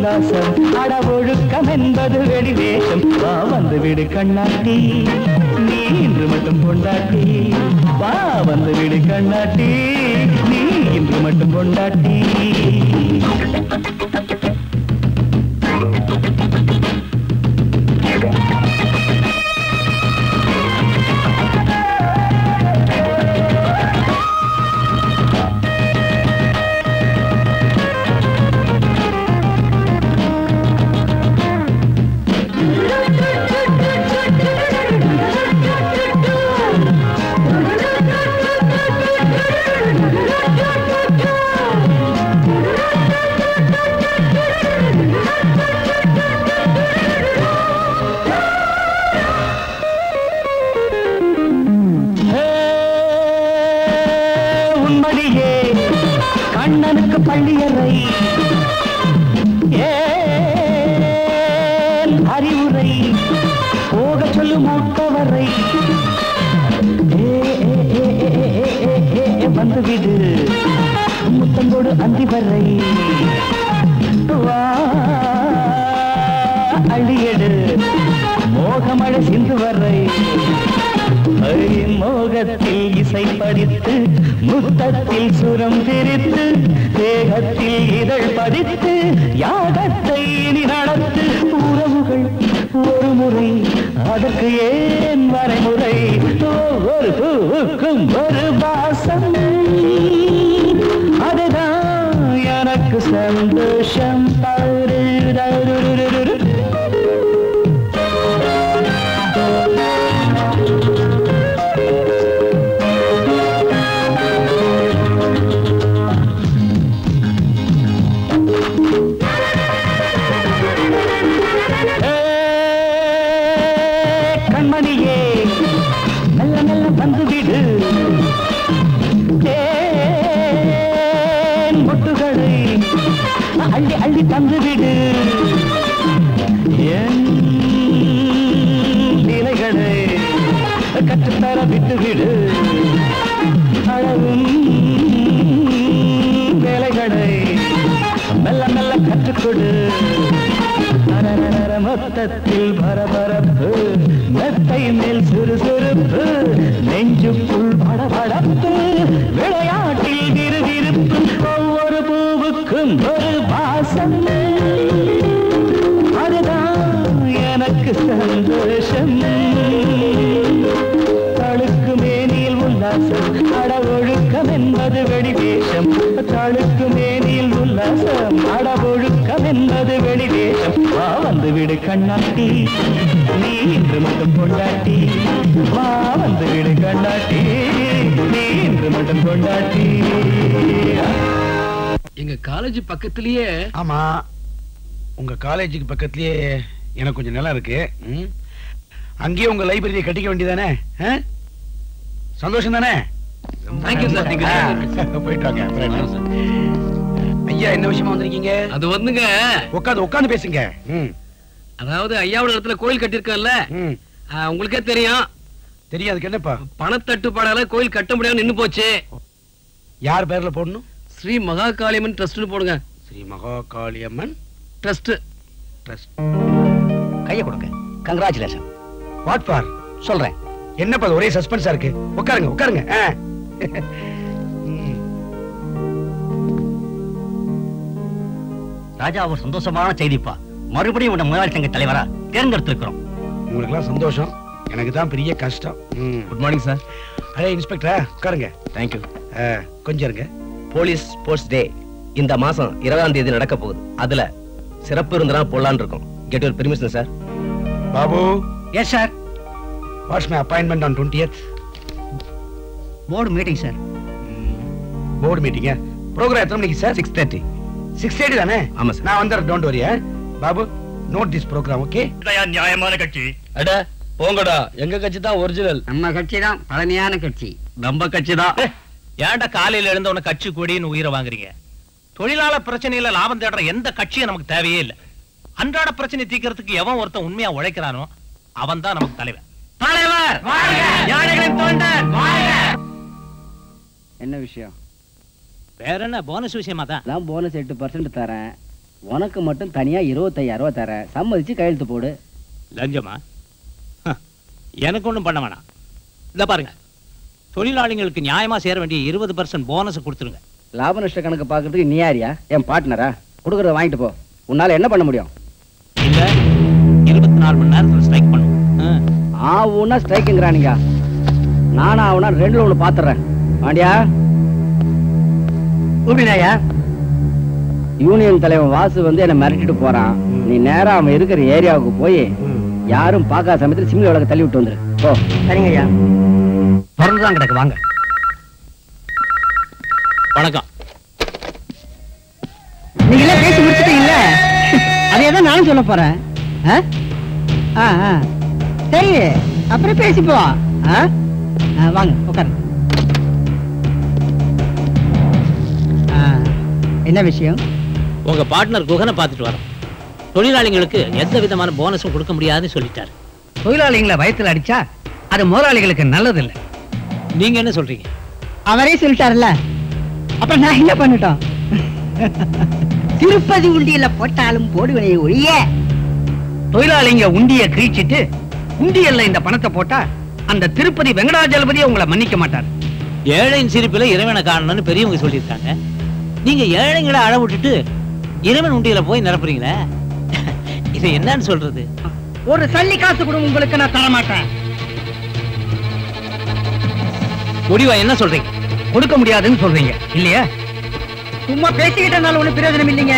உல்லாசம் அட ஒழுக்கம் என்பது வெளிவேஷம் வா வந்து விடு கண்ணாட்டி நீ இன்று மட்டும் கொண்டாட்டி வா வந்து விடு கண்ணாட்டி நீ இன்று மட்டும் கொண்டாட்டி உன்மடியே கண்ணனுக்கு பள்ளியறை ஏன் அறிவுரை போக சொல்லு மூட்டவரை ஏ, ஏ, ஏ, ஏ, ஏ, ஏ, ஏ, ஏ, வந்து விடு முத்தங்கோடு அந்தி வரை வா அழியடு மோகமழை சிந்து வரை ஐ, மோகத்தில் இசை படித்து முத்தத்தில் சுரம் பிரித்து தேகத்தில் இதழ் பதித்து யாகத்தை இனி நடத்து உறவுகள் ஒரு முறை அதற்கு ஏன் வரைமுறை ஒவ்வொரு பூவுக்கும் ஒரு வாசம் அதுதான் எனக்கு சந்தோஷம் தரு, தரு, ரு, ரு, ரு. ஏ, கண்மணியே நல்ல நல்ல வந்து விடு தேன் மொட்டுகளை அள்ளி அள்ளி தந்து விடு என் நிலைகளை கற்றுத்தர விட்டு விடு அழகும் வேலைகளை மெல்ல மெல்ல கற்றுக்கொடு நரநர மொத்தத்தில் பரபரப்பு மெத்தை மேல் சுறுசுறுப்பு நெஞ்சுக்குள் படபடப்பு விளையாட்டில் விறுவிறுப்பு ஒவ்வொரு பூவுக்கும் ஒரு வாசம் அதுதான் எனக்கு சந்தோஷம் தழுக்கு மேனியில் உல்லாசம் அட ஒழுக்கம் என்பது வெளிவேஷம் தழுக்கு மேனியில் உல்லாசம் அட ஒழுக்கம் என்பது வெளிவேஷம் வா வந்து விடு கண்ணாட்டி நீ இன்று மட்டும் கொண்டாட்டி வா வந்து விடு கண்ணாட்டி நீ இன்று மட்டும் கொண்டாட்டி எங்க காலேஜ் பக்கத்திலேயே ஆமா உங்க காலேஜுக்கு பக்கத்துலயே எனக்கு கொஞ்சம் நிலம் இருக்கு ம். அங்கேயே உங்க லைப்ரரியை கட்டிக்க வேண்டியதானே ஆ? சந்தோஷம் தானே தேங்க்யூ சார் தேங்க்யூ ஆ, போயிட்டு வாங்க அப்புறம் என்ன? ஐயா என்ன விஷயமா வந்திருக்கீங்க அது வந்துங்க உட்காந்து உட்காந்து பேசுங்க ம், அதாவது ஐயாவோட இடத்துல கோயில் கட்டியிருக்கேன்ல ம். ஆ, உங்களுக்கே தெரியும் தெரியும் அதுக்கு என்னப்பா பணத்தட்டுப்பாடால கோயில் கட்ட முடியாம நின்னு போச்சு யார் பேர்ல போடணும் ஸ்ரீ மகா காளியம்மன் ட்ரஸ்ட்னு போடுங்க ஸ்ரீ மகா காளியம்மன் ட்ரஸ்ட் ட்ரஸ்ட் கையை கொடுங்க கங்க்ராச்சுலேஷன் வாட் ஃபார் சொல்றேன் என்னப்பா அது ஒரே சஸ்பென்ஸா இருக்கு உட்காருங்க உட்காருங்க ஆ. ம். ராஜா ஒரு சந்தோஷமான செய்திப்பா மறுபடியும் உன்னை முதலாளி சங்க தலைவரா தேர்ந்தெடுத்திருக்கிறோம் உங்களுக்கெல்லாம் சந்தோஷம் எனக்கு தான் பெரிய கஷ்டம் ம். குட் மார்னிங் சார் அடே இன்ஸ்பெக்டரா உட்காருங்க தேங்க்யூ ஆ, கொஞ்சம் இருங்க போலீஸ் ஸ்போர்ட்ஸ் டே இந்த மாசம் இருபதாம் தேதி நடக்க போகுது அதுல சிறப்பு விருந்தினா போடலான்னு இருக்கோம் get your permission sir Babu yes sir what's my appointment on twentieth board meeting sir board மீட்டிங்க ப்ரோக்ராம் எத்தனை மணிக்கு sir six thirty six thirty தானே ஆமா சார் நான் வந்துடுறேன் don't worry Babu note this program okay நியாயமான கட்சி அட போங்கடா எங்க கட்சி தான் ஒரிஜினல் நம்ம கட்சி தான் பழமையான கட்சி நம்ம கட்சி தான் ஏன்டா காலையில எழுந்த உன கட்சி கொடின்னு உயிரை வாங்குறீங்க தொழிலாளர் பிரச்சனையில லாபம் தேடுற எந்த கட்சியும் நமக்கு தேவையே இல்ல அன்றாட பிரச்சனை தீர்க்கறதுக்கு எவன் ஒருத்தன் உண்மையா உழைக்கிறானோ அவன் தான் நமக்கு தலைவன் தலைவர் யானைகளின் தொண்டன் என்ன விஷயம் வேற என்ன போனஸ் விஷயமா தான் நான் போனஸ் எட்டு பர்சன்ட் தரேன் உனக்கு மட்டும் தனியா இருபத்தையாயிரம் ரூபாய் தரேன் சம்மதிச்சு கையெழுத்து போடு லஞ்சமா ஹ, எனக்கு ஒண்ணும் பண்ண வேணாம் இந்த பாருங்க தொழிலாளிகளுக்கு நியாயமா சேர வேண்டிய இருபது பர்சன்ட் போனஸ் கொடுத்துருங்க லாப நஷ்ட கணக்கு பார்க்கறதுக்கு நீ யாரியா என் பார்ட்னரா கொடுக்கறத வாங்கிட்டு போ உன்னால என்ன பண்ண முடியும் இல்ல இருபத்தி நாலு மணி நேரத்துல ஸ்ட்ரைக் பண்ணும் ஆவுன்னா ஸ்ட்ரைக்குங்கிறானுங்க நானா ஆவுனா ரெண்டுல ஒண்ணு பாத்துறேன் வாண்டியா கூப்பினாயா யூனியன் தலைவன் வாசு வந்து என்ன மிரட்டிட்டு போறான் நீ நேரா அவன் இருக்கிற ஏரியாவுக்கு போய் யாரும் பார்க்காத சமயத்துல சிம்லி விளக்க தள்ளி விட்டு வந்துரு போ சரிங்க ஐயா திறந்துதான் கிடக்கு வாங்க வணக்கம் நீங்க எல்லாம் பேசி முடிச்சிட்டீங்கல்ல அதே தான் நானும் சொல்ல போறேன் ஆ? ஆ, ஆ. சரி அப்புறம் பேசிப்போம் ஆ? ஆ, வாங்க உட்காரு ஆ, என்ன விஷயம் உங்க பார்ட்னர் குகனை பார்த்துட்டு வரோம் தொழிலாளிகளுக்கு எந்த விதமான போனஸும் கொடுக்க முடியாதுன்னு சொல்லிட்டாரு தொழிலாளிகளை வயத்துல அடிச்சா அது முதலாளிகளுக்கு நல்லது இல்ல நீங்க என்ன சொல்றீங்க அவரே சொல்லிட்டாருல்ல அப்புறம் நான் என்ன பண்ணிட்டோம் திருப்பதி உண்டியல போட்டாலும் போடுவனே ஒழிய தொழிலாளிங்க உண்டிய கிழிச்சிட்டு உண்டியல்ல இந்த பணத்தை போட்டா அந்த திருப்பதி வெங்கடாஜலபதி உங்களை மன்னிக்க மாட்டார் ஏழையின் சிரிப்புல இறைவனை காணணும்னு பெரியவங்க சொல்லியிருக்காங்க நீங்க ஏழைங்களை அழ விட்டுட்டு இறைவன் உண்டியில போய் நிரப்புறீங்களே இது என்னன்னு சொல்றது ஒரு சல்லி காசு கூட உங்களுக்கு நான் தர மாட்டேன் முடிவா என்ன சொல்றீங்க கொடுக்க முடியாதுன்னு சொல்றீங்க இல்லையா சும்மா பேசிக்கிட்டனால ஒண்ணு பிரயோஜனம் இல்லைங்க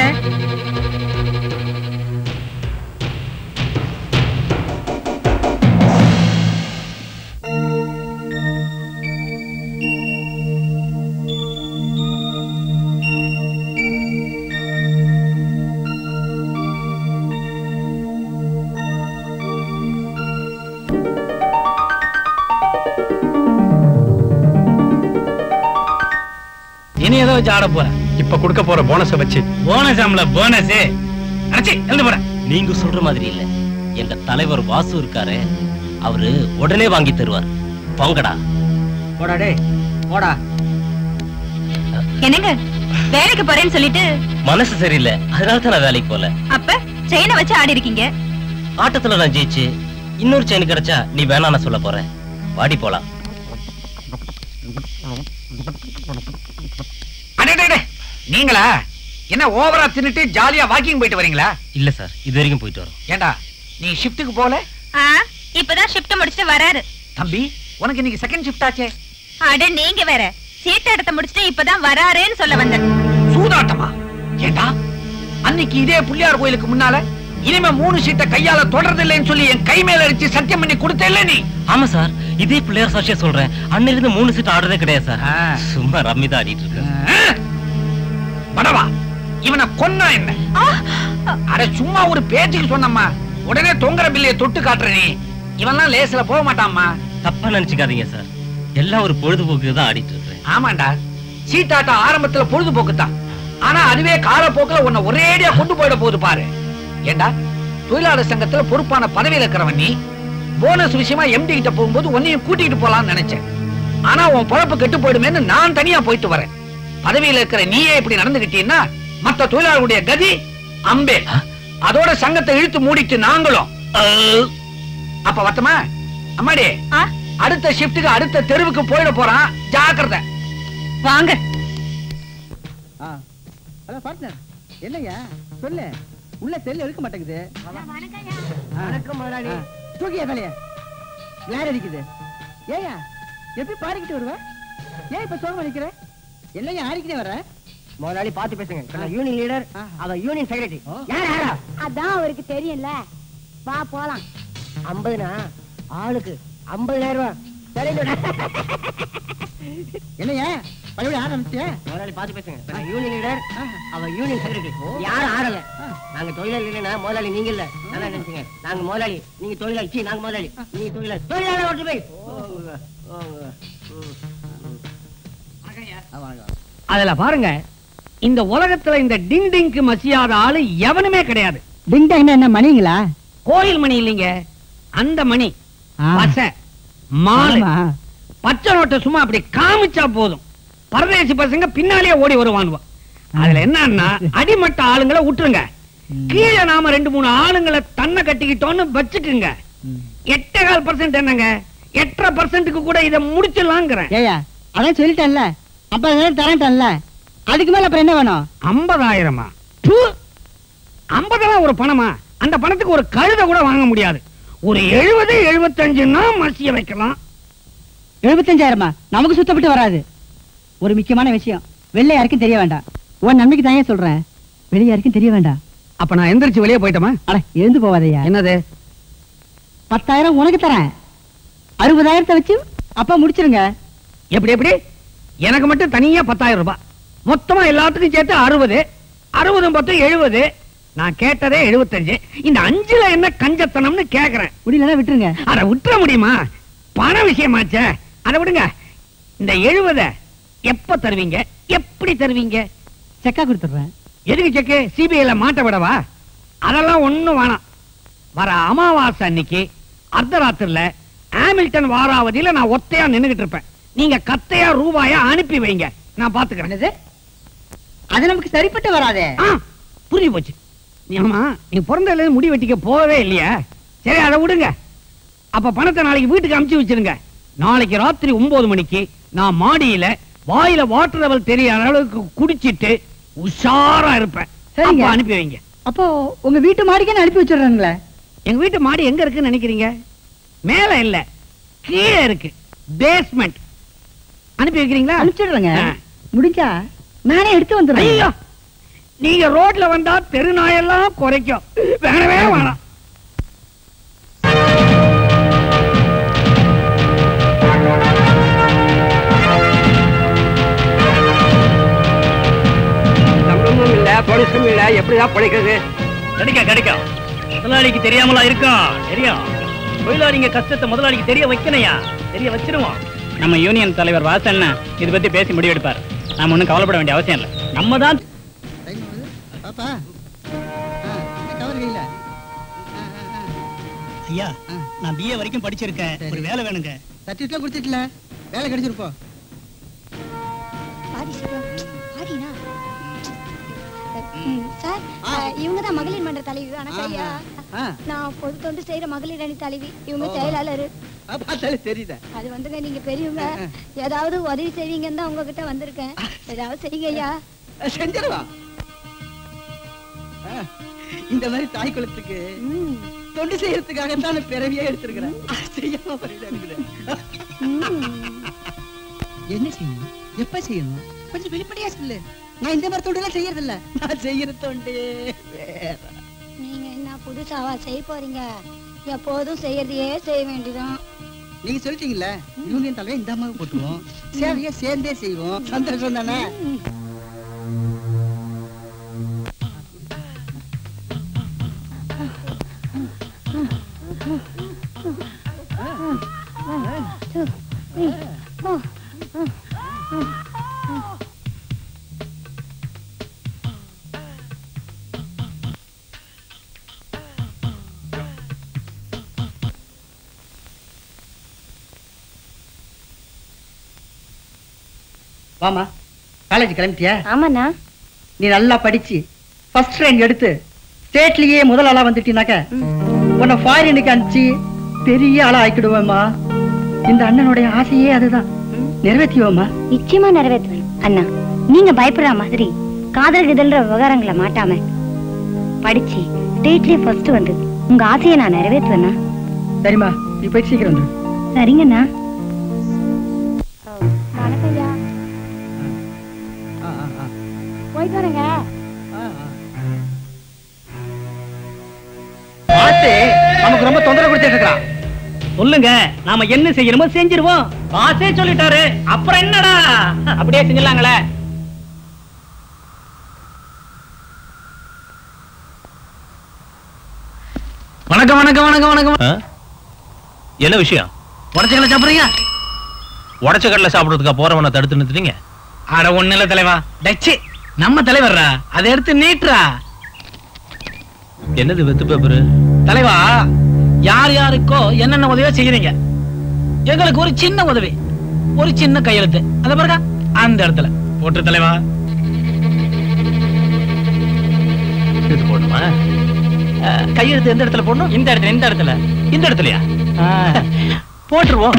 இனி ஏதோ வச்சு ஆட போறேன் இப்ப கொடுக்க போற போனஸ வச்சு போனஸ் ஆம்ல போனஸ் அடிச்சு எழுந்து போறேன் நீங்க சொல்ற மாதிரி இல்ல எங்க தலைவர் வாசு இருக்காரு அவரு உடனே வாங்கி தருவார் போங்கடா போடா டேய் போடா என்னங்க வேலைக்கு போறேன்னு சொல்லிட்டு மனசு சரியில்லை அதனால தான் நான் வேலைக்கு போல அப்ப செயினை வச்சு ஆடி இருக்கீங்க ஆட்டத்துல நான் ஜெயிச்சு இன்னொரு செயின் கிடைச்சா நீ வேணா நான் சொல்ல போறேன் வாடி போலாம் அடடே நீங்களா என்ன ஓவரா தின்னுட்டு ஜாலியா வாக்கிங் போயிட்டு வரீங்களா இல்ல சார் இது வரைக்கும் போயிட்டு வரோம் ஏண்டா நீ ஷிஃப்ட்டுக்கு போல ஆ, இப்பதான் ஷிஃப்ட் முடிச்சுட்டு வராரு தம்பி உனக்கு இன்னைக்கு செகண்ட் ஷிஃப்ட் ஆச்சே அட நீங்க வேற சீட்டு இடத்த முடிச்சுட்டு இப்பதான் வராருன்னு சொல்ல வந்தேன் சூதாட்டமா ஏண்டா அன்னைக்கு இதே புள்ளியார் கோயிலுக்கு முன்னால இனிமே மூணு சீட்டை கையால தொடர்றது இல்லைன்னு சொல்லி என் கை மேல அடிச்சு சத்தியம் பண்ணி கொடுத்தே நீ ஆமா சார் இதே பிள்ளையார் சாட்சியா சொல்றேன் அன்னில இருந்து மூணு சீட் ஆடுறதே கிடையாது சார் ஆ. சும்மா ரம்மி தான் ஆடிட்டு இருக்கேன் படவா இவனை கொன்னா என்ன அட சும்மா ஒரு பேச்சுக்கு சொன்னம்மா உடனே தொங்குற பில்லைய தொட்டு காட்டுற நீ இவன்லாம் லேஸ்ல போக மாட்டாம்மா தப்பா நினைச்சுக்காதீங்க சார் எல்லாம் ஒரு பொழுதுபோக்கு தான் ஆடிட்டு இருக்கிறேன் ஆமாண்டா சீட்டாட்டம் ஆரம்பத்துல பொழுதுபோக்கு தான் ஆனா அதுவே காலப்போக்குல உன்னை ஒரேடியா கொண்டு போயிட போகுது பாரு ஏண்டா தொழிலாளர் சங்கத்துல பொறுப்பான பதவியில இருக்கிறவன் நீ போனஸ் விஷயமா எம்டி கிட்ட போகும்போது உன்னையும் கூட்டிட்டு போலாம்னு நினைச்சேன் ஆனா உன் பொழப்பு கெட்டு போயிடுமேன்னு நான் தனியா போயிட்டு வரேன் பதவியில இருக்கிற நீயே இப்படி நடந்துகிட்டீன்னா மத்த தொழிலாளர்களுடைய கதி அம்பே அதோட சங்கத்தை இழுத்து மூடிட்டு நாங்களும் அப்ப வத்தமா அம்மாடி ஆ, அடுத்த ஷிஃப்ட்டுக்கு அடுத்த தெருவுக்கு போயிட போறான் ஜாக்கிரதை வாங்க ஹலோ பார்ட்னர் என்னய்யா சொல்லு உள்ள செல் எடுக்க மாட்டேங்குது வணக்கம் முதலாளி தூக்கியா தலைய யார் அடிக்குது ஏயா எப்படி பாடிக்கிட்டு வருவ ஏன் இப்ப சோகம் அடிக்கிற என்னையா ஆடிக்கிட்டே வர முதலாளி பார்த்து பேசுங்க யூனியன் லீடர் அவ யூனியன் செக்ரட்டரி யார் யாரா அதான் அவருக்கு தெரியும்ல வா போலாம் ஐம்பதுனா ஆளுக்கு ஐம்பதாயிரம் ரூபாய் என்னையா மறுபடியும் ஆரம்பிச்சியா முதலாளி பார்த்து பேசுங்க யூனியன் லீடர் அவ யூனியன் செக்ரட்டரி யாரும் ஆடல நாங்க தொழிலாளி இல்லைன்னா முதலாளி நீங்க இல்ல நல்லா நினைச்சுங்க நாங்க முதலாளி நீங்க தொழிலாளி சீ, நாங்க முதலாளி நீங்க தொழிலாளி தொழிலாளி ஓட்டு போய் அதுல பாருங்க இந்த உலகத்துல இந்த டிங் டிங்க்கு மசியாத ஆளு எவனுமே கிடையாது டிங் டிங் என்ன மணிங்களா கோயில் மணி இல்லைங்க அந்த மணி பசை மாலை பச்சை நோட்டை சும்மா அப்படி காமிச்சா போதும் பரதேசி பசங்க பின்னாலேயே ஓடி வருவானுவ அதுல என்னன்னா அடிமட்ட ஆளுங்களை விட்டுருங்க கீழே நாம ரெண்டு மூணு ஆளுங்களை தன்னை கட்டிக்கிட்டோம்னு வச்சுக்குங்க எட்டே கால் பர்சன்ட் என்னங்க எட்டரை பர்சன்ட்டுக்கு கூட இதை முடிச்சிடலாங்கிறேன் ஏயா அதான் சொல்லிட்டேன்ல ஐம்பதாயிரம் தரேன்ட்டேன்ல அதுக்கு மேல அப்புறம் என்ன வேணும் ஐம்பதாயிரமா தூ! ஐம்பதெல்லாம் ஒரு பணமா அந்த பணத்துக்கு ஒரு கழுதை கூட வாங்க முடியாது ஒரு எழுபது எழுபத்தஞ்சுன்னா மசிய வைக்கலாம் எழுபத்தஞ்சாயிரமா நமக்கு சுத்தப்பட்டு வராது ஒரு முக்கியமான விஷயம் வெளில யாருக்கும் தெரிய வேண்டாம் உன் நம்பிக்கை தானே சொல்றேன் வெளிய யாருக்கும் தெரிய வேண்டாம் அப்ப நான் எந்திரிச்சு வெளியே போயிட்டோமா அட எழுந்து போவாதையா என்னது பத்தாயிரம் உனக்கு தரேன் அறுபதாயிரத்தை வச்சு அப்பா முடிச்சிருங்க எப்படி எப்படி எனக்கு மட்டும் தனியா பத்தாயிரம் ரூபாய் மொத்தமா எல்லாத்துக்கும் சேர்த்து அறுபது அறுபது பத்து எழுபது நான் கேட்டதே எழுபத்தஞ்சு இந்த அஞ்சுல என்ன கஞ்சத்தனம்னு கேக்குறேன் முடியலன்னா விட்டுருங்க அத விட்டுற முடியுமா பண விஷயமாச்சே அதை விடுங்க இந்த எழுபத எப்ப தருவீங்க எப்படி தருவீங்க செக்கா கொடுத்துடுறேன் எதுக்கு செக்கு சிபிஐல மாட்ட விடவா அதெல்லாம் ஒண்ணும் வேணாம் வர அமாவாசை அன்னைக்கு அர்த்தராத்திரில ஹாமில்டன் வாராவதியில நான் ஒத்தையா நின்னுகிட்டு இருப்பேன் நீங்க கத்தையா ரூபாயா அனுப்பி வைங்க நான் பாத்துக்கிறேன் அது நமக்கு சரிப்பட்டு வராதே ஆ, புரிஞ்சு போச்சு நீ ஆமா நீ பிறந்ததுல இருந்து முடி வெட்டிக்க போகவே இல்லையா சரி அதை விடுங்க அப்ப பணத்தை நாளைக்கு வீட்டுக்கு அமுச்சு வச்சிருங்க நாளைக்கு ராத்திரி ஒன்பது மணிக்கு நான் மாடியில வாயில வாட்டர் லெவல் தெரியாத அளவுக்கு குடிச்சிட்டு உஷாரா இருப்பேன் சரிங்க. அப்ப அனுப்பி வைங்க அப்போ உங்க வீட்டு மாடிக்கே அனுப்பி வச்சிடுறாங்களே எங்க வீட்டு மாடி எங்க இருக்குன்னு நினைக்கிறீங்க மேல இல்ல கீழே இருக்கு பேஸ்மெண்ட் அனுப்பி வைக்கிறீங்களா அனுப்பிச்சிடுறேங்க ஆ. முடிஞ்சா நானே எடுத்து வந்துடுறேன் ஐயோ நீங்க ரோட்ல வந்தா தெருநாயெல்லாம் குறைக்கும் வேணவே வேணாம் சம்பளமும் இல்ல பொலிசும் இல்ல எப்படிதான் பிழைக்கிறது கிடைக்கும் கிடைக்கும் முதலாளிக்கு தெரியாமலா இருக்கும் தெரியும் தொழிலாளிங்க கஷ்டத்தை முதலாளிக்கு தெரிய வைக்கணையா தெரிய வச்சிருவோம் நம்ம யூனியன் தலைவர் வாசன் இது பத்தி பேசி முடிவெடுப்பார் நாம ஒண்ணும் கவலைப்பட வேண்டிய அவசியம் இல்ல நம்ம தான் பாப்பா கவர் கையில ஐயா நான் பிஏ வரைக்கும் படிச்சிருக்கேன் ஒரு வேலை வேணுங்க சர்டிஃபிகேட் கொடுத்துட்டுல வேலை கிடைச்சிருப்போம் பாடி பாடினா சார் இவங்க தான் மகளிர் மன்ற தலைவி வணக்கம் ஐயா ஆ. நான் பொது தொண்டு செய்யற மகளிர் அணி தலைவி இவங்க செயலாளர் பார்த்தாலே தெரியுதே அது வந்துங்க நீங்க பெரியவங்க ஏதாவது உதவி செய்வீங்கன்னு தான் உங்ககிட்ட வந்திருக்கேன் ஏதாவது செய்யுங்க ஐயா செஞ்சிருவா ஆ, இந்த மாதிரி தாய் குலத்துக்கு ம், தொண்டு செய்யறதுக்காக தான் நான் பிறவியே எடுத்திருக்கிறேன் செய்யாம போயிட்டு இருக்குது. ம். என்ன செய்யணும் எப்ப செய்யணும் கொஞ்சம் வெளிப்படையா சொல்லு நான் இந்த மாதிரி தொண்டு எல்லாம் செய்யறது இல்ல நான் செய்யற தொண்டே வேற நீங்க என்ன புதுசாவா செய்ய போறீங்க எப்போதும் செய்யறதையே செய்ய வேண்டியதான் நீங்க சொல்லிட்டீங்கல்ல யூனியன் தலைவர் இந்த அம்மாவுக்கு போட்டுருவோம் சேவையை சேர்ந்தே செய்வோம் சந்தோஷம் தானே வாமா காலேஜ் கிளம்பிட்டியா ஆமாண்ணா நீ நல்லா படிச்சு ஃபர்ஸ்ட் ரேங்க் எடுத்து ஸ்டேட்லயே முதல் ஆளா வந்துட்டீனாக்க உன்னை ஃபாரினுக்கு அனுப்பிச்சு பெரிய ஆளா ஆக்கிடுவேம்மா இந்த அண்ணனுடைய ஆசையே அதுதான் நிறைவேற்றியோம்மா நிச்சயமா நிறைவேற்றுவேன் அண்ணா நீங்க பயப்படுற மாதிரி காதல் கிதல்ற விவகாரங்களை மாட்டாம படிச்சு ஸ்டேட்லயே ஃபர்ஸ்ட் வந்து உங்க ஆசையை நான் நிறைவேற்றுவேண்ணா சரிம்மா நீ போயிட்டு சீக்கிரம் வந்துரு சரிங்கண்ணா வணக்கம் ஐயா போயிட்டு வரேங்க பார்த்து நமக்கு ரொம்ப தொந்தரவு கொடுத்துட்டு இருக்கான் சொல்லுங்க நாம என்ன செய்யணுமோ செஞ்சிருவோம் பாசே சொல்லிட்டாரு அப்புறம் என்னடா அப்படியே செஞ்சிடலாங்களே வணக்கம் வணக்கம் வணக்கம் வணக்கம் என்ன விஷயம் உடச்சக்கல சாப்பிடுறீங்க உடச்ச கடலை சாப்பிடுறதுக்கா போறவனை தடுத்து நிறுத்துறீங்க அட ஒண்ணு இல்ல தலைவா டச்சு நம்ம தலைவர்ரா அதை எடுத்து நீட்டுறா என்னது வெத்து பேப்பரு தலைவா யார் யாருக்கோ என்னென்ன உதவியோ செய்யறீங்க எங்களுக்கு ஒரு சின்ன உதவி ஒரு சின்ன கையெழுத்து அத பாருங்க அந்த இடத்துல போட்டு தலைவா கையெழுத்து போடணுமா அஹ், கையெழுத்து எந்த இடத்துல போடணும் இந்த இடத்துல இந்த இடத்துல இந்த இடத்துலயா போட்டுருவோம்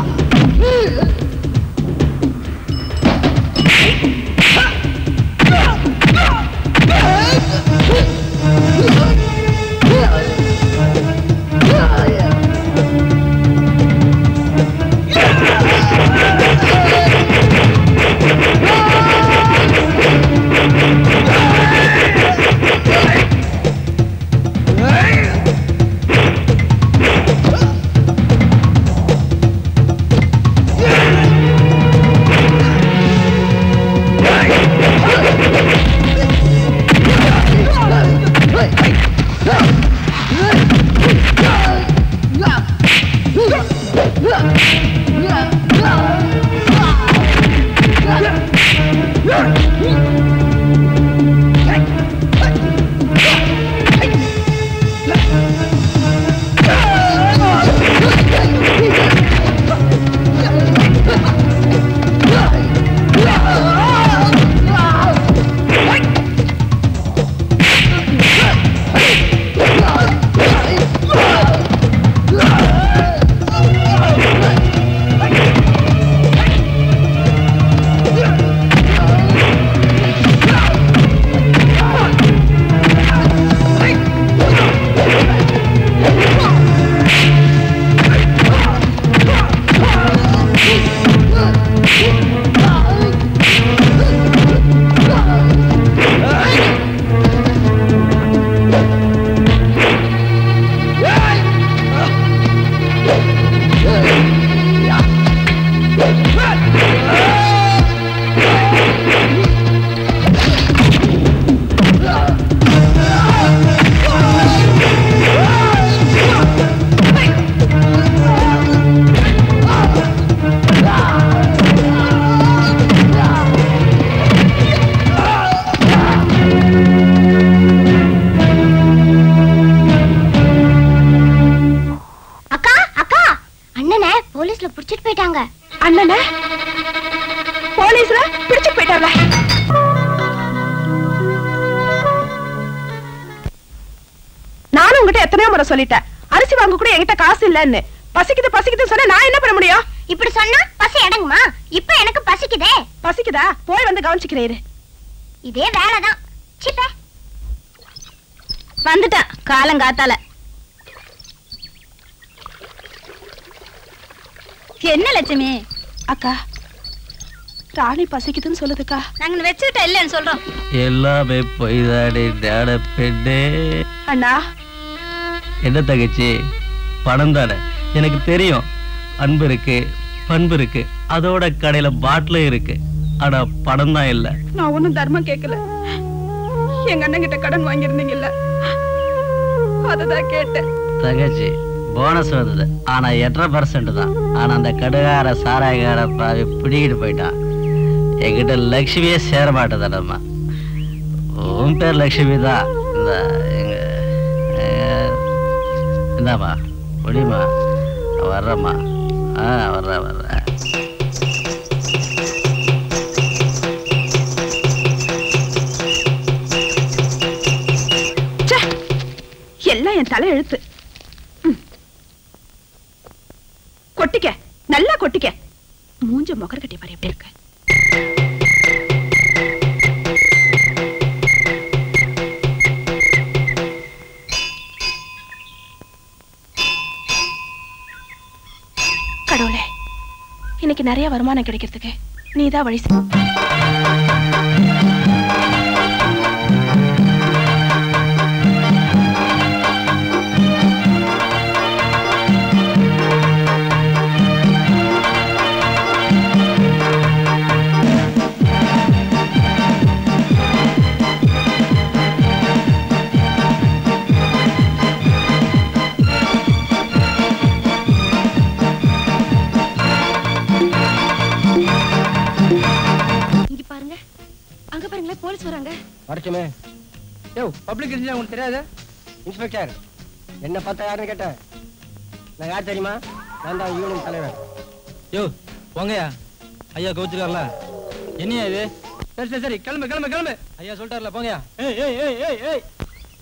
அக்கா அக்கா அண்ணனை போலீஸ்ல புடிச்சிட்டு போயிட்டாங்க அண்ணன போலீஸ்ல பிடிச்சு போயிட்டாங்க நானும் உங்ககிட்ட எத்தனையோ முறை சொல்லிட்டேன் அரிசி வாங்க கூட என்கிட்ட காசு இல்லன்னு பசிக்குது பசிக்குதுன்னு சொன்னா நான் என்ன பண்ண முடியும் இப்படி சொன்னா பசி அடங்குமா இப்ப எனக்கு பசிக்குதே பசிக்குதா போய் வந்து கவனிச்சுக்கிறேன் இதே வேலைதான் சிப்ப வந்துட்டான் காலங்காத்தால என்ன லட்சுமி அக்கா ராணி பசிக்குதுன்னு சொல்லுதுக்கா நாங்க வச்சுக்கிட்ட இல்லைன்னு சொல்றோம் எல்லாமே பொய்தாடி ஞான பெண்ணே அண்ணா என்ன தங்கச்சி பணம் தானே எனக்கு தெரியும் அன்பு இருக்கு பண்பு இருக்கு அதோட கடையில பாட்டிலும் இருக்கு ஆனா பணம் தான் இல்ல நான் ஒண்ணும் தர்மம் கேட்கல எங்க அண்ணன் கிட்ட கடன் வாங்கியிருந்தீங்கல்ல அததான் கேட்டேன் தங்கச்சி போனஸ் வந்தது ஆனா எட்டரை பர்சன்ட் தான் ஆனா அந்த கடுகார சாராயக்கார பாவி பிடிக்கிட்டு போயிட்டான் என்கிட்ட லக்ஷ்மியே சேர மாட்டேதானம்மா உன் பேர் லக்ஷ்மி தான் இந்த எங்க எங்க- இந்தாம்மா முடியுமா வர்றேம்மா ஆ வர்றேன் வர்றேன் ச்சே, எல்லாம் என் தலை எழுத்து ம். கொட்டிக்க நல்லா கொட்டிக்க மூஞ்ச முகர் கட்டி பாரு எப்படி இருக்கு கடவுளே இன்னைக்கு நிறைய வருமானம் கிடைக்கிறதுக்கு நீதான் வழி செய். இங்க பாருங்க அங்க பாருங்களேன் போலீஸ் வராங்க வரட்டுமே யோ பப்ளிக் ரிஜிஸ்டர் உங்களுக்கு தெரியாது இன்ஸ்பெக்டர் என்ன பார்த்தா யாருன்னு கேட்டேன் நான் யார் தெரியுமா நான் தான் யூனியன் தலைவர் யோ போங்கய்யா ஐயா கோச்சிருக்கார்ல என்னையா இது சரி சரி சரி கிளம்பு கிளம்பு கிளம்பு ஐயா சொல்லிட்டார்ல போங்கய்யா ஏய் ஏய் ஏய் ஏய் ஏய்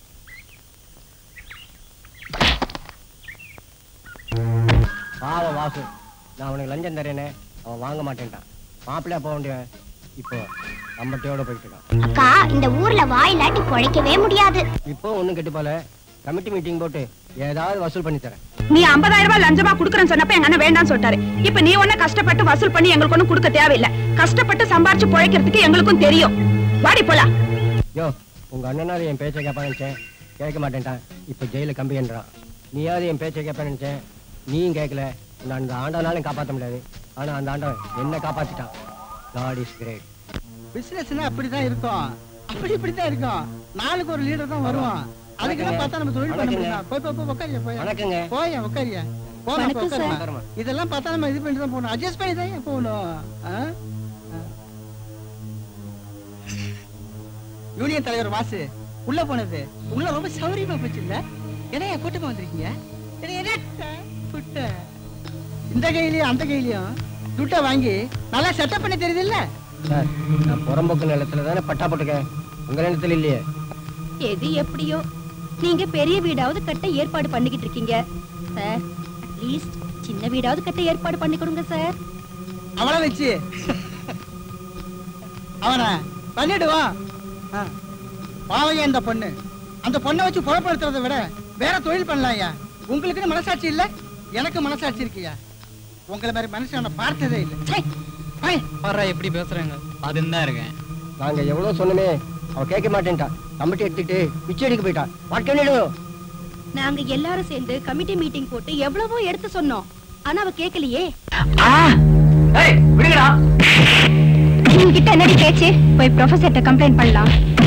வாசு நான் அவனுக்கு லஞ்சம் தரேனே அவன் வாங்க மாட்டேன்ட்டான் மாப்பிள்ளையா போக வேண்டியவன் இப்போ கம்பட்டியோட போயிட்டு இருக்கான் அக்கா இந்த ஊர்ல வாயிலாட்டி குழைக்கவே முடியாது இப்போ ஒண்ணும் கெட்டு போல கமிட்டி மீட்டிங் போட்டு ஏதாவது வசூல் பண்ணி தரேன் நீ 50000 ரூபாய் லஞ்சமா குடுக்கறேன்னு சொன்னப்ப எங்க அண்ணன் வேண்டாம்னு சொல்லிட்டாரு இப்ப நீ ஒண்ணு கஷ்டப்பட்டு வசூல் பண்ணி எங்களுக்கு ஒண்ணும் கொடுக்க தேவையில்லை கஷ்டப்பட்டு சம்பாரிச்சு பிழைக்கிறதுக்கு எங்களுக்கும் தெரியும் வாடி போலாம் யோ உங்க அண்ணனாவது என் பேச்சை கேட்பான்னு நினைச்சேன் கேட்க மாட்டேன்ட்டான் இப்போ ஜெயில கம்பி என்றான் நீயாவது என் பேச்சை கேட்பேன்னு நினைச்சேன் நீயும் கேட்கல நான் அந்த ஆண்டானாலும் காப்பாற்ற முடியாது ஆனா அந்த ஆண்டவன் என்ன காப்பாத்திட்டான் காட் இஸ் கிரேட் பிசினஸ்னா அப்படிதான் இருக்கும் அப்படி இப்படித்தான் இருக்கும் நாளுக்கு ஒரு லீடர் தான் வருவான் அதுக்கெல்லாம் பார்த்தா நம்ம தொழில் பண்ண வணக்கங்க. முடியும் போய் போய் போய் உட்காரியா போய் வணக்கங்க. போய் உட்காரியா போமா வணக்கம் சார். உட்காருமா இதெல்லாம் பார்த்தா நம்ம இது பண்ணி தான் போகணும் அட்ஜஸ்ட் பண்ணி தான் ஏன் போகணும் ஆ? ஆ. யூனியன் தலைவர் வாசு உள்ள போனது உள்ள ரொம்ப சௌரியமா போச்சு இல்ல என்ன கூட்டமா வந்திருக்கீங்க என்ன, என்ன புட்ட இந்த கையிலயும் அந்த கையிலயும் துட்டை வாங்கி நல்லா செட்டப் பண்ணி தெரியுது இல்ல சார் நான் புறம்போக்கு நிலத்துல தானே பட்டா போட்டுக்கேன் உங்க நிலத்துல இல்லையே எது எப்படியோ நீங்க பெரிய வீடாவது கட்ட ஏற்பாடு பண்ணிக்கிட்டு இருக்கீங்க சார் அட்லீஸ்ட் சின்ன வீடாவது கட்ட ஏற்பாடு பண்ணி கொடுங்க சார் அவளை வச்சு அவனை பண்ணிடுவான் ஆ. பாவையா இந்த பொண்ணு அந்த பொண்ணை வச்சு புறப்படுத்துறதை விட வேற தொழில் பண்ணலாம்யா உங்களுக்குன்னு மனசாட்சி இல்ல எனக்கு மனசாட்சி இருக்குயா உங்களை மாதிரி மனுஷன் நான் பார்த்ததே இல்லை ச்சை. போய். பாரு எப்படி பேசுறாங்க அதுன்னு தான் இருக்கேன் நாங்க எவ்வளவு சொன்னமே அவ கேட்க மாட்டேன்ட்டா கமிட்டி எடுத்துட்டு பிச்சை எடுக்க போயிட்டா வாட் கேன் டு நாங்க எல்லாரும் சேர்ந்து கமிட்டி மீட்டிங் போட்டு எவ்வளவோ எடுத்து சொன்னோம் ஆனா அவ கேக்கலையே விடுங்கடா உங்ககிட்ட என்னடி பேச்சு போய் ப்ரொஃபசர்ட்ட கம்ப்ளைண்ட் பண்ணலாம்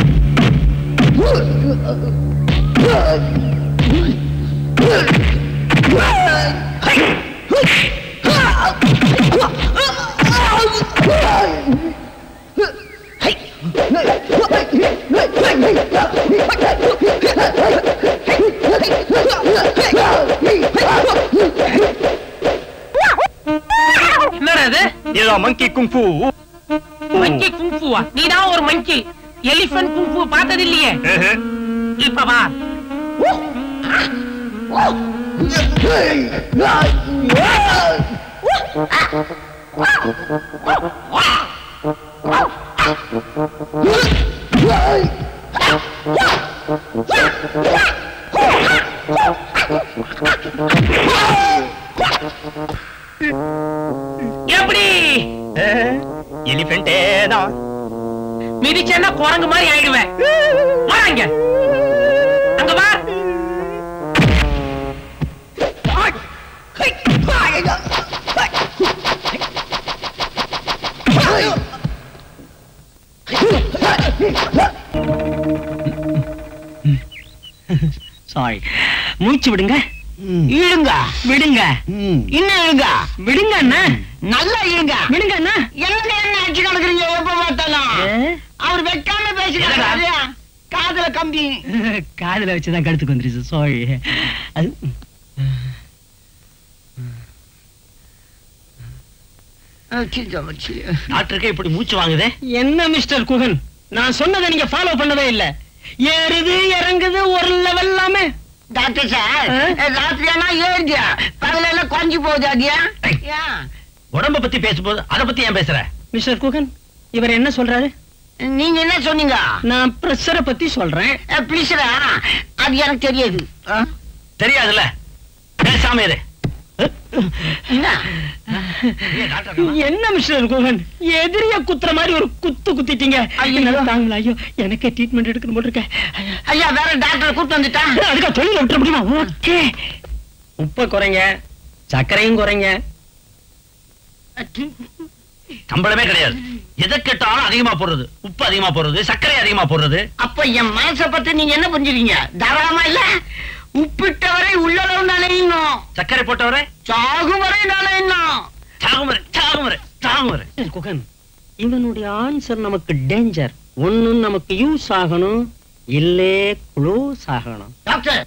என்னடா இது இதோ மங்கி குங்ஃபு மங்கி குங்ஃபுவா நீ தான் ஒரு மங்கி எலிபென்ட் குங்ஃபு பார்த்தது இல்லையே இப்ப வா எப்படி எலிஃபென்டே தான் மிதிச்சேன்னா குரங்கு மாதிரி ஆயிடுவேன் வா இங்க அங்க வா சாரி மூச்சு விடுங்க இழுங்க விடுங்க இன்னும் இழுங்க விடுங்க அண்ணா நல்லா இழுங்க விடுங்க அண்ணா என்னங்க என்ன அடிச்சு கிடக்குறீங்க எப்ப பார்த்தாலும் அவர் வைக்காம பேசுகிறாரு காதுல கம்பி காதுல வச்சுதான் கழுத்துக்கு வந்துருச்சு சாரி அது டாக்டருக்கு இப்படி மூச்சு வாங்குதே என்ன மிஸ்டர் குகன் நான் சொன்னதை நீங்க ஃபாலோ பண்ணவே இல்ல ஏறுது இறங்குது ஒரு லெவல் எல்லாமே டாக்டர் சார் ராத்திரி ஆனா ஏறியா பகல எல்லாம் கொஞ்சி போகுது அதியா உடம்ப பத்தி பேசும்போது அத பத்தி ஏன் பேசுற மிஸ்டர் குகன் இவர் என்ன சொல்றாரு நீங்க என்ன சொன்னீங்க நான் பிரஷரை பத்தி சொல்றேன் பிளீஸ்ரா அது எனக்கு தெரியாது தெரியாதுல்ல பேசாம இரு என்ன மிஸ்டர் குகன் எதிரிய குத்துற மாதிரி ஒரு குத்து குத்திட்டீங்க என்னால தாங்கல ஐயோ எனக்கே ட்ரீட்மெண்ட் எடுக்கணும் போல இருக்கேன் ஐயா வேற டாக்டர் கூட்டு வந்துட்டான் அதுக்கா தொழில் விட்டுற முடியுமா ஓகே உப்பை குறைங்க சர்க்கரையும் குறைங்க சம்பளமே கிடையாது எதை கேட்டாலும் அதிகமா போடுறது உப்பு அதிகமா போடுறது சர்க்கரை அதிகமா போடுறது அப்ப என் மனசை பத்தி நீங்க என்ன புரிஞ்சுறீங்க தாராளமா இல்ல உப்பிட்டவரை உள்ளளவு நிலையணும் சர்க்கரை போட்டவரை சாகும் வரை நிலையணும் சாகுமரை சாகுமரை சாகுமரை குகன் இவனுடைய ஆன்சர் நமக்கு டேஞ்சர் ஒண்ணு நமக்கு யூஸ் ஆகணும் இல்லே க்ளோஸ் ஆகணும் டாக்டர்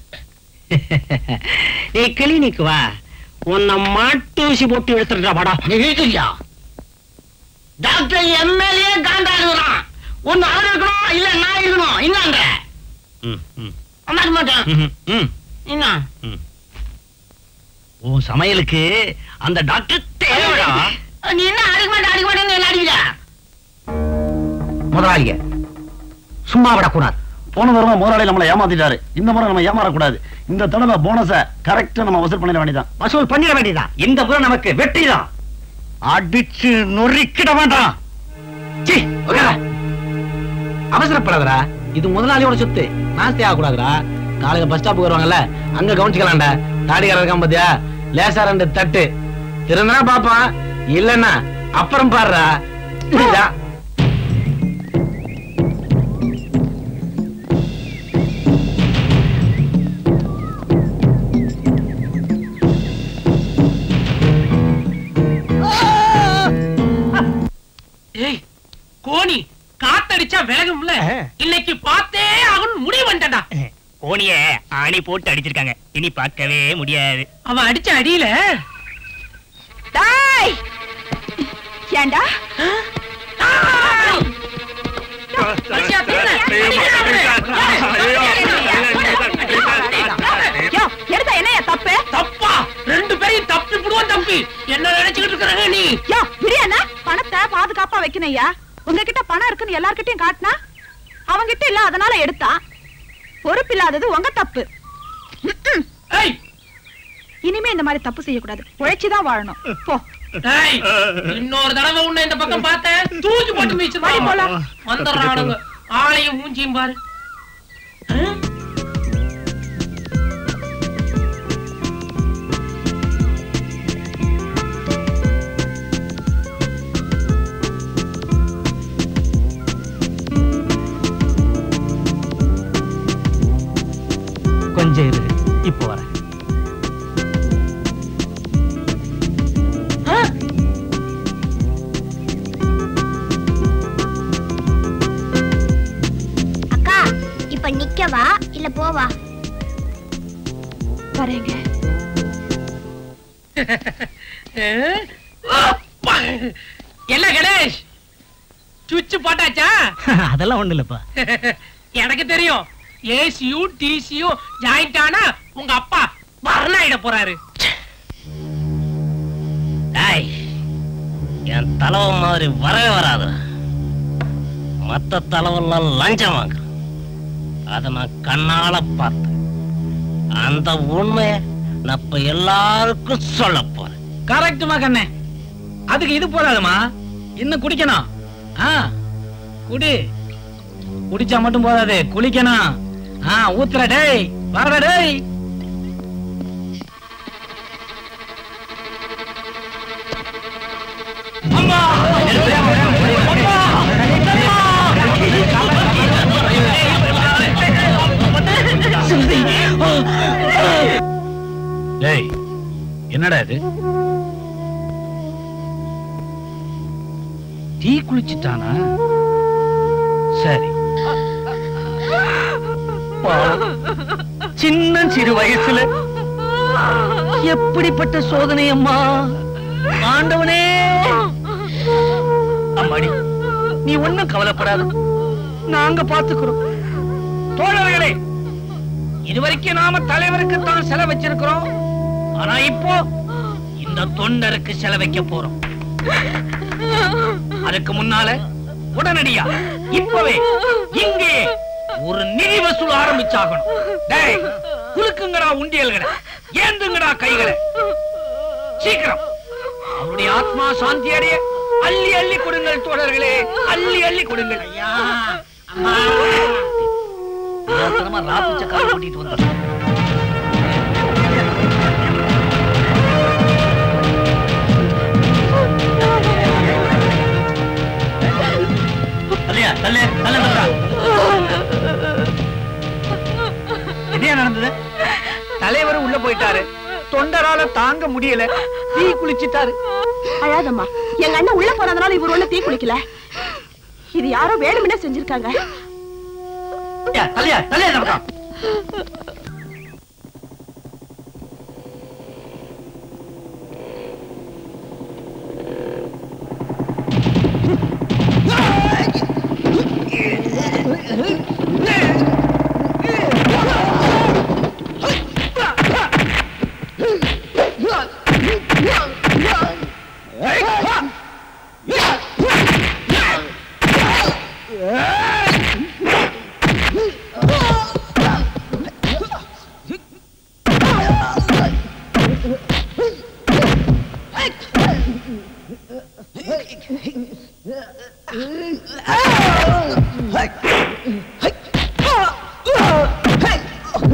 நீ கிளினிக் வா உன்னை மாட்டூசி போட்டு எடுத்துடுறா படா நிறுத்தியா டாக்டர் எம்எல்ஏ காண்டாடுறான் ஒண்ணு அவர் இருக்கணும் இல்ல நான் இருக்கணும் இன்னாங்க ம், ம், மாட்ட மாட்டேன் ம், ம். என்ன ம். உன் சமையலுக்கு அந்த டாக்டர் தேவைடா நீ என்ன அடிக்க மாட்டே அடிக்க மாட்டேன்னு என்ன அடிக்கிற முதலாளிங்க சும்மா விடக்கூடாது போன தடவை முதலாளி நம்மளை ஏமாத்திட்டாரு இந்த முறை நம்ம ஏமாறக்கூடாது இந்த தடவை போனஸ கரெக்டா நம்ம வசூல் பண்ணிட வேண்டியதான் வசூல் பண்ணிட வேண்டியதான் இந்த முறை நமக்கு வெற்றி தான் அடிச்சு நொறுக்கிட வேண்டாம் சீ, உட்கார. அவசரப்படாதடா இது முதலாளியோட சொத்து நாஸ்தி ஆகக்கூடாதுடா காலையில பஸ் ஸ்டாப்புக்கு வருவாங்கல்ல அங்க கவனிச்சுக்கலாம்டா தாடிக்காரர் இருக்கான் பாத்தியா லேசா ரெண்டு தட்டு திருந்தனா பாப்பான் இல்லன்னா அப்புறம் பாடுறா புரியுதா ஏய் கோணி காத்தடிச்சா விலகும்ல இன்னைக்கு பார்த்தே ஆகணும் முடிவு பண்ணிட்டா கோணிய ஆணி போட்டு அடிச்சிருக்காங்க இனி பார்க்கவே முடியாது அவன் அடிச்ச அடியில டாய் ஏண்டா யோ, எடுத்தா என்னையா தப்பு தப்பா ரெண்டு பேரையும் தப்பி புடுவோம் தப்பி என்ன நினைச்சுக்கிட்டு இருக்கிறாங்க நீ யோ விடியண்ணா பணத்தை பாதுகாப்பா வைக்கணையா உங்ககிட்ட பணம் இருக்குன்னு எல்லார்கிட்டயும் காட்டினா அவங்கிட்ட இல்ல அதனால எடுத்தான் பொறுப்பில்லாதது உங்க தப்பு ம்ம். இனிமே இந்த மாதிரி தப்பு செய்யக்கூடாது உழைச்சுதான் வாழணும் போ ஏய், இன்னொரு தடவை உன்னை இந்த பக்கம் பார்த்தேன் தூக்கி போட்டு மீச்சு வாடி போலாம். வந்துடுறானுங்க ஆளையும் மூஞ்சியும் பாரு கொஞ்சம் இரு இப்போ வரேன் அக்கா இப்ப நிக்கவா இல்ல போவா வரேங்க அப்பா. என்ன கணேஷ் சுவிட்ச் போட்டாச்சா அதெல்லாம் ஒண்ணு இல்லப்பா எனக்கு தெரியும் ஏசியும் டிசியும் ஜாயிண்ட் ஆனா உங்க அப்பா மரணாயிட போறாரு டேய் என் தலைவ மாதிரி வரவே வராது மத்த தலைவெல்லாம் லஞ்சம் வாங்குறேன் அத நான் கண்ணால பார்த்தேன் அந்த உண்மையை நான் இப்ப எல்லாருக்கும் சொல்ல போறேன் கரெக்டுமா கண்ணே அதுக்கு இது போதாதுமா இன்னும் குடிக்கணும் ஆ குடி குடிச்சா மட்டும் போதாது குளிக்கணும் ஆ ஊத்துற டேய் வரடா டேய் டேய் என்னடா இது டீ குளிச்சிட்டானா சரி பாவம். சின்ன சிறு வயசுல எப்படிப்பட்ட சோதனை அம்மா ஆண்டவனே அம்மாடி நீ ஒண்ணும் கவலைப்படாத நாங்க பாத்துக்கிறோம் தோழர்களே இதுவரைக்கும் நாம தலைவருக்கு தான் செலவு வச்சிருக்கிறோம் ஆனா இப்போ இந்த தொண்டருக்கு செலவைக்க போறோம் அதுக்கு முன்னால உடனடியா இப்பவே இங்கே ஒரு நிதி வசூல் ஆரம்பிச்சாகணும் டேய் குலுக்குங்கடா உண்டியல்களை ஏந்துங்கடா கைகளை சீக்கிரம் அவருடைய ஆத்மா சாந்தி அடைய அள்ளி அள்ளி கொடுங்கள் தோழர்களே அள்ளி அள்ளி கொடுங்கள் ஐயா தெரியாத்தனமா ராபிச்ச கால கூட்டிட்டு வந்தோம் தள்ளியா தள்ளு தள்ள என்ன நடந்தது தலைவர் உள்ள போயிட்டாரு தொண்டரால தாங்க முடியல தீ குளிச்சிட்டாரு அழாதம்மா எங்க அண்ணன் உள்ள போனதுனால இவர் ஒண்ணு தீ குளிக்கல இது யாரோ வேணும்னே செஞ்சிருக்காங்க தள்ளியா தள்ளியா நமக்கா Ah!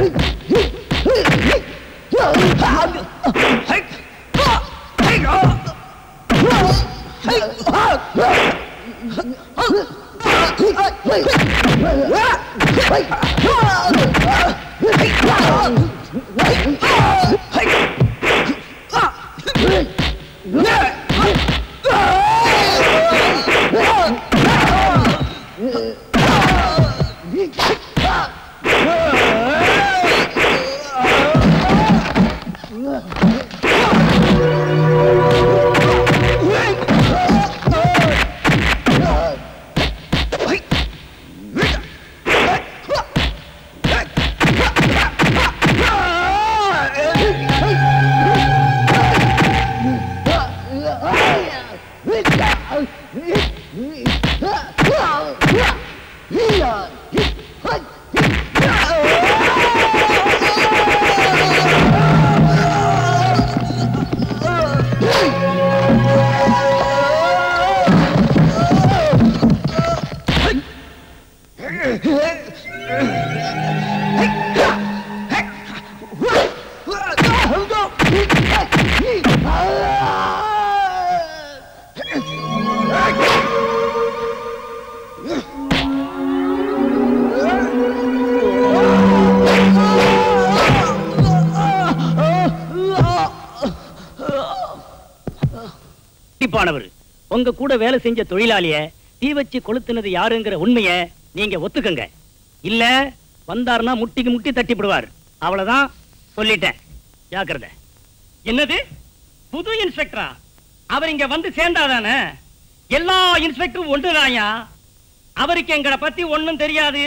கண்டிப்பானவர் உங்க கூட வேலை செஞ்ச தொழிலாளிய தீ வச்சு கொளுத்துனது யாருங்கிற உண்மைய நீங்க ஒத்துக்கங்க இல்ல வந்தாருன்னா முட்டிக்கு முட்டி தட்டிப்படுவார் அவ்வளவுதான் சொல்லிட்டேன் ஜாக்கிரதை என்னது புது இன்ஸ்பெக்டரா அவர் இங்க வந்து சேர்ந்தாதானே எல்லா இன்ஸ்பெக்டரும் ஒன்றுதாயா அவருக்கு எங்களை பத்தி ஒண்ணும் தெரியாது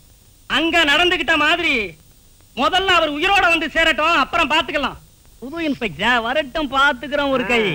அங்க நடந்துகிட்ட மாதிரி முதல்ல அவர் உயிரோட வந்து சேரட்டும் அப்புறம் பாத்துக்கலாம் புது இன்ஸ்பெக்டர் வரட்டும் பாத்துக்கிறோம் ஒரு கை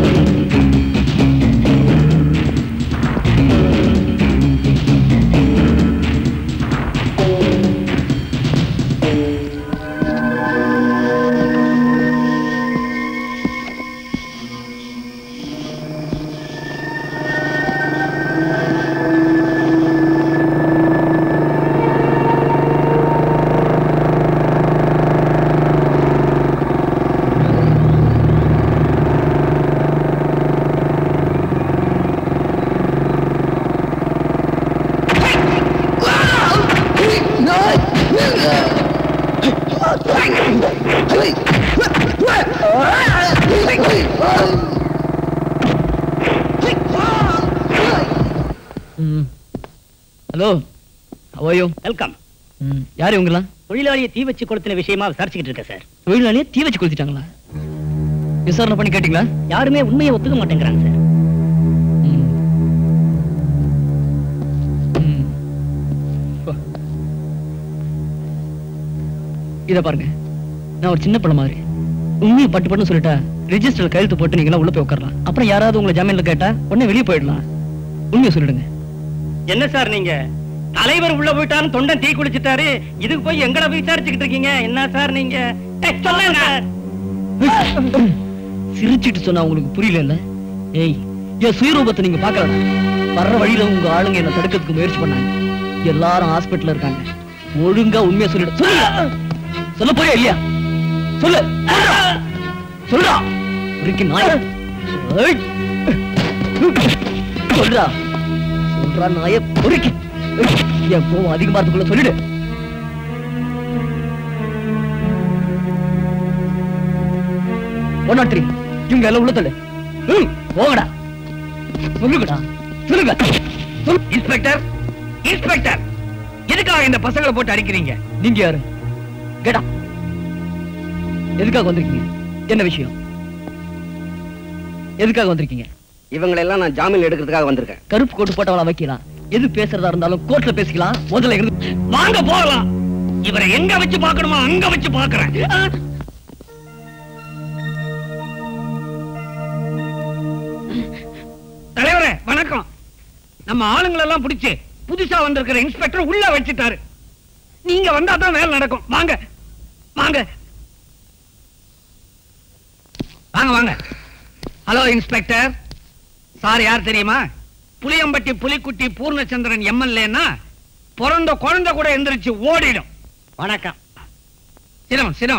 ஹலோ அவையோ வெல்கம் யார் இவங்கலாம் தொழிலாளியை தீ வச்சு கொளுத்தின விஷயமா விசாரிச்சுக்கிட்டு இருக்கேன் சார் தொழிலாளியை தீ வச்சு கொளுத்திட்டாங்களா விசாரணை பண்ணி கேட்டீங்களா யாருமே உண்மையை ஒத்துக்க மாட்டேங்கிறாங்க சார் இத பாருங்க நான் ஒரு சின்ன பழம் மாதிரி உண்மையை பட்டு பட்டு சொல்லிட்டா ரெஜிஸ்டர் கையெழுத்து போட்டு நீங்க எல்லாம் உள்ள போய் உட்காரலாம் அப்புறம் யாராவது உங்களை ஜாமீன்ல கேட்டா உடனே வெளியே போயிடலாம் உண்மையை சொல்லிடுங்க என்ன சார் நீங்க தலைவர் உள்ள போயிட்டாரு தொண்டன் தீ குளிச்சிட்டாரு இதுக்கு போய் எங்களை விசாரிச்சுக்கிட்டு இருக்கீங்க என்ன சார் நீங்க ஏய், சொல்லுங்க சிரிச்சிட்டு சொன்னா உங்களுக்கு புரியல இல்ல ஏய் என் சுயரூபத்தை நீங்க பார்க்கலாம் வர்ற வழியில உங்க ஆளுங்க என்ன தடுக்கிறதுக்கு முயற்சி பண்ணாங்க எல்லாரும் ஹாஸ்பிட்டல்ல இருக்காங்க ஒழுங்கா உண்மையை சொல்லிடு சொல்லுடா சொல்ல போறியா இல்லையா சொல்லு சொல்றா. சொல்றா இருக்கு நாய் ஏய். சொல்றா சொல்றா நாய பொறுக்கி என் கோவம் அதிகமா இருக்குள்ள சொல்லிடு ஒன் நாட் த்ரீ இவங்க எல்லாம் உள்ள தள்ளு ம், போங்கடா சொல்லுங்கடா சொல்லுங்க இன்ஸ்பெக்டர் இன்ஸ்பெக்டர் எதுக்காக இந்த பசங்களை போட்டு அடிக்கிறீங்க நீங்க யாரு கேடா எதுக்காக வந்திருக்கீங்க என்ன விஷயம் எதுக்காக வந்திருக்கீங்க இவங்களை எல்லாம் நான் ஜாமீன் எடுக்கிறதுக்காக வந்திருக்கேன் கருப்பு கோட்டு போட்டவளா வைக்கலாம் எது பேசுறதா இருந்தாலும் கோர்ட்ல பேசிக்கலாம் முதல்ல இருந்து வாங்க போகலாம் இவரை எங்க வச்சு பார்க்கணுமோ அங்க வச்சு பார்க்கறேன் தலைவரே வணக்கம் நம்ம ஆளுங்களை எல்லாம் பிடிச்சு புதுசா வந்திருக்கிற இன்ஸ்பெக்டர் உள்ள வச்சுட்டாரு நீங்க வந்தா தான் வேலை நடக்கும் வாங்க வாங்க வாங்க வாங்க ஹலோ இன்ஸ்பெக்டர் சார் யார் தெரியுமா புளியம்பட்டி புலிக்குட்டி பூர்ணச்சந்திரன் எம்எல்ஏன்னா பிறந்த குழந்தை கூட எந்திரிச்சு ஓடிடும் வணக்கம் சிரம் சிரம்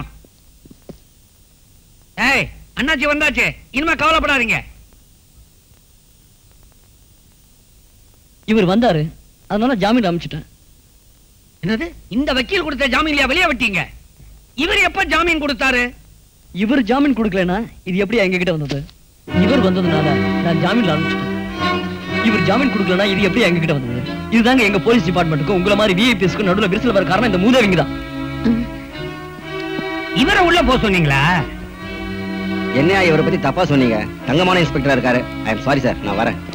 ஏய் அண்ணாச்சி வந்தாச்சு இனிமே கவலைப்படாதீங்க இவர் வந்தாரு அதனால ஜாமீன் அமைச்சிட்டேன் என்னது இந்த வக்கீல் கொடுத்த ஜாமீன்லயா வெளியே விட்டீங்க இவர் எப்ப ஜாமீன் கொடுத்தாரு இவர் ஜாமீன் கொடுக்கலனா இது எப்படி எங்க கிட்ட வந்தது இவர் வந்ததுனால நான் ஜாமீன்ல ஆரம்பிச்சிட்டேன் இவர் ஜாமீன் கொடுக்கலனா இது எப்படி எங்க கிட்ட வந்தது இதுதாங்க எங்க போலீஸ் டிபார்ட்மெண்ட்டுக்கும் உங்கள மாதிரி விஐபிஎஸ்க்கு நடுவுல விரிசல் வர காரணம் இந்த மூதேவிங்க தான் இவரை உள்ள போக சொன்னீங்களா என்னையா இவரை பத்தி தப்பா சொன்னீங்க தங்கமான இன்ஸ்பெக்டரா இருக்காரு ஐ எம் சாரி சார் நான் வரேன்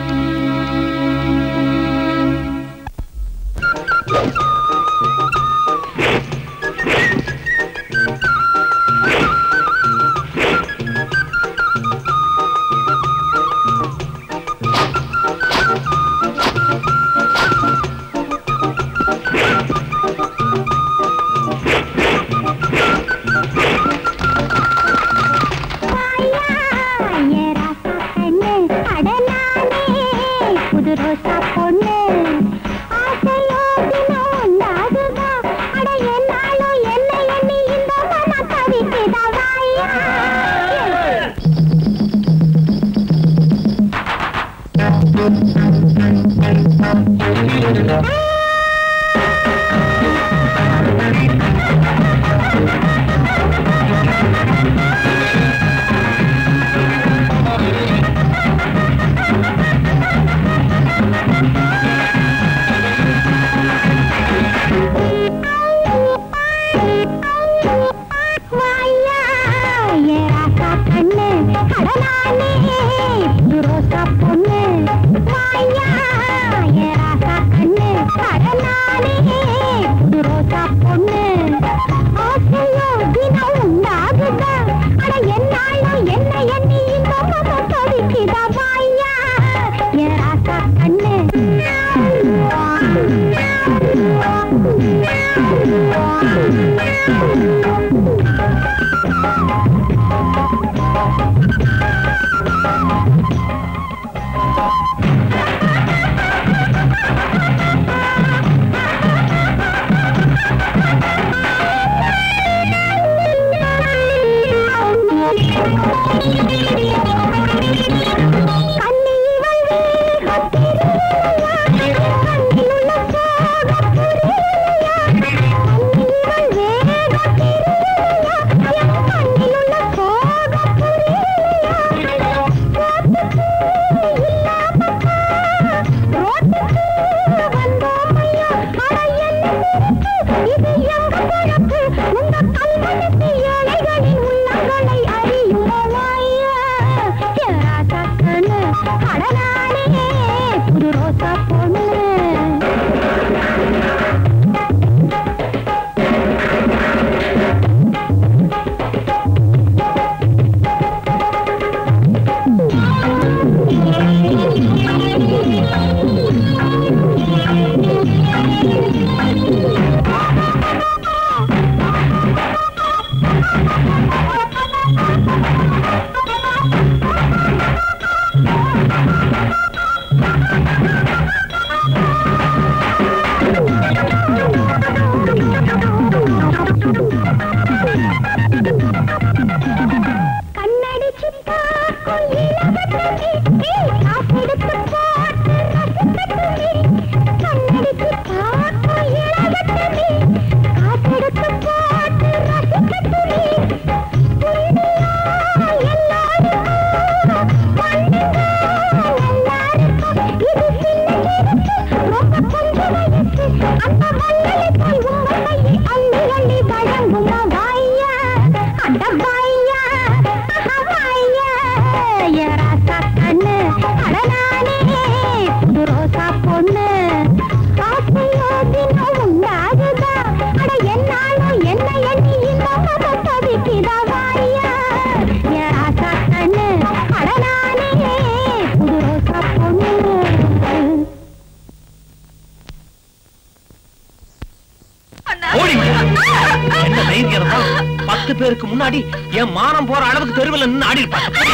புது ரோசா பொண்ணு ஆசையோ தினம் உண்டாகுதா அட என்னாலும் என்ன எண்ணி இந்த மனம் தவிக்குதா வாயா வாயா ஏ ராசா கண்ணு அடனானே புது ரோசா பொண்ணு வாயா ஏ ராசா கண்ணு அடனானே புது ரோசா பொண்ணு ஆசையோ தினம் உண்டாகுதா அட என்னாலும் என்ன எண்ணி இந்த மனம் தவிக்குதா வாயா ஏ ராசா கண்ணு புது ரோசா பொண்ணு கண்ணடிச்சு பார்க்கும் இளவரசி, காசெடுத்து போட்டு ரசிக்கட்டுமே. கண்ணடிச்சு பார்க்கும் இளவரசி, காசெடுத்து போட்டு ரசிக்கட்டுமே. புரியுதா எல்லாருக்கும், பண்ணுங்க எல்லாருக்கும். இது சின்ன சிரிப்பு, ரொம்ப கொஞ்சம் வயசு. அந்த வள்ளலை போய் உங்க கையை அள்ளி அள்ளி வழங்குமா வாயா அட வாயா ஆஹா வாயா ஏ ராசா கண்ணு அட நானே புது ரோசா பொண்ணு ஆசையோ தினம் உண்டாகுதா அட என்னாலும் என்ன எண்ணி இந்த மனம் தவிக்குதா வாயா ஏ ராசா கண்ணு அட நானே புது ரோசா பொண்ணு ஓடி விடு. என்ன தைரியம் இருந்தா பத்து பேருக்கு முன்னாடி என் மானம் போற அளவுக்கு தெருவில் நின்று ஆடி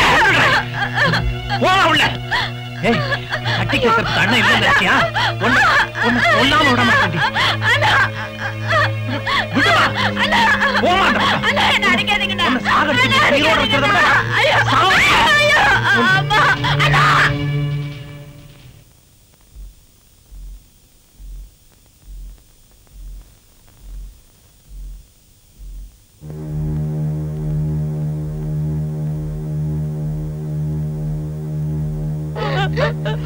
போக உள்ள ஏய் கட்டி கேட்கறதுக்கு அண்ணன் இல்ல நினைச்சியா ஒண்ணு ஒண்ணு சொல்லாம விட மாட்டேன் விடுமா போக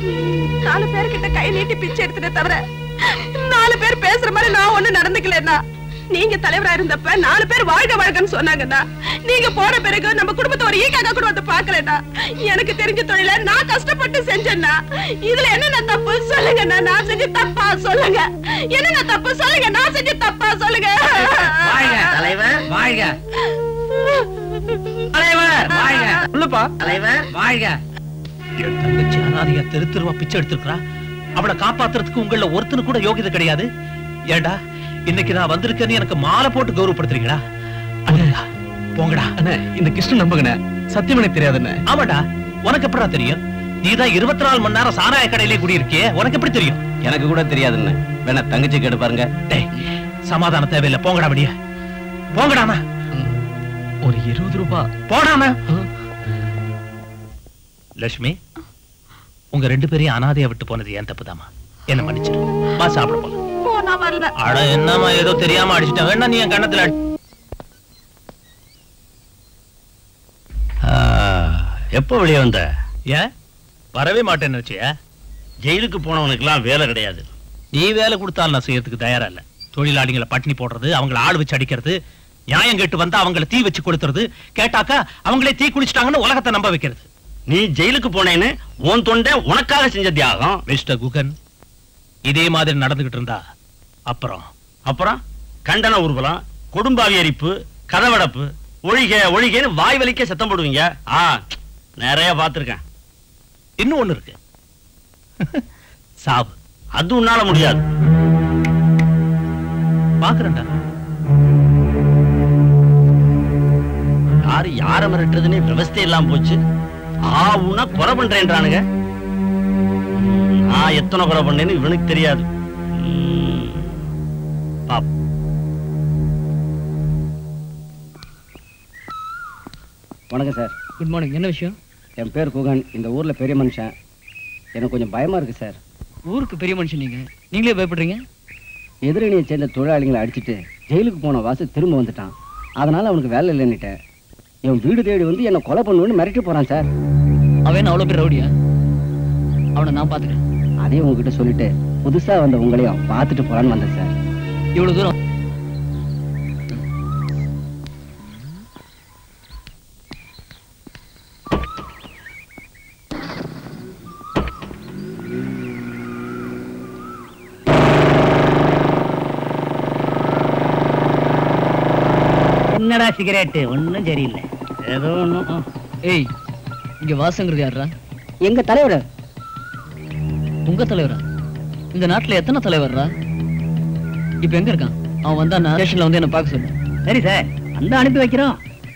நாலு பேர்கிட்ட கை நீட்டி பிச்சை எடுத்துட்டே தவிர நாலு பேர் பேசுற மாதிரி நான் ஒண்ணு நடந்துக்கலன்னா நீங்க தலைவரா இருந்தப்ப நாலு பேர் வாழ்க வாழ்கன்னு சொன்னாங்கண்ணா நீங்க போன பிறகு நம்ம குடும்பத்தை ஒரு ஈக்காக குடும்பத்தை பாக்கலண்ணா எனக்கு தெரிஞ்ச தொழில நான் கஷ்டப்பட்டு செஞ்சேன்னா இதுல என்னென்ன தப்பு சொல்லுங்கண்ணா நான் செஞ்ச தப்பா சொல்லுங்க என்னென்ன தப்பு சொல்லுங்க நான் செஞ்ச தப்பா சொல்லுங்க வாழ்க தலைவர் வாழ்க தலைவர் வாழ்க உள்ளப்பா தலைவர் வாழ்க என் தங்கச்சி அனாதையா தெரு தெருவா பிச்சை எடுத்திருக்கிறா அவளை காப்பாத்துறதுக்கு உங்கள ஒருத்தனு கூட யோகியதை கிடையாது ஏண்டா இன்னைக்கு நான் வந்திருக்கேன்னு எனக்கு மாலை போட்டு கௌரவப்படுத்துறீங்களா அண்ணா போங்கடா அண்ணே இந்த கிருஷ்ணன் நம்புங்கண்ணே சத்தியம் எனக்கு தெரியாதுண்ணே ஆமாடா உனக்கு எப்படா தெரியும் நீதான் இருபத்தி நாலு மணி நேரம் சாராய கடையிலே குடியிருக்கியே உனக்கு எப்படி தெரியும் எனக்கு கூட தெரியாதுண்ணே வேணா தங்கச்சி கேட்டு பாருங்க டேய் சமாதானம் தேவையில்லை போங்கடா அப்படியே போங்கடாண்ணா ஒரு இருபது ரூபாய் போடாம லட்சுமி உங்க ரெண்டு பேரையும் அனாதையா விட்டு போனது ஏன் தப்புதாம்மா என்ன மன்னிச்சிரு வா சாப்பிட போலாம் போனா வரல அட என்னம்மா ஏதோ தெரியாம அடிச்சிட்டேன் வேணா நீ என் கண்ணத்துல அடி- எப்போ வெளியே வந்த ஏன் வரவே மாட்டேன்னு வச்சியா ஜெயிலுக்கு போனவனுக்கெல்லாம் வேலை கிடையாது நீ வேலை கொடுத்தாலும் நான் செய்யறதுக்கு தயாரா இல்ல தொழிலாளிகளை பட்டினி போடுறது அவங்கள ஆள் வச்சு அடிக்கிறது நியாயம் கேட்டு வந்தா அவங்கள தீ வச்சு கொடுத்துறது கேட்டாக்கா அவங்களே தீ குடிச்சிட்டாங்கன்னு உலகத்தை நம்ப வைக்கிறது நீ ஜெயிலுக்கு போனேன்னு உன் தொண்டை உனக்காக செஞ்ச தியாகம் மிஸ்டர் குகன் இதே மாதிரி நடந்துகிட்டு இருந்தா அப்புறம் அப்புறம் கண்டன ஊர்வலம் கொடும்பாவி எரிப்பு கதவடப்பு ஒழிக ஒழிகன்னு வாய் வலிக்க சத்தம் போடுவீங்க ஆ நிறைய பார்த்திருக்கேன் இன்னும் ஒண்ணு இருக்கு சாவு அது உன்னால முடியாது பாக்குறேன்டா யாரு யார மிரட்டுறதுன்னே விவஸ்தை இல்லாம போச்சு ஆவுன்னா கொலை பண்றேன்றானுங்க ம், நான் எத்தனை கொலை பண்ணேன்னு இவனுக்கு தெரியாது ம், பாப். வணக்கம் சார் குட் மார்னிங் என்ன விஷயம் என் பேர் குகன் இந்த ஊர்ல பெரிய மனுஷன் எனக்கு கொஞ்சம் பயமா இருக்கு சார் ஊருக்கு பெரிய மனுஷன் நீங்க நீங்களே பயப்படுறீங்க எதிரணியை சேர்ந்த தொழிலாளிகளை அடிச்சிட்டு ஜெயிலுக்கு போன வாசு திரும்ப வந்துட்டான் அதனால அவனுக்கு வேலை இல்லைன்னுட்டேன் என் வீடு தேடி வந்து என்னை கொலை பண்ணுவேன்னு மிரட்டி போறான் சார் அவன் அவ்வளவு பேர் ரவுடியா அவனை நான் பாத்துக்கிறேன் அதே உங்ககிட்ட சொல்லிட்டு புதுசா வந்த உங்களையும் பார்த்துட்டு போலான்னு வந்தேன் சார் இவ்வளவு தூரம் என்னடா சிகரெட் ஒண்ணும் சரியில்லை ஏதோ ஒண்ணும் ஏய் இங்க வாசங்கிறது யாரா எங்க தலைவர் உங்க தலைவரா இந்த நாட்டுல எத்தனை தலைவர்ரா இப்ப எங்க இருக்கான் அவன் வந்தா நான் ஸ்டேஷன்ல வந்து என்ன பார்க்க சொல்லு சரி சார் அந்த அனுப்பி வைக்கிறோம்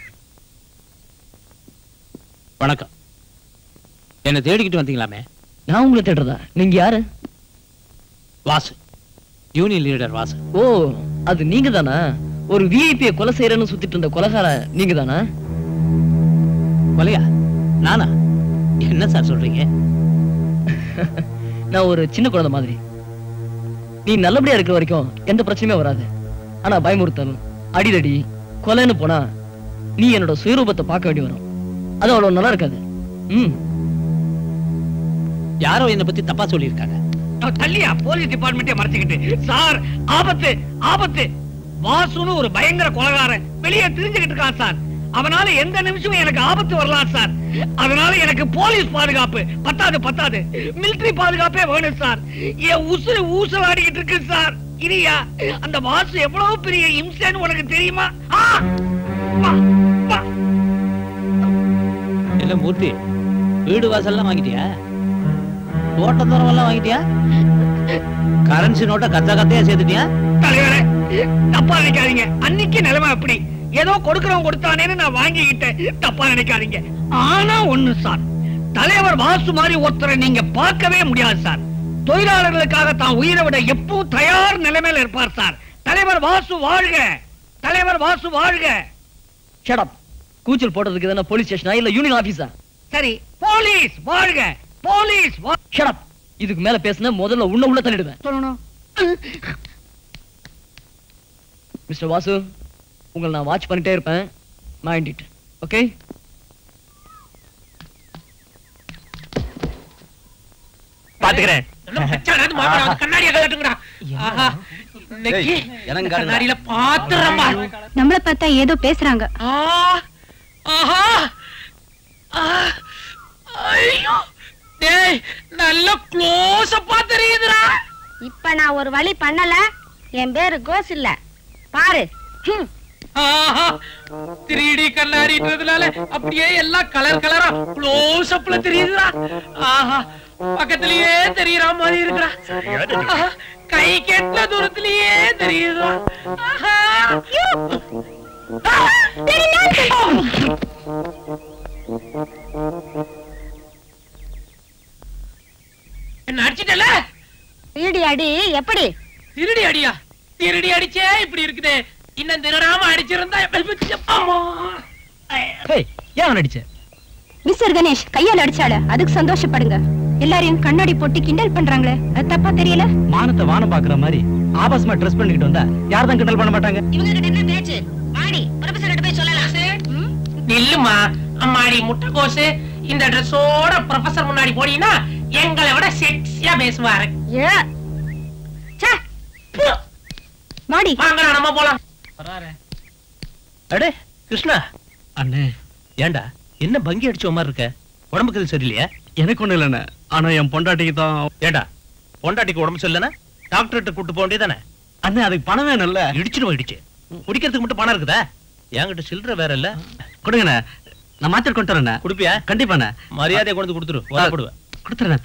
வணக்கம் என்ன தேடிக்கிட்டு வந்தீங்களாமே நான் உங்களை தேடுறதா நீங்க யாரு வாசு யூனியன் லீடர் வாசு ஓ அது நீங்க தானா ஒரு விஐபியை கொலை செய்யறேன்னு சுத்திட்டு இருந்த கொலகார நீங்க தானா கொலையா நானா என்ன சார் சொல்றீங்க நான் ஒரு சின்ன குழந்தை மாதிரி நீ நல்லபடியா இருக்கிற வரைக்கும் எந்த பிரச்சனையுமே வராது ஆனா பயமுறுத்தல் அடிதடி கொலைன்னு போனா நீ என்னோட சுயரூபத்தை பார்க்க வேண்டி வரும் அது அவ்வளவு நல்லா இருக்காது ம் யாரோ என்னை பத்தி தப்பா சொல்லியிருக்காங்க அவன் தள்ளியா போலீஸ் டிபார்ட்மெண்ட்டே மறைச்சுக்கிட்டு சார் ஆபத்து ஆபத்து வாசுன்னு ஒரு பயங்கர கொலகாரன் வெளியே தெரிஞ்சுக்கிட்டு இருக்கான் சார் அவனால எந்த நிமிஷமும் எனக்கு ஆபத்து வரலாம் சார் அதனால எனக்கு போலீஸ் பாதுகாப்பு பத்தாது பத்தாது மிலிட்டரி பாதுகாப்பே வேணும் சார் என் உசுறு ஊசலாடிக்கிட்டு இருக்கு சார் இரியா அந்த வாசு எவ்வளவு பெரிய இம்சைன்னு உனக்கு தெரியுமா ஆ! வா, வா. இல்ல மூர்த்தி வீடு வாசல்லாம் வாங்கிட்டியா தோட்ட தரம் எல்லாம் வாங்கிட்டியா கரன்சி நோட்டை கத்த கத்தையா சேர்த்துட்டியா தலைவரே தப்பா நினைக்காதீங்க அன்னைக்கு நிலைமை அப்படி ஏதோ கொடுக்கறவன் கொடுத்தானேன்னு நான் வாங்கிக்கிட்டேன் தப்பா நினைக்காதீங்க ஆனா ஒண்ணு சார் தலைவர் வாசு மாதிரி ஒருத்தரை நீங்க பார்க்கவே முடியாது சார் தொழிலாளர்களுக்காக தான் உயிரை விட எப்பவும் தயார் நிலைமையில இருப்பார் சார் தலைவர் வாசு வாழ்க தலைவர் வாசு வாழ்க ஷட் கூச்சல் போடுறதுக்கு எதனா போலீஸ் ஸ்டேஷனா இல்ல யூனியன் ஆபீஸா சரி போலீஸ் வாழ்க போலீஸ் ஷட் இதுக்கு மேல பேசினா முதல்ல உன்ன உள்ள தள்ளிடுவேன் சொல்லணும் மிஸ்டர் வாசு உங்களை நான் வாட்ச் பண்ணிட்டே இருப்பேன் மைண்ட் இட் ஓகே பாத்துக்கிறேன் கண்ணாடியை கலட்டுங்கடா ஆஹா இன்னைக்கு ஏய், எனக்கு காட்டுடா. கண்ணாடியில பாத்துறமா நம்மள பார்த்தா ஏதோ பேசுறாங்க ஆஹா ஆ, ஐயோ டேய் நல்ல க்ளோஸ் அப்பா தெரியுதுடா இப்ப நான் ஒரு வழி பண்ணல என் பேரு கோஸ் இல்ல பாரு ஹம். ஆஹா 3D கண்ணாடின்றதுனால அப்படியே எல்லாம் கலர் கலரா க்ளோஸ் அப்ல தெரியுதுடா ஆஹா பக்கத்திலேயே தெரியற மாதிரி இருக்குடா ஆஹா, கை கெட்ட தூரத்திலேயே தெரியுதுடா ஆஹா ஆ, என்ன அடிச்சிட்டல திருடி அடி எப்படி திருடி அடியா திருடி அடிச்சே இப்படி இருக்குதே இன்னும் திருடாம அடிச்சிருந்தா அம்மா. ஏன் அவன் அடிச்ச மிஸ்டர் கணேஷ் கையால அடிச்சால அதுக்கு சந்தோஷப்படுங்க எல்லாரையும் கண்ணாடி போட்டு கிண்டல் பண்றாங்களே அது தப்பா தெரியல மானத்தை வானம் பாக்குற மாதிரி ஆபாசமா ட்ரெஸ் பண்ணிக்கிட்டு வந்தா யார் தான் கிண்டல் பண்ண மாட்டாங்க இவங்க கிட்ட என்ன பேச்சு வாடி ப்ரொஃபசர் போய் சொல்லலாம் நில்லுமா அம்மாடி முட்டைக்கோசு இந்த ட்ரெஸ்ஸோட ப்ரொஃபசர் முன்னாடி போனீங்கன்னா எங்களை விட செக்ஸியா பேசுவாரு ஏ ச்சே. மாடி வாங்கடா நம்ம போலாம் அடே கிருஷ்ணா அண்ணே ஏன்டா என்ன பங்கி அடிச்ச மாதிரி இருக்க உடம்புக்கு இது சரியில்லையா எனக்கு ஒண்ணு இல்லண்ணே ஆனா என் பொண்டாட்டிக்கு தான் ஏண்டா பொண்டாட்டிக்கு உடம்பு சரியில்லைன்னா டாக்டர்கிட்ட கூட்டு போக வேண்டியதானே அண்ணே அதுக்கு பணம் வேணும்ல இடிச்சிடும் இடிச்சு குடிக்கிறதுக்கு மட்டும் பணம் இருக்குதா என்கிட்ட சில்லற வேற இல்ல கொடுங்கண்ணே நான் மாத்திரை கொண்டு வரேண்ணே குடுப்பியா கண்டிப்பாண்ணே மரியாதையை கொண்டு வந்து கொடுத்துரு வரப்படுவேன் கொடுத்துறேன்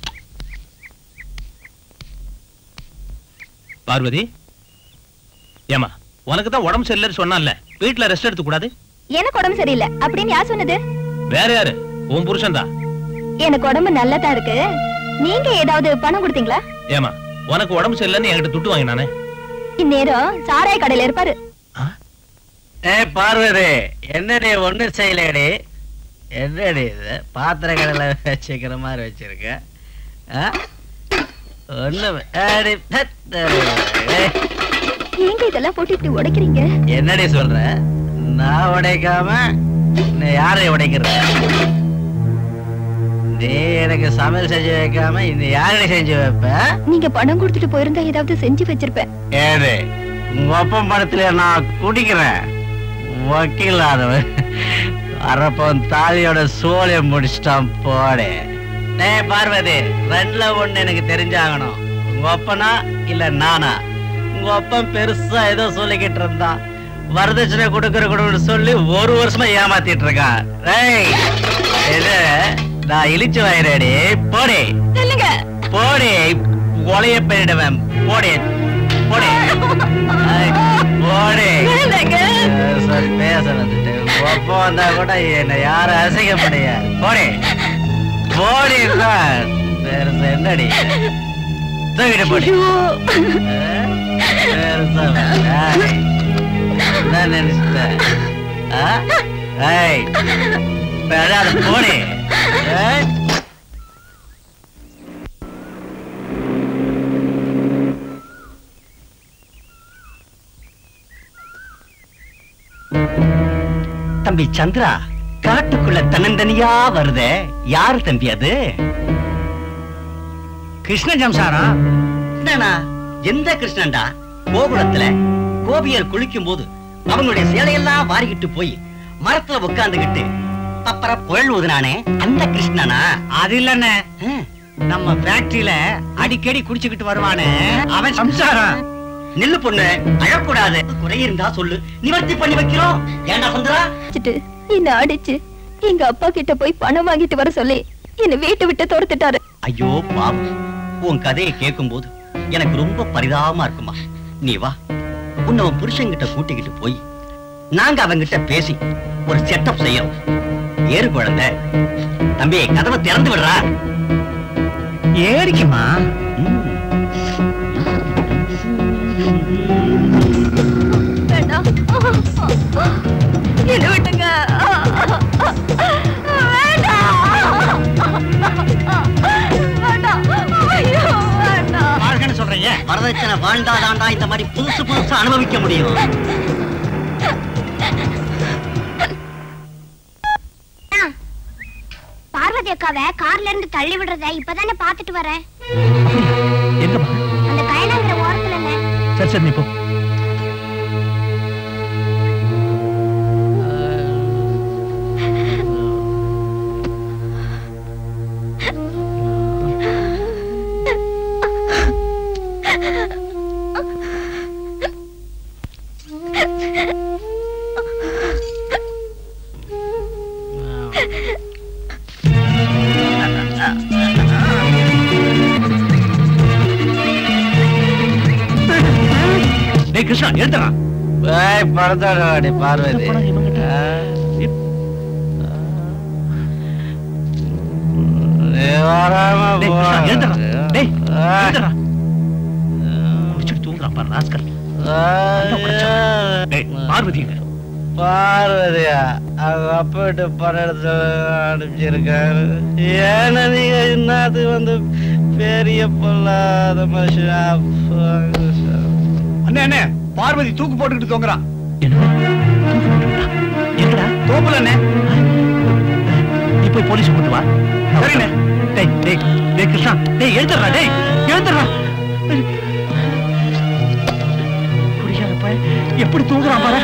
பார்வதி ஏமா உனக்கு தான் உடம்பு சரியில்லைன்னு சொன்னான்ல வீட்டுல ரெஸ்ட் எடுத்து கூடாது எனக்கு உடம்பு சரியில்லை அப்படின்னு யார் சொன்னது வேற யாரு உன் புருஷன் தான் எனக்கு உடம்பு நல்லதா இருக்கு நீங்க ஏதாவது பணம் கொடுத்தீங்களா ஏமா உனக்கு உடம்பு சரியில்லைன்னு என்கிட்ட துட்டு வாங்கி நானே இந்நேரம் சாராய கடையில இருப்பாரு ஏ பார்வதி என்னடி ஒண்ணு செய்யலடி என்னடி இது பாத்திர கடையில வச்சுக்கிற மாதிரி வச்சிருக்க ஆ? ஒண்ணு அடி, பத்து. ஏய், ஏங்க இதெல்லாம் போட்டு இப்படி உடைக்கிறீங்க என்னடி சொல்ற நான் உடைக்காம நீ யாரை உடைக்கிற நீ எனக்கு சமையல் செஞ்சு வைக்காம இந்த யாரை செஞ்சு வைப்ப நீங்க பணம் கொடுத்துட்டு போயிருந்தா ஏதாவது செஞ்சு வச்சிருப்பேன் ஏது உங்க ஒப்பம் படத்துல நான் குடிக்கிறேன் வக்கீலாதவன் அரப்பன் தாலியோட சோழிய முடிச்சிட்டான் போடு டேய் பார்வதி ரெண்டுல ஒண்ணு எனக்கு தெரிஞ்சாகணும் உங்க ஒப்பனா இல்ல நானா உங்க ஒப்பன் பெருசா ஏதோ சொல்லிக்கிட்டு இருந்தான் வரதட்சணை கொடுக்கற கொடுக்கணும் சொல்லி ஒரு வருஷமா ஏமாத்திட்டு இருக்கான் டேய் இது நான் இழிச்சு வயிறடி போடி போடி கொலைய பண்ணிடுவேன் போடி போடி ஐய், போடி சார் பேச வந்துட்டு ஒப்ப வந்தா கூட என்ன யாரும் அசைக்க முடியாது போடி போடி சார் பெருசா என்னடி தூக்கிட்டு போடி பெருசா ஏய், என்ன நினைச்சிட்ட ஆ? ஏய் பெறாத போடி ஏய் தம்பி சந்திரா காட்டுக்குள்ள தன்னந்தனியா வருதே யாரு தம்பி அது கிருஷ்ண ஜம்சாரா என்னண்ணா எந்த கிருஷ்ணன்டா கோகுலத்துல கோபியர் குளிக்கும் போது அவங்களுடைய சேலையெல்லாம் வாரிக்கிட்டு போய் மரத்துல உட்கார்ந்துகிட்டு அப்புறம் புயல் ஊதுனானே அந்த கிருஷ்ணனா அது இல்லண்ணே நம்ம ஃபேக்டரியில அடிக்கடி குடிச்சுக்கிட்டு வருவானே அவன் சம்சாரம் நில்லு பொண்ணு அழக்கூடாது குறை இருந்தா சொல்லு நிவர்த்தி பண்ணி வைக்கிறோம் ஏண்டா சுந்தரா வச்சுட்டு என்ன அடிச்சு எங்க அப்பா கிட்ட போய் பணம் வாங்கிட்டு வர சொல்லி என்ன வீட்டை விட்டு துரத்துட்டாரு ஐயோ பாவம் உன் கதையை கேட்கும்போது எனக்கு ரொம்ப பரிதாபமா இருக்குமா நீ வா உன்னை உன் புருஷன்கிட்ட கூட்டிக்கிட்டு போய் நாங்க அவங்கிட்ட பேசி ஒரு செட்டப் செய்யறோம் ஏறு குழந்தை தம்பி கதவை திறந்து விடுறா ஏறிக்குமா வேண்டாம் என்ன விட்டுங்க வாழ்கன்னு சொல்றீங்க வரதட்சணை வாழ்ந்தாதாண்டா இந்த மாதிரி புதுசு புதுசா அனுபவிக்க முடியும் பார்வதி அக்காவை கார்ல இருந்து தள்ளி விடுறத இப்பதானே பாத்துட்டு வரேன் எங்கம்மா அந்த கயலாங்கிற ஓரத்துலங்க சரி சரி நீ போ டேய் கிருஷ்ணா எழுந்துடா ஏய் படத்தோட பார்வதி நீ வராம டேய், போ. கிருஷ்ணா, எழுந்துடா. டேய், ஆ. எழுந்துடா. குடிச்சிட்டு தூங்குறான் பாரு ராஸ்கல் டேய் பார்வதிங்க பார்வதியா அவங்க அப்பா விட்டு படத்துல அனுப்பிச்சிருக்காரு ஏன்னா நீங்க என்னது வந்து பெரிய பொல்லாத மனுஷன் அண்ணே அண்ணே பார்வதி தூக்கு போட்டுக்கிட்டு தொங்குறான் எங்கடா தோப்புல அண்ணே நீ போய் போலீஸ் கொண்டு வா சரிண்ணே டேய் டேய் டேய் கிருஷ்ணா டேய் எழுந்துடுறா டேய் எழுந்துடுறா குடிக்காத பையன் எப்படி தூங்குறான் பாரு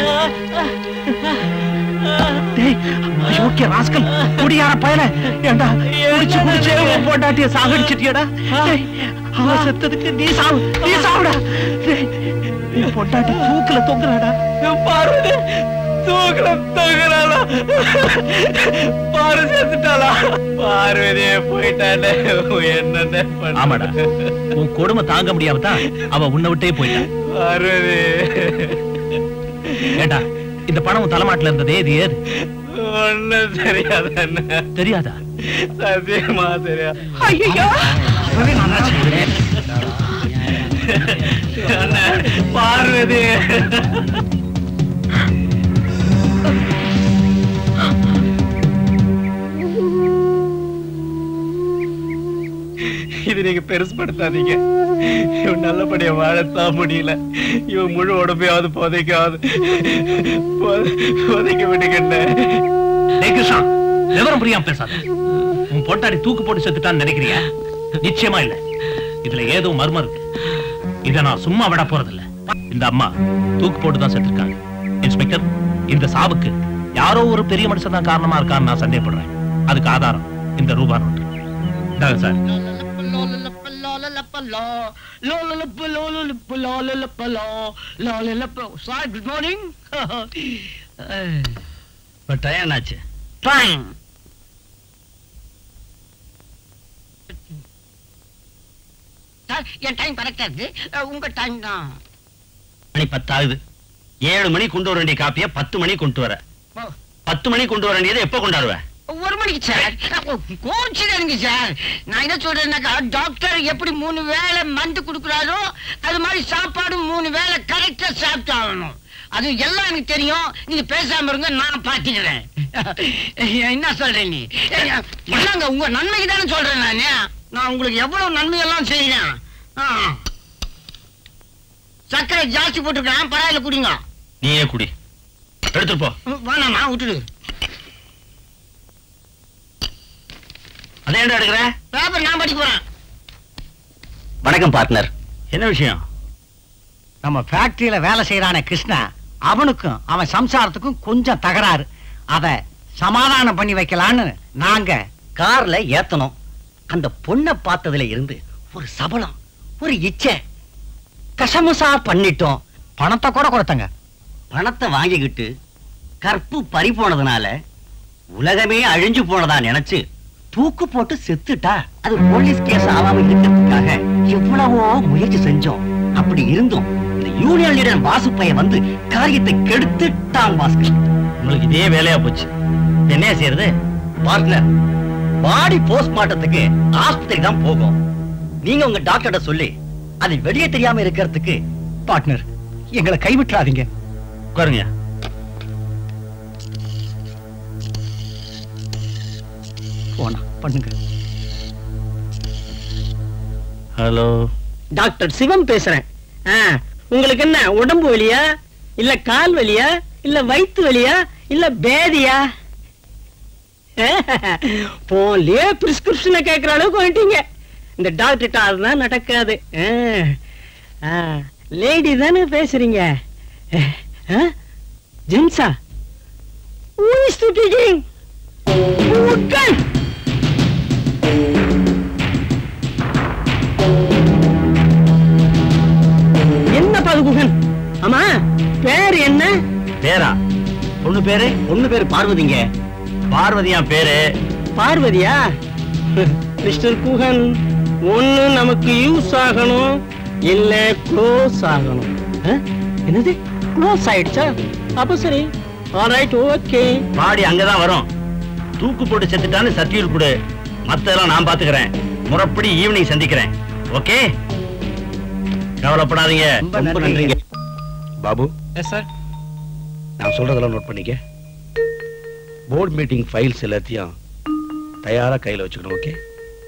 டேய் அயோக்கிய ராஸ்கல் குடியார பயல ஏண்டா குடிச்சு குடிச்சே உன் பொண்டாட்டிய சாகடிச்சிட்டியடா டேய் அவ செத்ததுக்கு நீ சாவு நீ சாவுடா டேய் நீ பொண்டாட்டி தூக்குல தொங்குறாடா பார்வதி தூக்குல தொங்குறாளா பாரு செத்துட்டாளா பார்வதியே போயிட்டானே என்னென்ன ஆமாடா உன் கொடுமை தாங்க முடியாம தான் அவ உன்னை விட்டே போயிட்டான் பார்வதி ஏண்டா இந்த பணம் உன் தலைமாட்டுல இருந்ததே இது ஏது ஒண்ணும் தெரியாது அண்ணா தெரியாதா சத்தியமா தெரியாது ஐயோ அண்ணா பார்வதி இது நீங்க பெருசுபடுத்தாதீங்க இவன் நல்லபடியா வாழத்தான் முடியல இவன் முழு உடம்பையாவது புதைக்காது புதைக்க விட்டுக்கிட்ட டேய் கிருஷ்ணா விவரம் புரியாம பேசாத உன் பொட்டாடி தூக்கு போட்டு செத்துட்டான்னு நினைக்கிறியா நிச்சயமா இல்ல இதுல ஏதோ மர்மம் இருக்கு இத நான் சும்மா விட போறதில்ல இந்த அம்மா தூக்கு போட்டு தான் செத்துருக்காங்க இன்ஸ்பெக்டர் இந்த சாவுக்கு யாரோ ஒரு பெரிய மனுஷன் தான் காரணமா இருக்கான்னு நான் சந்தேகப்படுறேன் அதுக்கு ஆதாரம் இந்த ரூபா நோட்டு இந்தாங்க சார் சார் குட் மார்னிங் இப்ப டைம் என்னாச்சு டைம் சார் என் டைம் கரெக்டா இருக்கு அஹ், உங்க டைம் தான் மணி பத்தாகுது ஏழு மணி கொண்டு வர வேண்டிய காப்பிய பத்து மணி கொண்டு வர ஓ, பத்து மணி கொண்டு வர வேண்டியதை எப்ப கொண்டாடுவ ஒரு மணிக்கு சார் கோச்சிடுங்க சார் நான் என்ன சொல்றேன்னாக்கா டாக்டர் எப்படி மூணு வேளை மருந்து கொடுக்குறாரோ அது மாதிரி சாப்பாடு மூணு வேளை கரெக்டா சாப்பிட்டு ஆகணும் அது எல்லாம் எனக்கு தெரியும் நீங்க பேசாம இருங்க நான் பாத்துக்கிறேன் என்ன சொல்றேன் நீ என்னங்க உங்க நன்மைக்கு தானே சொல்றேன் நானு நான் உங்களுக்கு எவ்வளவு நன்மை எல்லாம் செய்யறேன் ஆ. சர்க்கரை ஜாஸ்தி போட்டுருக்கேன் பரவாயில்ல குடிங்க நீயே குடி எடுத்துட்டு போ வேணாமா விட்டுடு அதே ஏன்டா எடுக்கிற பேப்பர் நான் படிக்க போறேன் வணக்கம் பார்ட்னர் என்ன விஷயம் நம்ம ஃபேக்டரியில வேலை செய்யறானே கிருஷ்ணா அவனுக்கும் அவன் சம்சாரத்துக்கும் கொஞ்சம் தகராறு அத சமாதானம் பண்ணி வைக்கலான்னு நாங்க கார்ல ஏத்தணும் அந்த பொண்ணை பார்த்ததுல இருந்து ஒரு சபலம் ஒரு இச்சை கசமுசா பண்ணிட்டோம் பணத்தை கூட கொடுத்தங்க பணத்தை வாங்கிக்கிட்டு கற்பு பறி போனதுனால உலகமே அழிஞ்சு போனதா நினைச்சு தூக்கு போட்டு செத்துட்டா அது போலீஸ் கேஸ் ஆகாம இருக்கிறதுக்காக எவ்வளவோ முயற்சி செஞ்சோம் அப்படி இருந்தும் இந்த யூனியன் லீடர் வாசு பையன் வந்து காரியத்தை கெடுத்துட்டான் பாஸ்கர் உங்களுக்கு இதே வேலையா போச்சு என்ன செய்யறது பார்ட்னர் பாடி போஸ்ட்மார்ட்டத்துக்கு ஆஸ்பத்திரி தான் போகும் நீங்க உங்க டாக்டர்கிட்ட சொல்லி அது வெளியே தெரியாம இருக்கிறதுக்கு பார்ட்னர் எங்களை கைவிட்டுறாதீங்க உட்காருங்க போனா பண்ணுங்க ஹலோ டாக்டர் சிவம் பேசுறேன் ஆ, உங்களுக்கு என்ன உடம்பு வலியா இல்ல கால் வலியா இல்ல வயித்து வலியா இல்ல பேதியா போன்லயே பிரிஸ்கிரிப்ஷனை கேட்கிற அளவுக்கு வந்துட்டீங்க இந்த டாக்டர்கிட்ட அதுதான் நடக்காது லேடி தானே பேசுறீங்க ஆ? ஜென்ஸா Who is speaking? Woodgun! என்ன பதுகுகன் ஆமா பேர் என்ன பேரா பொண்ணு பேரு பொண்ணு பேரு பார்வதிங்க பார்வதியா பேரு பார்வதியா மிஸ்டர் குஹன் ஒண்ணு நமக்கு யூஸ் ஆகணும் இல்ல க்ளோஸ் ஆகணும் ஆ? என்னது க்ளோஸ் ஆயிடுச்சா அப்ப சரி ஆல்ரைட் ஓகே பாடி அங்கதான் வரும் தூக்கு போட்டு செத்துட்டான்னு சர்டிஃபிகேட் கொடு மத்ததெல்லாம் நான் பாத்துக்கிறேன் முறைப்படி ஈவினிங் சந்திக்கிறேன் ஓகே கவலைப்படாதீங்க ரொம்ப நன்றிங்க பாபு எஸ் சார் நான் சொல்றதெல்லாம் நோட் பண்ணிக்க போர்ட் மீட்டிங் ஃபைல்ஸ் எல்லாத்தையும் தயாரா கையில வச்சுக்கணும் ஓகே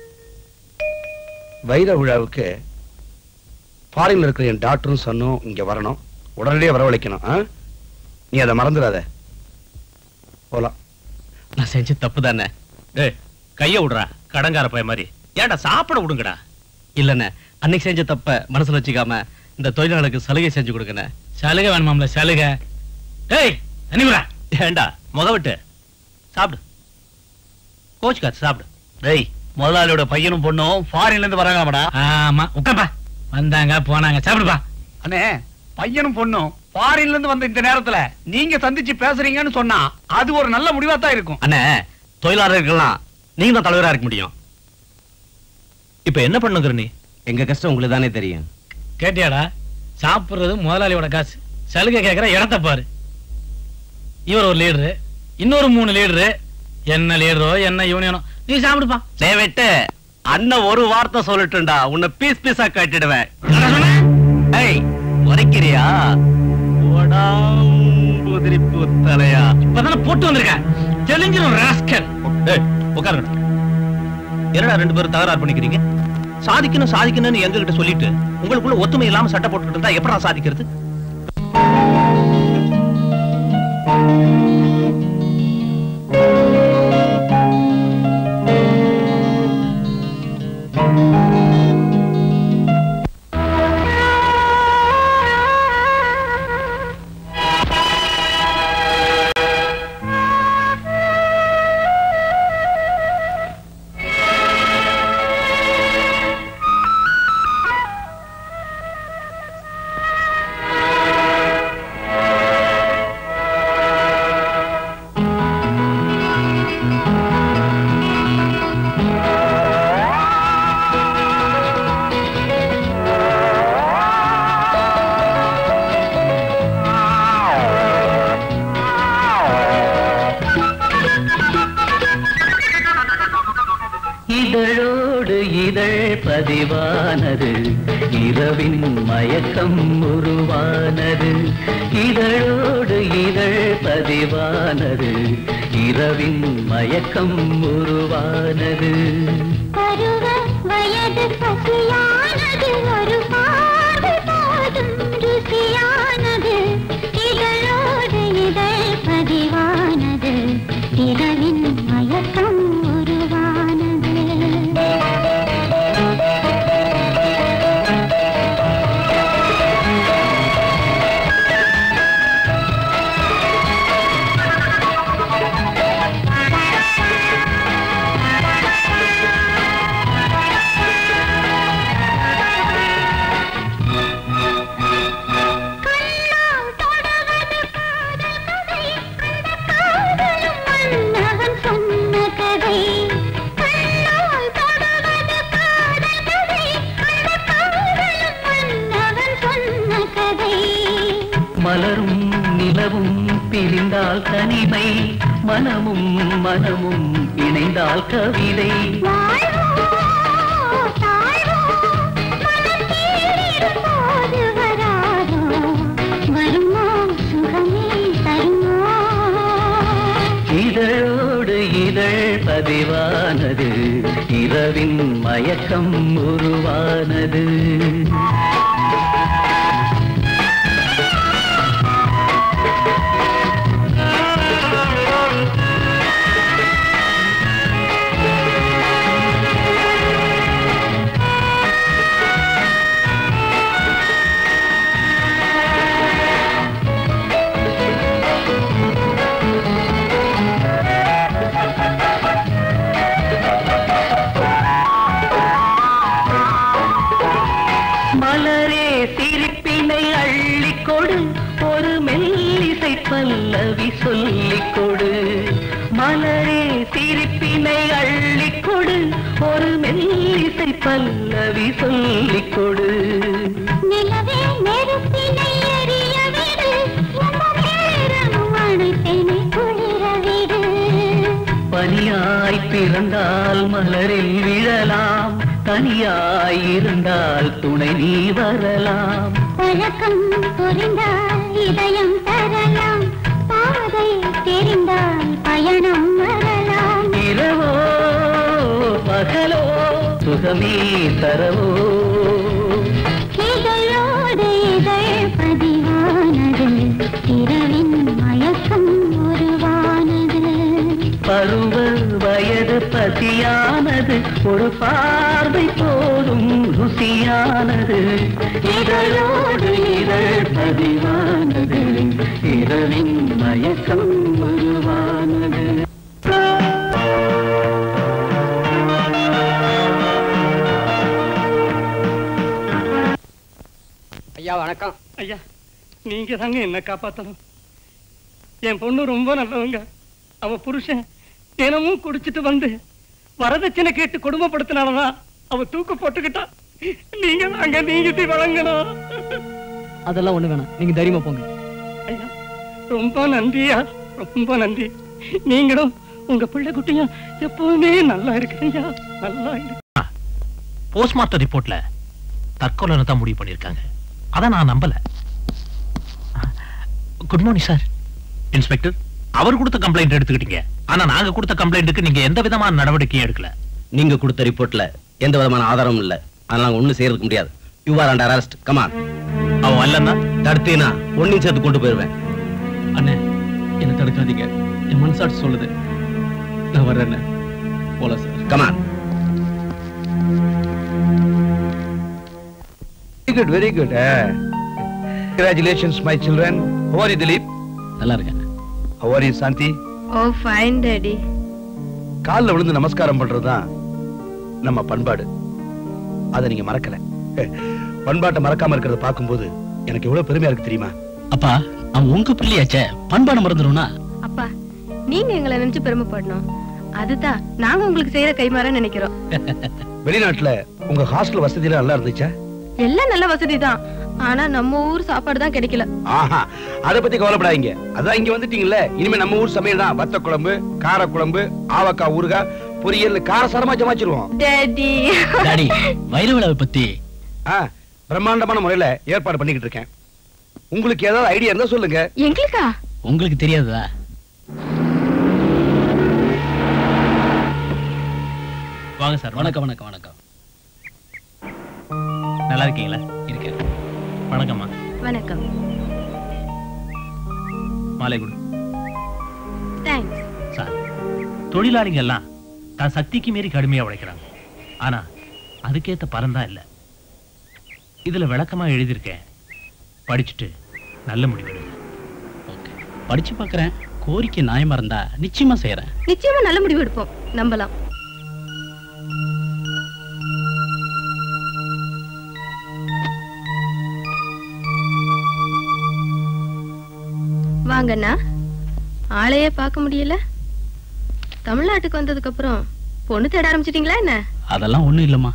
வைர விழாவுக்கு ஃபாரின்ல இருக்கிற என் டாக்டரும் சொன்னும் இங்க வரணும் உடனடியே வரவழைக்கணும் ஆ? நீ அதை மறந்துடாத போலாம் நான் செஞ்ச தப்பு தானே ஏய் கைய விடுறா கடங்கார பைய மாதிரி ஏன்டா சாப்பிட விடுங்கடா இல்லண்ணே அன்னைக்கு செஞ்ச தப்ப மனசுல வச்சுக்காம இந்த தொழிலாளருக்கு சலுகை செஞ்சு கொடுங்கண்ணே சலுகை வேணுமாம்ல சலுகை ஏய் அனிமரா ஏண்டா முக விட்டு சாப்பிடு கோச் காத்து சாப்பிடு டேய் முதலாளியோட பையனும் பொண்ணும் ஃபாரின்ல இருந்து வராங்களாமடா ஆமா உட்காப்பா வந்தாங்க போனாங்க சாப்பிடுப்பா அண்ணே பையனும் பொண்ணும் ஃபாரின்ல இருந்து வந்த இந்த நேரத்துல நீங்க சந்திச்சு பேசுறீங்கன்னு சொன்னா அது ஒரு நல்ல முடிவா தான் இருக்கும் அண்ணே தொழிலாளர்கள்லாம் நீங்க தான் தலைவரா இருக்க முடியும் இப்ப என்ன பண்ணுங்கிற நீ எங்க கஷ்டம் உங்களுக்கு தானே தெரியும் கேட்டியாடா சாப்பிடுறது முதலாளியோட காசு சலுகை கேட்கிற இடத்த பாரு இவர் ஒரு லீடரு இன்னொரு மூணு லீடரு என்ன லீடரோ என்ன யூனியனோ நீ சாப்பிடுப்பா தேவைட்டு அண்ணன் ஒரு வார்த்தை சொல்லட்டும்டா உன்னை பீஸ் பீஸா கட்டிடுவேன் ஏய் உரைக்கிறியா போடா, உதிரிப்பு தலையா இப்பதானே போட்டு வந்திருக்க தெரிஞ்சிடும் ராஸ்கல் ஏய் உட்காருங்க என்னடா ரெண்டு பேரும் தகராறு பண்ணிக்கிறீங்க சாதிக்கணும் சாதிக்கணும்னு எங்க கிட்ட சொல்லிட்டு உங்களுக்குள்ள ஒத்துமை இல்லாம சட்டை போட்டுக்கிட்டு இருந்தா எப்படா சாதிக்கிறது இதழோடு இதழ் பதிவானது இரவின் மயக்கம் உருவானது இதழோடு இதழ் பதிவானது இரவின் மயக்கம் உருவானது பருவ வயது பசியானது ஒரு பார்வை போதும் ருசியானது இதழோடு இதழ் பதிவானது இரவின் மயக்கம் உருவானது மன்னவன் சொன்ன கதை கண்ணால் தொடர்வது காதல் கதை அந்த காதலும் மன்னவன் சொன்ன கதை மலரும் நிலவும் பிரிந்தால் தனிமை மனமும் மனமும் இணைந்தால் கவிதை போது வராதோ வருமோ சுகமே தருமோ இதழோடு இதழ் பதிவானது இரவின் மயக்கம் உருவானது ஆ சொல்லிக் கொடு மலரே சிரிப்பினை அள்ளிக் கொடு ஒரு மெல்லிசை பல்லவி சொல்லிக் கொடு நிலவே நெருப்பினை எரிய விடு ரொம்ப நேரம் அணைத்தேனை குளிர விடு பனியாய் பிறந்தால் மலரில் விழலாம் தனியாய் இருந்தால் துணை நீ வரலாம் பழக்கம் புரிந்தால் இதயம் தரலாம் பாதை தெரிந்தால் பயணம் வரலாம் இரவோ பகலோ சுகமே தரவோ இதழோடு இதழ் பதிவானது இரவின் மயக்கம் உருவானது பருவ வயது பசியானது ஒரு பார்வை போதும் ருசியானது இதழோடு இதழ் பதிவானது இரவின் மயக்கம் உருவானது ஐயா வணக்கம் ஐயா நீங்க தாங்க என்ன காப்பாத்தணும் என் பொண்ணு ரொம்ப நல்லவங்க அவ புருஷன் தினமும் குடிச்சிட்டு வந்து வரதட்சணை கேட்டு கொடுமைப்படுத்தினாலதான் அவ தூக்கு போட்டுக்கிட்டா நீங்க தாங்க நீங்க வழங்கணும் அதெல்லாம் ஒண்ணு வேணாம் நீங்க தைரியமா போங்க ஐயா ரொம்ப நன்றியா ரொம்ப நன்றி நீங்களும் உங்க பிள்ளை குட்டியும் எப்பவுமே நல்லா இருக்கிறீங்க நல்லா இருக்கு போஸ்ட்மார்ட்டம் ரிப்போர்ட்ல தற்கொலை தான் முடிவு பண்ணிருக்காங்க அத நான் நம்பல குட் மார்னிங் சார் இன்ஸ்பெக்டர் அவர் கொடுத்த கம்ப்ளைண்ட் எடுத்துக்கிட்டீங்க ஆனா நாங்க கொடுத்த கம்ப்ளைண்ட்டுக்கு நீங்க எந்த விதமான நடவடிக்கையும் எடுக்கல நீங்க கொடுத்த ரிப்போர்ட்ல எந்த விதமான ஆதாரமும் இல்ல அதனால ஒண்ணும் செய்யறதுக்கு முடியாது you are under arrest come on அவன் அல்லன்னா தடுத்தீனா ஒன்னையும் சேர்த்து கொண்டு போயிருவேன் அண்ணே என்ன தடுக்காதீங்க என் மனசாட்சி சொல்லுது நான் வர்றேன் போலாம் sir come on very good very good congratulations my children how are you Dileep நல்லா இருக்கேன் how are you Shanthi oh fine daddy கால்ல விழுந்து நமஸ்காரம் பண்றதுதான் நம்ம பண்பாடு அதை நீங்க மறக்கல பண்பாட்டை மறக்காம இருக்கிறத பார்க்கும்போது எனக்கு எவ்வளவு பெருமையா இருக்கு தெரியுமா அப்பா அவன் உங்க பிள்ளையாச்சே பண்பாடு மறந்துடும்னா அப்பா நீங்க எங்களை நினைச்சு பெருமைப்படணும் அதுதான் நாங்க உங்களுக்கு செய்யற கைமாற நினைக்கிறோம் வெளிநாட்டுல உங்க ஹாஸ்டல் வசதி எல்லாம் நல்லா இருந்துச்சா எல்லாம் நல்ல வசதி தான் ஆனா நம்ம ஊர் சாப்பாடு தான் கிடைக்கல ஆஹா அத பத்தி கவலைப்படாதீங்க அதான் இங்க வந்துட்டீங்கல்ல இனிமே நம்ம ஊர் சமையல் தான் வத்த குழம்பு கார குழம்பு ஆவக்காய் ஊறுகாய் பொரியல் காரசாரமா ஜமாச்சிருவோம் டாடி டாடி வயிறு விழாவை பத்தி ஆ, பிரம்மாண்டமான முறையில ஏற்பாடு பண்ணிக்கிட்டு இருக்கேன் உங்களுக்கு ஏதாவது ஐடியா இருந்தா சொல்லுங்க எங்களுக்கா உங்களுக்கு தெரியாததா வாங்க சார் வணக்கம் வணக்கம் வணக்கம் நல்லா இருக்கீங்களா இருக்கேன் வணக்கம்மா வணக்கம் மாலை குடு தேங்க்ஸ் சார் தொழிலாளிங்க எல்லாம் தான் சக்திக்கு மீறி கடுமையா உழைக்கிறாங்க ஆனா அதுக்கேத்த பலன் தான் இல்ல இதுல விளக்கமா எழுதியிருக்கேன் படிச்சுட்டு நல்ல முடிவு எடுங்க. படிச்சு பார்க்கறேன் கோரிக்கை நியாயமா இருந்தா நிச்சயமா செய்யறேன் நிச்சயமா நல்ல முடிவு எடுப்போம் நம்பலாம் வாங்கண்ணா ஆளையே பார்க்க முடியல தமிழ்நாட்டுக்கு வந்ததுக்கு அப்புறம் பொண்ணு தேட ஆரம்பிச்சிட்டீங்களா என்ன அதெல்லாம் ஒண்ணும் இல்லம்மா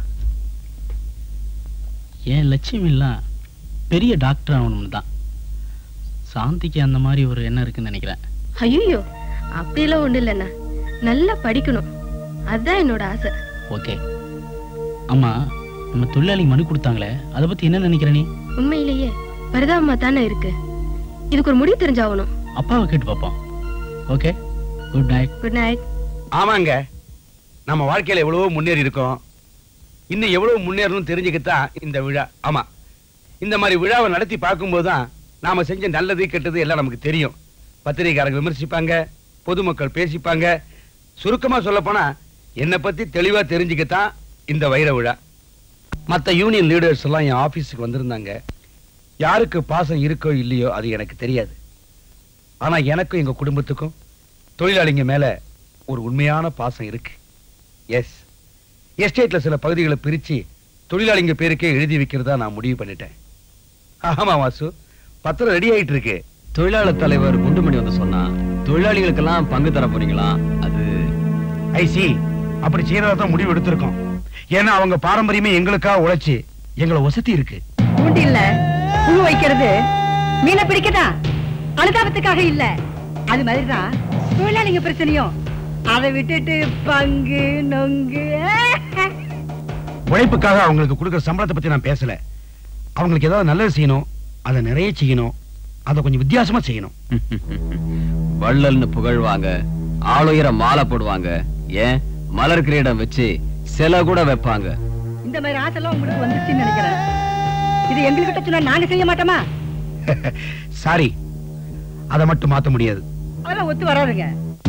என் லட்சியம் இல்ல பெரிய டாக்டர் ஆகணும்னு தான் சாந்திக்கு அந்த மாதிரி ஒரு எண்ணம் இருக்குன்னு நினைக்கிறேன் ஐயோ அப்படியெல்லாம் ஒண்ணு இல்லைண்ணா நல்லா படிக்கணும் அதுதான் என்னோட ஆசை ஓகே ஆமா நம்ம தொழிலாளி மனு கொடுத்தாங்களே அதை பத்தி என்ன நினைக்கிற நீ உண்மையிலேயே பரிதாபமா தானே இருக்கு இதுக்கு ஒரு முடிவு தெரிஞ்சாகணும் அப்பாவை கேட்டு பார்ப்போம் okay good night good night ஆமாங்க நம்ம வாழ்க்கையில எவ்வளவோ முன்னேறி இருக்கோம் இன்னும் எவ்வளவு முன்னேறணும் தெரிஞ்சுக்கத்தான் இந்த விழா ஆமா இந்த மாதிரி விழாவை நடத்தி பார்க்கும்போது தான் நாம செஞ்ச நல்லது கெட்டது எல்லாம் நமக்கு தெரியும் பத்திரிகைக்காரங்க விமர்சிப்பாங்க பொதுமக்கள் பேசிப்பாங்க சுருக்கமா சொல்ல போனா என்னை பத்தி தெளிவா தெரிஞ்சுக்கத்தான் இந்த வைர விழா மத்த யூனியன் லீடர்ஸ் எல்லாம் என் ஆபீஸுக்கு வந்திருந்தாங்க யாருக்கு பாசம் இருக்கோ இல்லையோ அது எனக்கு தெரியாது ஆனா எனக்கும் எங்க குடும்பத்துக்கும் தொழிலாளிங்க மேல ஒரு உண்மையான பாசம் இருக்கு எஸ் எஸ்டேட்ல சில பகுதிகளை பிரிச்சு தொழிலாளிங்க பேருக்கே எழுதி வைக்கிறதா நான் முடிவு பண்ணிட்டேன் ஆமா வாசு பத்திரம் ரெடி ஆயிட்டு இருக்கு தொழிலாளர் தலைவர் குண்டுமணி வந்து சொன்னா தொழிலாளிகளுக்கெல்லாம் பங்கு தர போறீங்களா அது ஐசி அப்படி செய்யறதா தான் முடிவு எடுத்திருக்கோம் ஏன்னா அவங்க பாரம்பரியமே எங்களுக்காக உழைச்சு எங்களை வசதி இருக்கு தூண்டில்ல புழு வைக்கிறது மீனை பிடிக்கதான் அனுதாபத்துக்காக இல்ல அது மாதிரிதான் தொழிலாளிங்க பிரச்சனையும் அதை விட்டுட்டு பங்கு நொங்கு உழைப்புக்காக அவங்களுக்கு கொடுக்குற சம்பளத்தை பத்தி நான் பேசல அவங்களுக்கு ஏதாவது நல்லது செய்யணும் அதை நிறைய செய்யணும் அதை கொஞ்சம் வித்தியாசமா செய்யணும் வள்ளல்னு புகழ்வாங்க ஆளுயர மாலை போடுவாங்க ஏன் மலர் கிரீடம் வச்சு சிலை கூட வைப்பாங்க இந்த மாதிரி ஆசைலாம் உங்களுக்கு வந்துருச்சுன்னு நினைக்கிறேன் இது எங்ககிட்ட சொன்னா நாங்க செய்ய மாட்டோமா சாரி அதை மட்டும் மாத்த முடியாது அதெல்லாம் ஒத்து வராதுங்க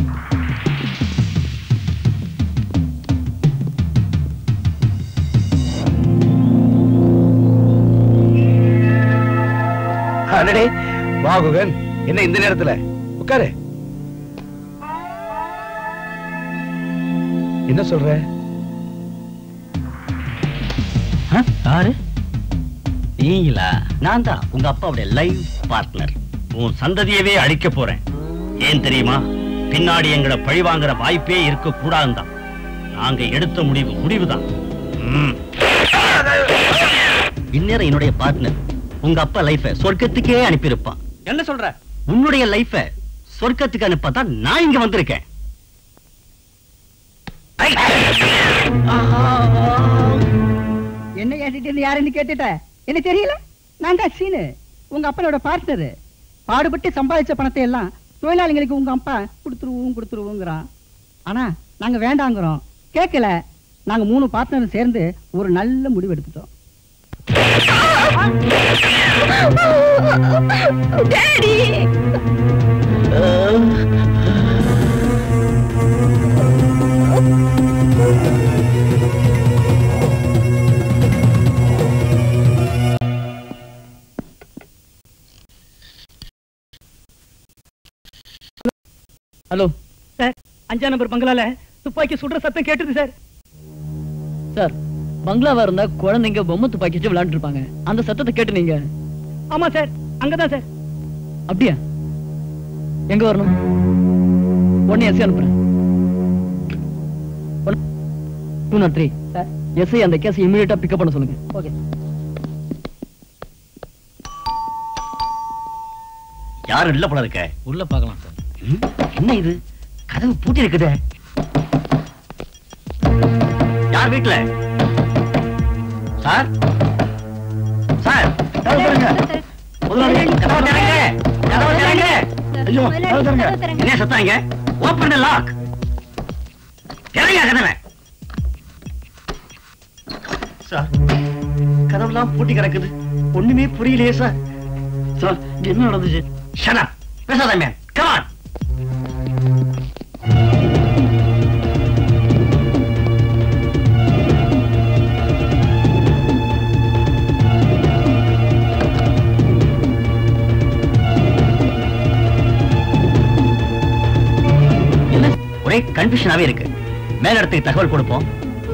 அடடே வா குகன் என்ன இந்த நேரத்துல உட்காரு என்ன சொல்ற யாரு நீங்களா நான் தான் உங்க அப்பாவுடைய லைவ் பார்ட்னர் உன் சந்ததியவே அழிக்க போறேன் ஏன் தெரியுமா பின்னாடி எங்களை பழி வாங்குற வாய்ப்பே இருக்க கூடாதுதான் நாங்க எடுத்த முடிவு முடிவுதான் ம். இந்நேரம் என்னுடைய பார்ட்னர் உங்க அப்பா லைஃப சொர்க்கத்துக்கே அனுப்பியிருப்பான் என்ன சொல்ற உன்னுடைய லைஃப சொர்க்கத்துக்கு அனுப்பத்தான் நான் இங்க வந்திருக்கேன் என்ன ஏசிட்டு யாருன்னு கேட்டுட்ட என்ன தெரியல நான் தான் சீனு உங்க அப்பனோட பார்ட்னர் பாடுபட்டு சம்பாதிச்ச பணத்தை எல்லாம் தொழிலாளிங்களுக்கு உங்க அப்பா கொடுத்துருவோம் கொடுத்துருவோங்கிறான் ஆனா நாங்க வேண்டாங்கிறோம் கேட்கல நாங்க மூணு பார்ட்னரும் சேர்ந்து ஒரு நல்ல முடிவு எடுத்துட்டோம் ஹலோ சார் அஞ்சாம் நம்பர் பங்களால துப்பாக்கி சுடுற சத்தம் கேட்டது சார் சார் பங்களாவா இருந்தா குழந்தைங்க பொம்மை துப்பாக்கி வச்சு விளையாண்டு இருப்பாங்க அந்த சத்தத்தை கேட்டு நீங்க ஆமா சார் அங்கதான் சார் அப்படியா எங்க வரணும் உடனே எஸ்ஐ அனுப்புறேன் two nought three sir SI அந்த கேஸ் இமீடியட்டா பிக்கப் பண்ண சொல்லுங்க ஓகே யாரும் இல்ல போல இருக்க உள்ள பார்க்கலாம் சார் ம், என்ன இது கதவு பூட்டி இருக்குதே யார் வீட்டுல சார் சார் கதவு திறங்க. முதலாளி, கதவு திறங்க. கதவு திறங்க. ஐயோ, கதவு திறங்க. என்ன சத்தாங்க ஓப்பன் த லாக் திறங்க கதவை சார் கதவுலாம் பூட்டி கிடக்குது ஒண்ணுமே புரியலையே சார் சார் என்ன நடந்துச்சு ஷட் அப் பேசாத மேன் கம் ஆன் என்ன ஒரே கன்ஃபியூஷனாவே இருக்கு மேல இடத்துக்கு தகவல் கொடுப்போம்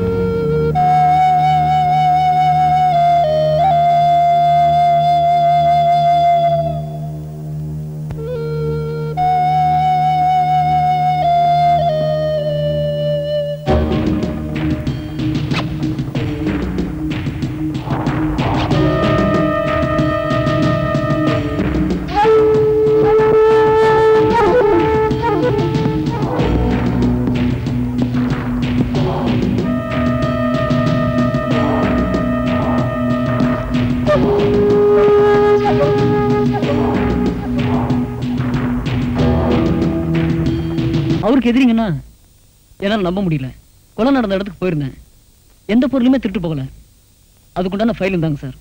அவருக்கு எதிரிங்கன்னா என்னால நம்ப முடியல கொலை நடந்த இடத்துக்கு போயிருந்தேன் எந்த பொருளுமே திருட்டு போகல அதுக்குண்டான ஃபைல் இருந்தாங்க சார்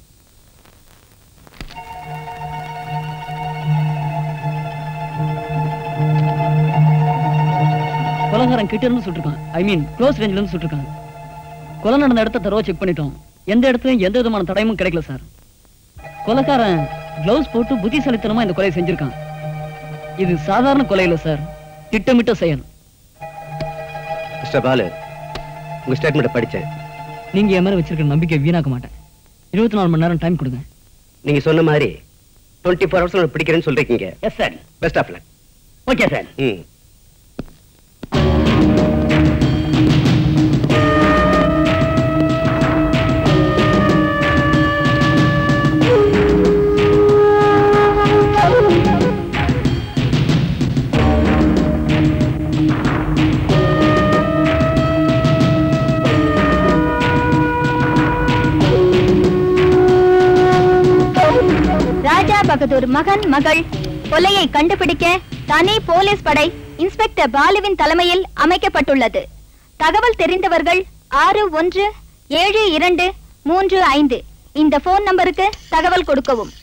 கொலகாரன் கிட்ட இருந்து சுட்டிருக்கான் ஐ மீன் க்ளோஸ் ரேஞ்சில இருந்து சுட்டிருக்கான் கொலை நடந்த இடத்த தரவா செக் பண்ணிட்டோம் எந்த இடத்துலயும் எந்த விதமான தடயமும் கிடைக்கல சார் கொலைக்காரன் கிளவுஸ் போட்டு புத்திசாலித்தனமா இந்த கொலையை செஞ்சிருக்கான் இது சாதாரண கொலை இல்ல சார் திட்டமிட்ட செயல் மிஸ்டர் பாலு உங்க ஸ்டேட்மெண்ட் படிச்சேன் நீங்க என் மேல வச்சிருக்கிற நம்பிக்கை வீணாக்க மாட்டேன் இருபத்தி நாலு மணி நேரம் டைம் கொடுங்க நீங்க சொன்ன மாதிரி டுவெண்ட்டி ஃபோர் ஹவர்ஸ் பிடிக்கிறேன்னு சொல்றீங்க yes sir best of luck okay sir ம் ராஜா பகதூர் மகன் மகள் கொலையை கண்டுபிடிக்க தனி போலீஸ் படை இன்ஸ்பெக்டர் பாலுவின் தலைமையில் அமைக்கப்பட்டுள்ளது தகவல் தெரிந்தவர்கள் ஆறு ஒன்று ஏழு இரண்டு மூன்று ஐந்து இந்த போன் நம்பருக்கு தகவல் கொடுக்கவும்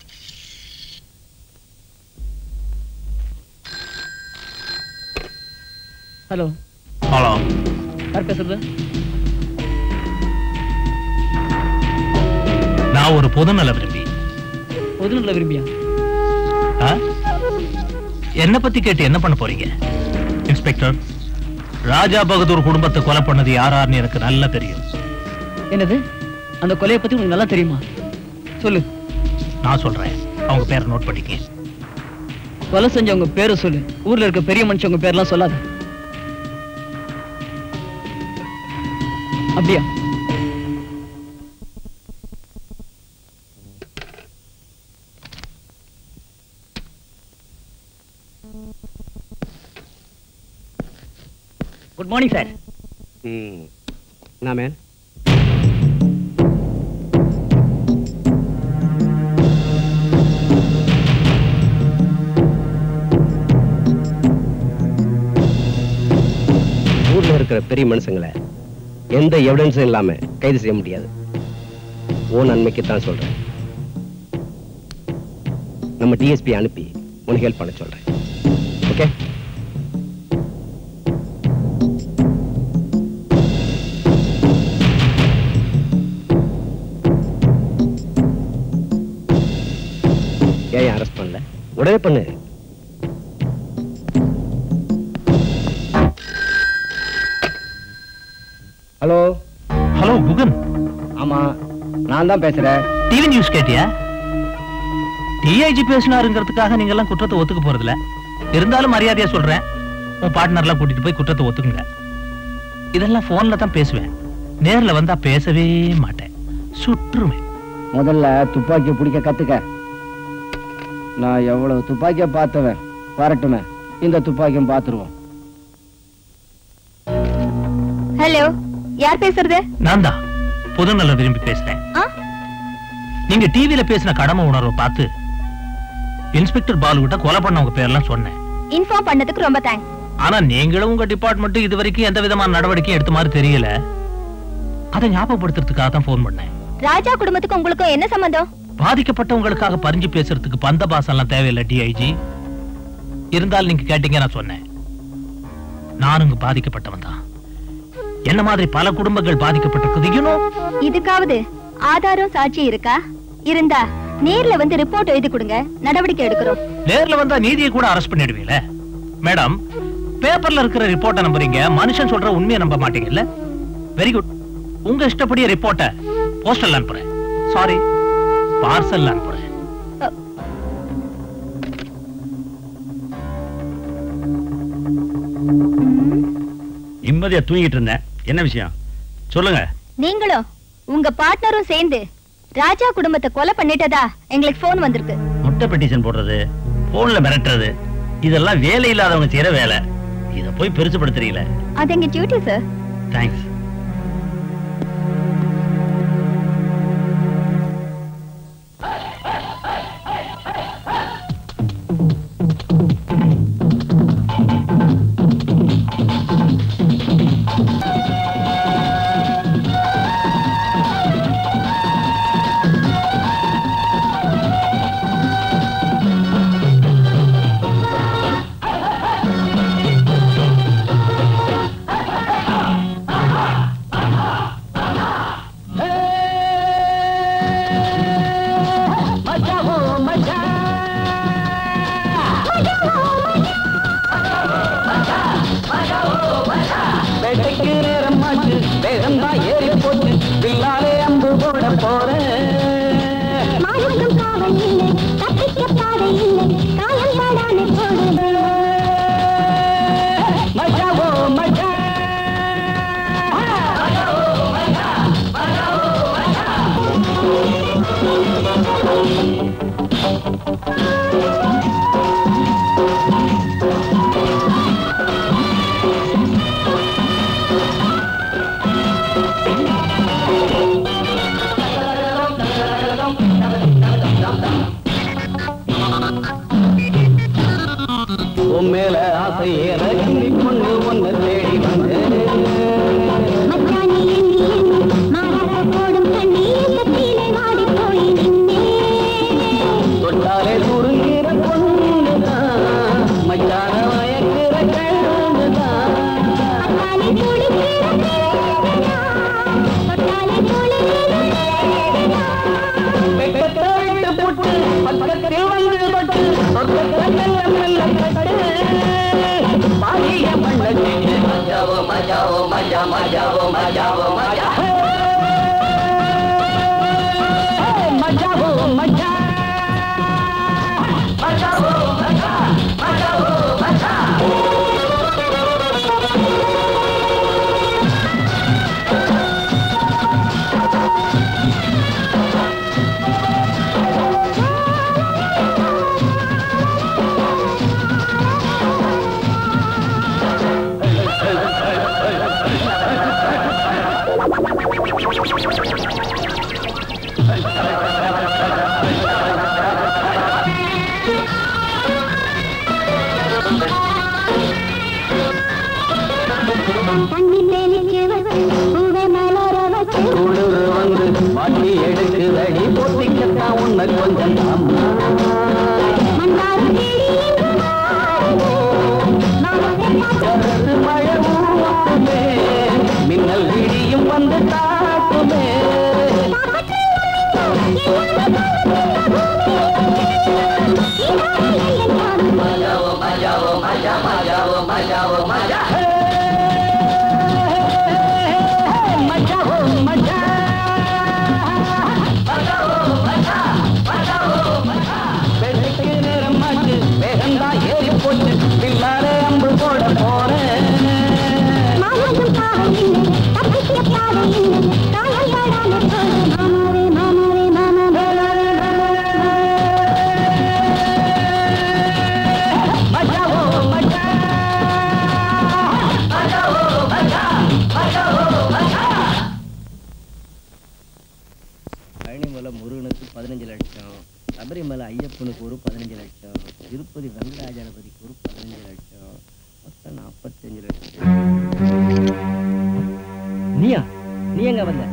ஹலோ ஹலோ யார் பேசுறது நான் ஒரு பொதுநல விரும்பி பொதுநல விரும்பியா ஆ? என்ன பத்தி கேட்டு என்ன பண்ண போறீங்க இன்ஸ்பெக்டர் ராஜா பகதூர் குடும்பத்தை கொலை பண்ணது யாரார்னு எனக்கு நல்லா தெரியும் என்னது அந்த கொலையை பத்தி உனக்கு நல்லா தெரியுமா சொல்லு நான் சொல்றேன் அவங்க பேரை நோட் பண்ணிக்க கொலை செஞ்சவங்க பேரை சொல்லு ஊர்ல இருக்க பெரிய மனுஷங்க பேர்லாம் சொல்லாத அப்படியா குட் மார்னிங் சார் ம் என்ன மேன் ஊர்ல இருக்கிற பெரிய மனுஷங்களை எந்த எவிடன்ஸும் இல்லாம கைது செய்ய முடியாது ஓ நன்மைக்கு தான் சொல்றேன் நம்ம டிஎஸ்பி அனுப்பி உனக்கு ஹெல்ப் பண்ண சொல்றேன் ஓகே ஏன் அரெஸ்ட் பண்ணல உடனே பண்ணு ஹலோ ஹலோ குகன் ஆமா நான் தான் பேசுறேன் டிவி நியூஸ் கேட்டியா டிஐஜி பேசினாருங்கிறதுக்காக நீங்க எல்லாம் குற்றத்தை ஒத்துக்க போறதில்ல இருந்தாலும் மரியாதையா சொல்றேன் உன் பார்ட்னர்லாம் கூட்டிட்டு போய் குற்றத்தை ஒத்துக்குங்க இதெல்லாம் போன்ல தான் பேசுவேன் நேர்ல வந்தா பேசவே மாட்டேன் சுற்றுவேன் முதல்ல துப்பாக்கி பிடிக்க கத்துக்க நான் எவ்வளவு துப்பாக்கிய பார்த்தவன் வரட்டுமே இந்த துப்பாக்கியும் பார்த்துருவோம் ஹலோ யார் பேசுறது நான் தான் பொதுநல விரும்பி பேசுறேன் ஆ? நீங்க டிவில பேசின கடமை உணர்வை பார்த்து இன்ஸ்பெக்டர் பாலு கிட்ட கொலை பண்ணவங்க பேர்லாம் சொன்னேன் இன்ஃபார்ம் பண்ணதுக்கு ரொம்ப தேங்க்ஸ் ஆனா நீங்களும் உங்க டிபார்ட்மெண்ட் இது வரைக்கும் எந்த விதமான நடவடிக்கையும் எடுத்த மாதிரி தெரியல அதை ஞாபகப்படுத்துறதுக்காக தான் போன் பண்ணேன் ராஜா குடும்பத்துக்கு உங்களுக்கும் என்ன சம்பந்தம் பாதிக்கப்பட்டவங்களுக்காக பறிஞ்சு பேசுறதுக்கு பந்த பாசம் எல்லாம் தேவையில்லை டிஐஜி இருந்தாலும் நீங்க கேட்டீங்க நான் சொன்னேன் நானும் இங்க பாதிக்கப்பட்டவன் தான் என்ன மாதிரி பல குடும்பங்கள் பாதிக்கப்பட்டிருக்குது you know? இதுக்காவது ஆதாரம் சாட்சி இருக்கா இருந்தா நேர்ல வந்து ரிப்போர்ட் எழுதி கொடுங்க நடவடிக்கை எடுக்கிறோம் நேர்ல வந்தா நீதியை கூட அரெஸ்ட் பண்ணிடுவீங்களே மேடம் பேப்பர்ல இருக்கிற ரிப்போர்ட்டை நம்புறீங்க மனுஷன் சொல்ற உண்மையை நம்ப மாட்டீங்கல்ல வெரி குட் உங்க இஷ்டப்படியே ரிப்போர்ட்டை போஸ்டல்ல அனுப்புறேன் சாரி பார்சல்ல அனுப்புறேன் நிம்மதியா தூங்கிட்டு இருந்தேன் என்ன விஷயம் சொல்லுங்க நீங்களும் உங்க பார்ட்னரும் சேர்ந்து ராஜா குடும்பத்தை கொலை பண்ணிட்டதா எங்களுக்கு போன் வந்திருக்கு முட்டை பெட்டிஷன் போடுறது போன்ல மிரட்டுறது இதெல்லாம் வேலை இல்லாதவங்க செய்யற வேலை இத போய் பெருசுபடுத்துறீங்களே அது எங்க டியூட்டி சார் தேங்க்ஸ் வேட்டைக்கு நேரம் ஆச்சு வேகம் தான் ஏறி போச்சு பில்லாலே அம்பு போட போறேன் மாறுக்கும் காவல் இல்லை தப்பிக்க பாதை இல்லை காயம் பாடானே போடுது உன் மேல ஆசை ஏற கிள்ளி கொண்டு ஒன்னு தேடி வந்தேன் தொட்டாலே சுருங்கிற பொண்ணுதான் மச்சான மயக்கிற கண்ணுதான் வெட்கத்தை விட்டு புட்டு பக்கத்தில் வந்து பட்டு சொர்க்கத்தை மெல்ல மெல்ல கட்டு பாகிய பண்ண செஞ்சு மஜாவோ மஜாவோ மஜா மஜாவோ மஜாவோ மஜா மஜாவோ மஜா மஜாவோ மஜா மஜாவோ மஜா குளிர் வந்து மாட்டி எடுக்குதடி பொத்திக்கத்தான் உன்னை கொஞ்சம் தாமா கருத்து மழை ஊட்டுமே மின்னல் விடியும் வந்து தாக்குமே மஜாவோ மஜாவோ மஜா மஜாவோ மஜாவோ மஜா மஜாவோ மஜா மஜாவோ மஜா மஜாவோ மஜா வெள்ளைக்கு நேரம் மாட்டு வேகந்தா ஏறி போட்டு பின்னாலே அம்பு போட போறேன் மஜாவோ மஜா மஜாவோ மஜா மஜாவோ மஜா பழனிமலை முருகனுக்கு பதினஞ்சு லட்சம் சபரிமலை ஐயப்பனுக்கு ஒரு பதினஞ்சு லட்சம் திருப்பதி வெங்கடாஜலபதிக்கு ஒரு பதினஞ்சு லட்சம் மொத்தம் நாற்பத்தஞ்சு லட்சம் நீயா நீ எங்க வந்த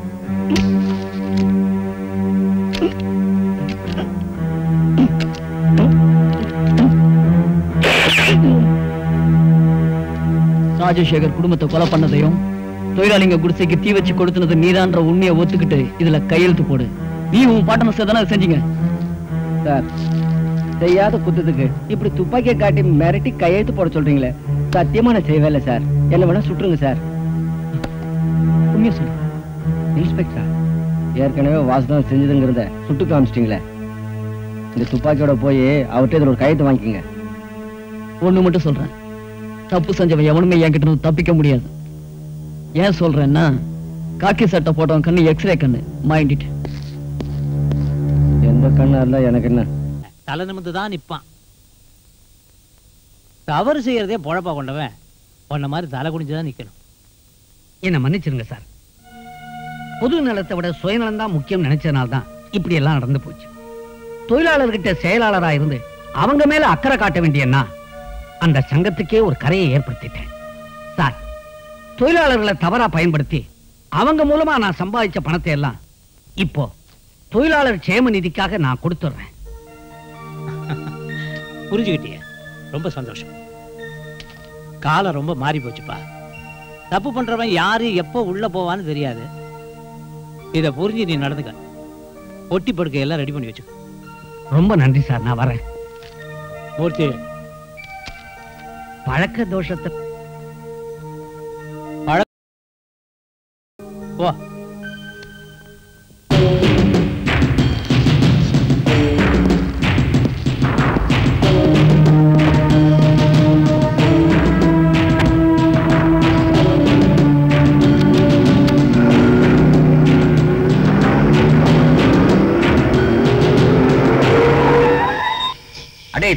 ராஜசேகர் குடும்பத்தை கொலை பண்ணதையும் தொழிலாளிங்க குடிசைக்கு தீ வச்சு கொடுத்துனது நீதான்ற உண்மையை ஒத்துக்கிட்டு இதுல கையெழுத்து போடு நீ உன் பாட்டன சேர்த்தானே அதை செஞ்சீங்க சார் செய்யாத குத்தத்துக்கு இப்படி துப்பாக்கியை காட்டி மிரட்டி கையெழுத்து போட சொல்றீங்களே சத்தியமா நான் செய்வே இல்லை சார் என்ன வேணா சுட்டுருங்க சார் உண்மையை சொல்லு இன்ஸ்பெக்டரா ஏற்கனவே வாசனம் செஞ்சதுங்கிறத சுட்டு காமிச்சிட்டீங்களே இந்த துப்பாக்கியோட போய் அவர்கிட்ட இதுல ஒரு கையெழுத்து வாங்கிக்கோங்க ஒண்ணு மட்டும் சொல்றேன் தப்பு செஞ்சவன் எவனுமே என்கிட்ட இருந்து தப்பிக்க முடியாது ஏன் சொல்றேன்னா காக்கி சட்டை போட்டவன் கண்ணு எக்ஸ்ரே கண்ணு மைண்ட் இட் எந்த கண்ணா இருந்தா எனக்கு என்ன தலை நிமிந்து தான் நிப்பான் தவறு செய்யறதே பொழப்பா கொண்டவன் உன்ன மாதிரி தலை குனிஞ்சு தான் நிக்கணும் என்ன மன்னிச்சிருங்க சார் பொது நலத்தை விட சுயநலம் தான் முக்கியம் நினைச்சதுனால தான் இப்படி எல்லாம் நடந்து போச்சு தொழிலாளர்கிட்ட செயலாளரா இருந்து அவங்க மேல அக்கறை காட்ட வேண்டியன்னா அந்த சங்கத்துக்கே ஒரு கரையை ஏற்படுத்திட்டேன் சார் தொழிலாளர்களை தவறா பயன்படுத்தி அவங்க மூலமா நான் சம்பாதிச்ச பணத்தை எல்லாம் இப்போ தொழிலாளர் க்ஷேம நிதிக்காக நான் கொடுத்துட்றேன் புரிஞ்சுக்கிட்டிய ரொம்ப சந்தோஷம் காலம் ரொம்ப மாறி போச்சுப்பா தப்பு பண்றவன் யாரு எப்போ உள்ள போவான்னு தெரியாது இத புரிஞ்சு நீ நடந்துக்க ஒட்டி படுக்கை எல்லாம் ரெடி பண்ணி வச்சுக்கோ ரொம்ப நன்றி சார் நான் வரேன் மூர்த்தி பழக்க தோஷத்தை போ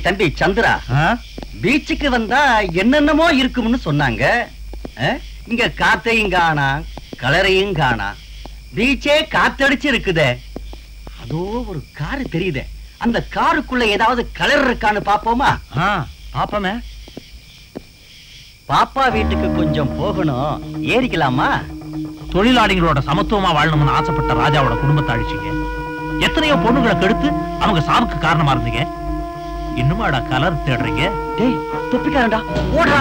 டேய் தம்பி சந்திரா பீச்சுக்கு வந்தா என்னென்னமோ இருக்கும்னு சொன்னாங்க ஆ? இங்க காத்தையும் காணா கலரையும் காணா பீச்சே காத்தடிச்சு இருக்குதே அதோ ஒரு காரு தெரியுதே அந்த காருக்குள்ள ஏதாவது கலர் இருக்கான்னு பாப்போமா பாப்போமே பாப்பா வீட்டுக்கு கொஞ்சம் போகணும் ஏறிக்கலாமா தொழிலாளிகளோட சமத்துவமா வாழணும்னு ஆசைப்பட்ட ராஜாவோட குடும்பத்தை அழிச்சீங்க எத்தனையோ பொண்ணுங்களை கெடுத்து அவங்க சாவுக்கு காரணமா இருந்தீங்க இன்னுமாடா கலர் தேடுறீங்க டேய் தொப்பிக்காரன்டா ஓடுறா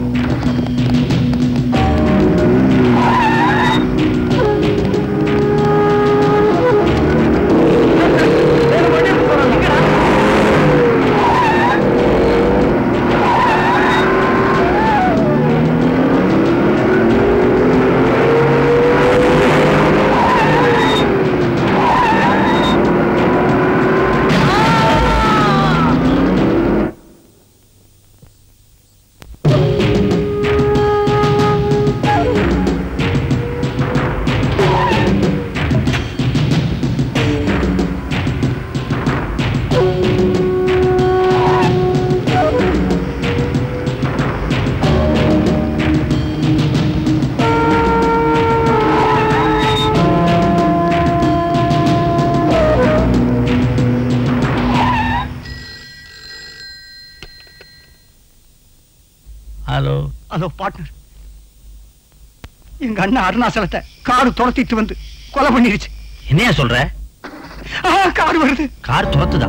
ஹலோ அதோ பார்ட்னர் எங்க அண்ணன் அருணாசலத்தை காரு துரத்திட்டு வந்து கொலை பண்ணிருச்சு என்னையா சொல்ற ஆ, கார் வருது கார் துரத்துதா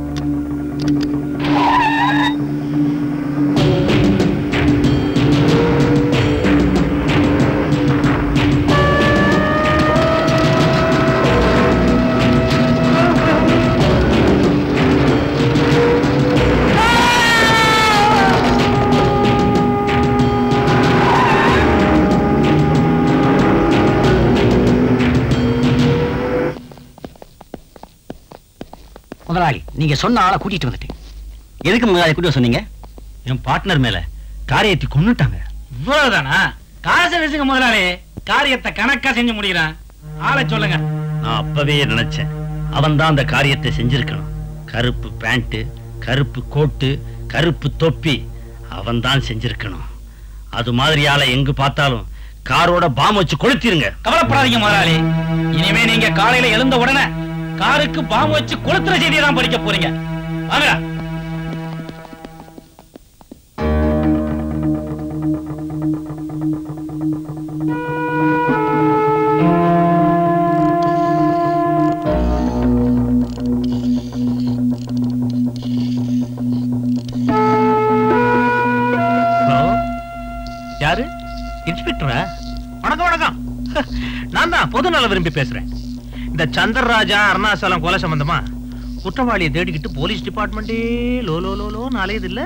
முதலாளி நீங்க சொன்ன ஆளை கூட்டிட்டு வந்துட்டேன் எதுக்கு முதலாளி கூட்டிட்டு சொன்னீங்க என் பார்ட்னர் மேல காரியத்தை கொன்னுட்டாங்க இவ்வளவுதானா காசை வச்சுக்க முதலாளி காரியத்தை கணக்கா செஞ்சு முடிக்கிறான் ஆளை சொல்லுங்க நான் அப்பவே நினைச்சேன் அவன் தான் அந்த காரியத்தை செஞ்சிருக்கணும் கருப்பு பேண்ட் கருப்பு கோட்டு கருப்பு தொப்பி அவன் தான் செஞ்சிருக்கணும் அது மாதிரி ஆளை எங்கு பார்த்தாலும் காரோட பாம் வச்சு கொளுத்திருங்க கவலைப்படாதீங்க முதலாளி இனிமே நீங்க காலையில எழுந்த உடனே காருக்கு பாம்பு வச்சு கொளுத்துற செய்தியை தான் படிக்க போறீங்க வாங்க ஹலோ யாரு இன்ஸ்பெக்டரா வணக்கம் வணக்கம் நான் தான் பொது நல விரும்பி பேசுறேன் இந்த சந்திரராஜா அருணாசலம் கொலை சம்பந்தமா குற்றவாளியை தேடிக்கிட்டு போலீஸ் டிபார்ட்மெண்டே லோ லோ லோ லோ நாளையது இல்ல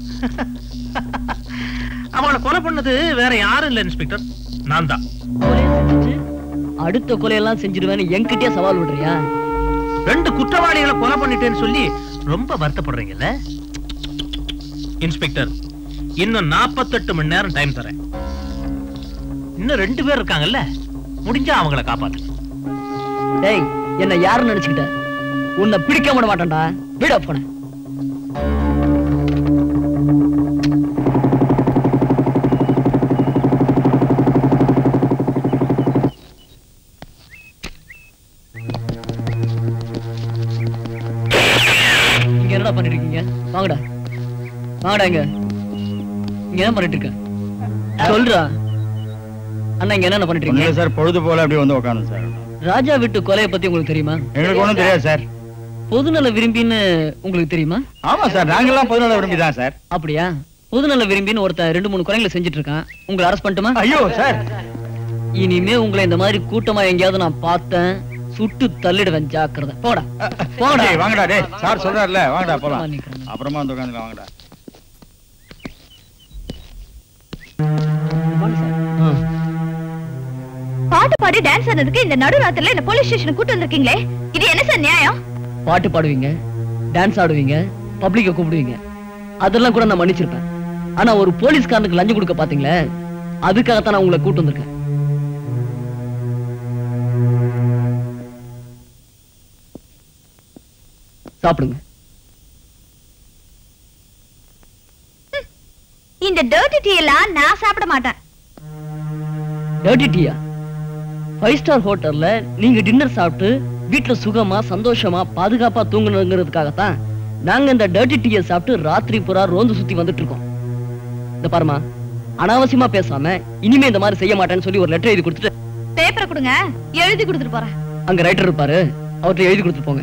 அவங்கள கொலை பண்ணது வேற யாரும் இல்ல இன்ஸ்பெக்டர் நான் தான் அடுத்த கொலையெல்லாம் செஞ்சிருவேன்னு என்கிட்டயே சவால் விடுறியா ரெண்டு குற்றவாளிகளை கொலை பண்ணிட்டேன்னு சொல்லி ரொம்ப வருத்தப்படுறீங்கல்ல இன்ஸ்பெக்டர் இன்னும் 48 மணி நேரம் டைம் தரேன் இன்னும் ரெண்டு பேர் இருக்காங்கல்ல முடிஞ்சா அவங்கள காப்பாத்து டேய் என்ன யாருன்னு நினைச்சுக்கிட்ட உன்னை பிடிக்க விட மாட்டேன்டா விட போன இங்க என்னடா பண்ணிட்டு இருக்கீங்க வாங்கடா வாங்கடா இங்க இங்க என்ன பண்ணிட்டு இருக்க சொல்றா அண்ணா இங்க என்ன பண்ணிட்டு இருக்கீங்க சார் பொழுது போல அப்படியே வந்து உட்காந்து சார் ராஜா வீட்டு கொலையை பத்தி உங்களுக்கு தெரியுமா எங்களுக்கு ஒண்ணும் தெரியாது சார் பொதுநல விரும்பின்னு உங்களுக்கு தெரியுமா ஆமா சார் நாங்கெல்லாம் பொதுநல விரும்பி தான் சார் அப்படியா பொதுநல விரும்பின்னு ஒருத்தன் ரெண்டு மூணு கொலைகளை செஞ்சுட்டு இருக்கான் உங்களை அரெஸ்ட் பண்ணட்டுமா ஐயோ சார் இனிமே உங்களை இந்த மாதிரி கூட்டமா எங்கேயாவது நான் பார்த்தேன் சுட்டு தள்ளிடுவேன் ஜாக்கிரதை போடா போடா டேய், வாங்கடா டேய் சார் சொல்றாருல வாங்கடா போலாம் அப்புறமா வந்து உட்காந்துக்கலாம் வாங்கடா பாட்டு பாடி டான்ஸ் ஆனதுக்கு இந்த நடுராத்திரில இந்த போலீஸ் ஸ்டேஷன் கூட்டு வந்திருக்கீங்களே இது என்ன சார் நியாயம் பாட்டு பாடுவீங்க டான்ஸ் ஆடுவீங்க பப்ளிக்க கூப்பிடுவீங்க அதெல்லாம் கூட நான் மன்னிச்சிருப்பேன் ஆனா ஒரு போலீஸ்காரனுக்கு லஞ்சம் கொடுக்க பாத்தீங்களே அதுக்காகத்தான் நான் உங்களை கூட்டு வந்திருக்கேன் சாப்பிடுங்க இந்த டர்ட்டி டீ எல்லாம் நான் சாப்பிட மாட்டேன் டர்ட்டி டீயா ஃபைவ் ஸ்டார் ஹோட்டல்ல நீங்க டின்னர் சாப்பிட்டு வீட்ல சுகமா சந்தோஷமா பாதுகாப்பா தூங்கணுங்கிறதுக்காகத்தான் நாங்க இந்த டர்ட்டி டீயை சாப்பிட்டு ராத்திரி புறா ரோந்து சுத்தி வந்துட்டு இருக்கோம் இந்த பாருமா அனாவசியமா பேசாம இனிமே இந்த மாதிரி செய்ய மாட்டேன்னு சொல்லி ஒரு லெட்டர் எழுதி கொடுத்துட்டு பேப்பரை கொடுங்க எழுதி கொடுத்துட்டு போறேன் அங்க ரைட்டர் இருப்பாரு அவர்கிட்ட எழுதி கொடுத்துட்டு போங்க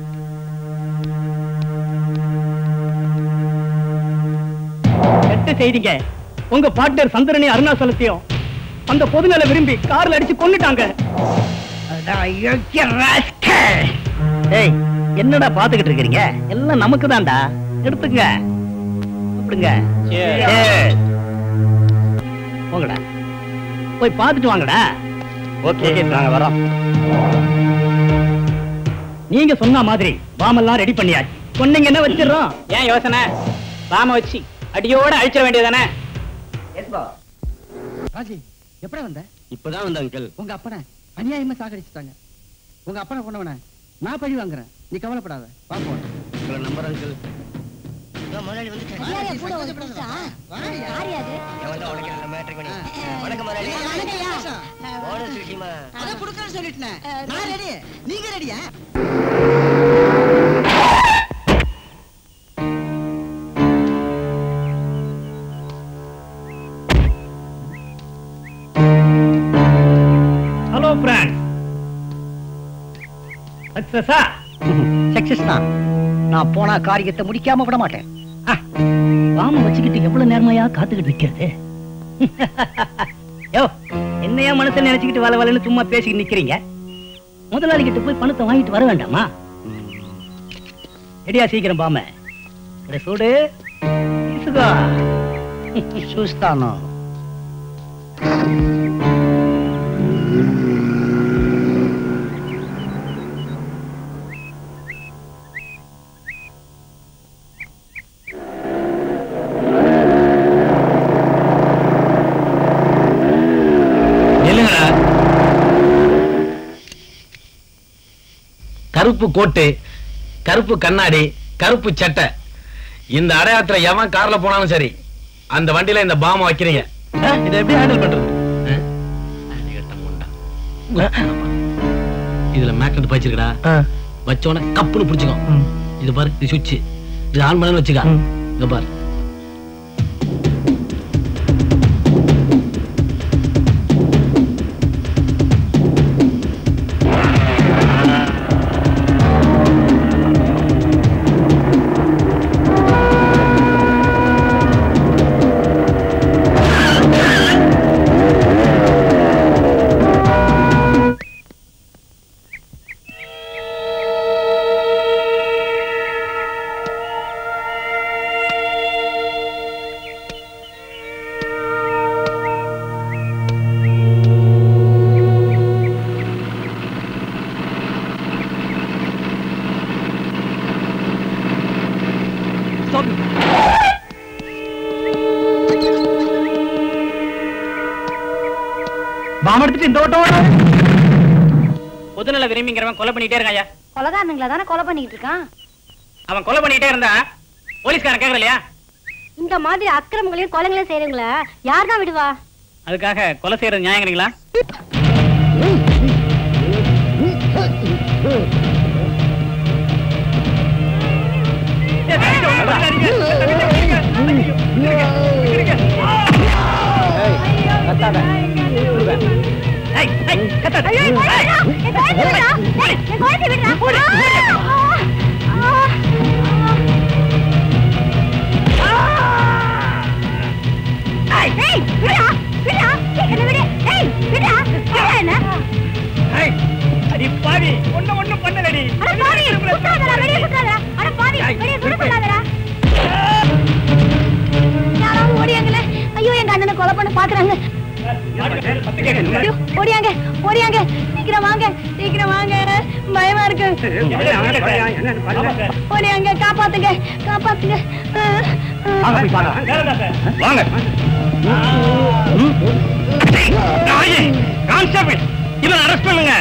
கெட்ட செய்திங்க உங்க பார்ட்னர் சந்திரனி அருணாசலத்தையும் அந்த பொதுநல விரும்பி கார்ல அடிச்சு கொன்னுட்டாங்க ஏய் என்னடா பாத்துக்கிட்டு இருக்கீங்க எல்லாம் நமக்கு தான்டா எடுத்துங்க சாப்பிடுங்க Cheers. போங்கடா போய் பார்த்துட்டு வாங்கடா ஓகே நாங்க வரோம் நீங்க சொன்ன மாதிரி பாமெல்லாம் ரெடி பண்ணியாச்சு சொன்னீங்கன்னா வச்சிடுறோம் ஏன் யோசனை ராம வச்சு அடியோட அழிச்சிட வேண்டியதானே ராஜி எப்படி வந்த இப்பதான் வந்த அங்கிள் உங்க அப்பனை அநியாயமா சாகடிச்சிட்டாங்க உங்க அப்பனை கொண்டவன நான் பழி வாங்குறேன் நீ கவலைப்படாத பாப்போம் உங்களை நம்பர் அங்கிள் அதான் கொடுக்கறேன்னு சொல்லிட்டேன் நான் ரெடி நீங்க ரெடியா ஹலோ பிராண்ட் சக்சஸா சக்சஸ் தான் நான் போனா காரியத்தை முடிக்காம விட மாட்டேன் வாம வச்சுக்கிட்டு எவ்வளவு நேரமையா காத்துக்கிட்டு நிக்கிறது யோ என்னையா மனசை நினைச்சுக்கிட்டு வள வளன்னு சும்மா பேசிக்கிட்டு நிக்கிறீங்க முதலாளி கிட்ட போய் பணத்தை வாங்கிட்டு வர வேண்டாமா ரெடியா சீக்கிரம் பாம இதை சூடு இசுகா. చూస్తాను இல்லைங்கடா கருப்பு கோட்டு கருப்பு கண்ணாடி கருப்பு சட்டை இந்த அடையாளத்துல எவன் கார்ல போனாலும் சரி அந்த வண்டியில இந்த பாம் வைக்கிறீங்க ஆ, இதை எப்படி ஹேண்டில் பண்றது ஆ? அடிகட்ட முண்டா. இதுல மேக்னெட் வச்சிருக்கடா வச்சோட கப்புன்னு பிடிச்சுக்கோ இது பாரு இது சுவிட்ச் இது ஆன் பண்ணு வச்சுக்க இங்க பாரு பாம் எடுத்துட்டு இந்த ஓட்டம் ஓடு. பொதுநல விரும்பிங்கிறவன் கொலை பண்ணிட்டே இருக்காயா கொலகாரனுங்களா தானே கொலை பண்ணிட்டு இருக்கான் அவன் கொலை பண்ணிட்டே இருந்தா போலீஸ்காரன் கேக்குற இல்லையா இந்த மாதிரி அக்கிரமங்களையும் கொலைகளையும் செய்யறவங்கள யார் தான் விடுவா அதுக்காக கொலை செய்யறது நியாயங்கிறீங்களா அடி பாவி ஒண்ணு ஒண்ணு பண்ணலடி ஐயோ எங்க அண்ணனை கொலை பண்ண பாக்குறாங்க ஐயோ, ஓடியாங்க ஓடியாங்க சீக்கிரம் வாங்க சீக்கிரம் வாங்க பயமா இருக்கு ஓடியாங்க காப்பாத்துங்க காப்பாத்துங்க வாங்க கான்ஸ்டபிள் இவன் அரெஸ்ட் பண்ணுங்க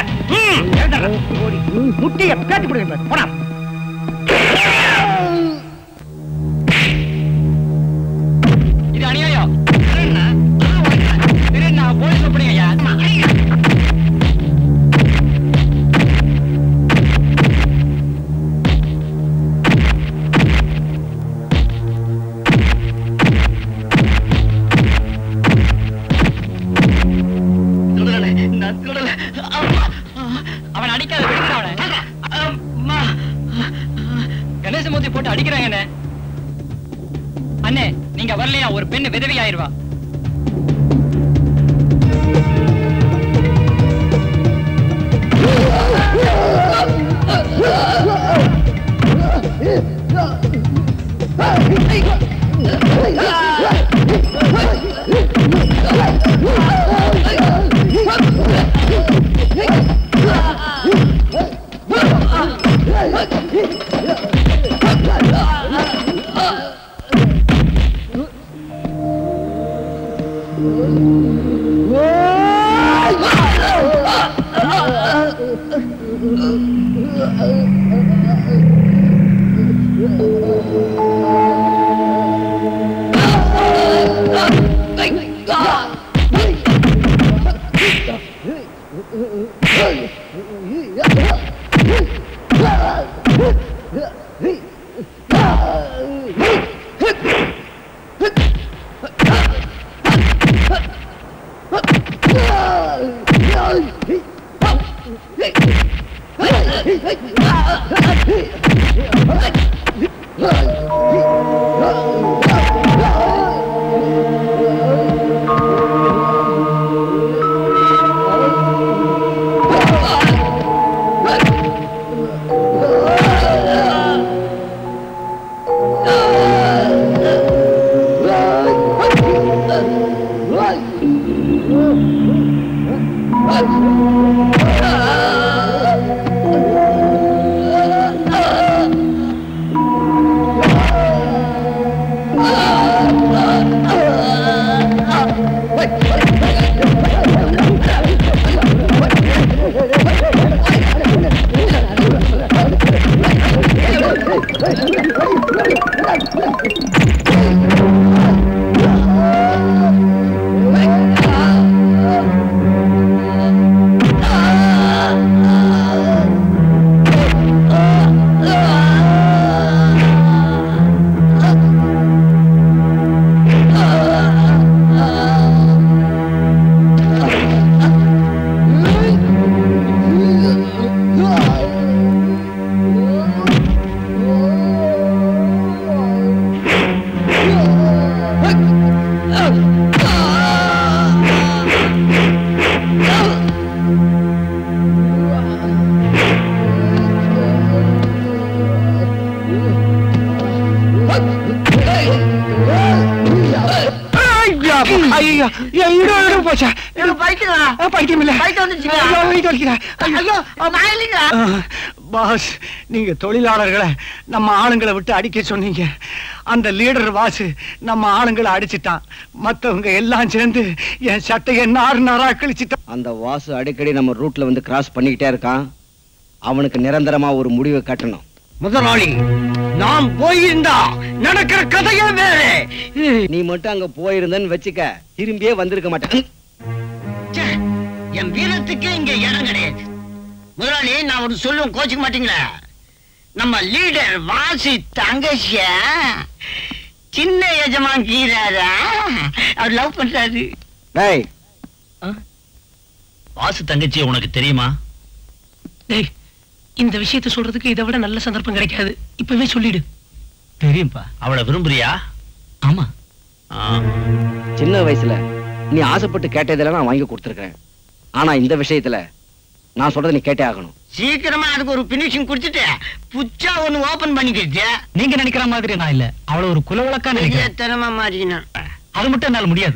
முட்டிய பேத்து போடுங்க போடா இது அநியாயம் வந்து அடிக்கிறாங்க அண்ணே அண்ணே நீங்க வரலையா ஒரு பெண்ணு விதவி ஆயிருவா ஐயோ என் இடு இடு போச்சா பைத்தியம் இல்ல பைத்தியம் வந்துருச்சுங்க. ஐயோ, வயித்து வலிக்குதா. ஐயோ நான் இல்லைங்களா ஆ, பாஸ் நீங்க தொழிலாளர்களை நம்ம ஆளுங்களை விட்டு அடிக்க சொன்னீங்க அந்த லீடர் வாசு நம்ம ஆளுங்களை அடிச்சிட்டான் மத்தவங்க எல்லாம் சேர்ந்து என் சட்டையை நார் நாரா கிழிச்சிட்டான் அந்த வாசு அடிக்கடி நம்ம ரூட்ல வந்து கிராஸ் பண்ணிக்கிட்டே இருக்கான் அவனுக்கு நிரந்தரமா ஒரு முடிவை கட்டணும் முதலாளி நாம் போயிருந்தா நடக்கிற கதையே வேற நீ மட்டும் அங்க போயிருந்தன்னு வச்சுக்க திரும்பியே வந்திருக்க மாட்டேன் என் வீரத்துக்கு இங்க இடம் கிடையாது முதலாளி நான் ஒரு சொல்லுவேன் கோச்சிக்க மாட்டீங்களா நம்ம லீடர் வாசி தங்கச்சிய சின்ன எஜமான் கீராரா அவர் லவ் பண்றாரு டேய் வாசு தங்கச்சி உனக்கு தெரியுமா டேய் இந்த விஷயத்தை சொல்றதுக்கு இதை விட நல்ல சந்தர்ப்பம் கிடைக்காது இப்பவே சொல்லிடு தெரியும்பா அவளை விரும்புறியா ஆமா சின்ன வயசுல நீ ஆசைப்பட்டு கேட்டதெல்லாம் நான் வாங்கி கொடுத்துருக்கேன் ஆனா இந்த விஷயத்துல நான் சொல்றதை நீ கேட்டே ஆகணும் சீக்கிரமா அதுக்கு ஒரு பினிஷிங் கொடுத்துட்டு புச்சா ஒண்ணு ஓபன் பண்ணிக்கிட்டு நீங்க நினைக்கிற மாதிரி நான் இல்ல அவள ஒரு குலவழக்கா நினைக்கிறேன் திறமா மாறினா அது மட்டும் என்னால முடியாது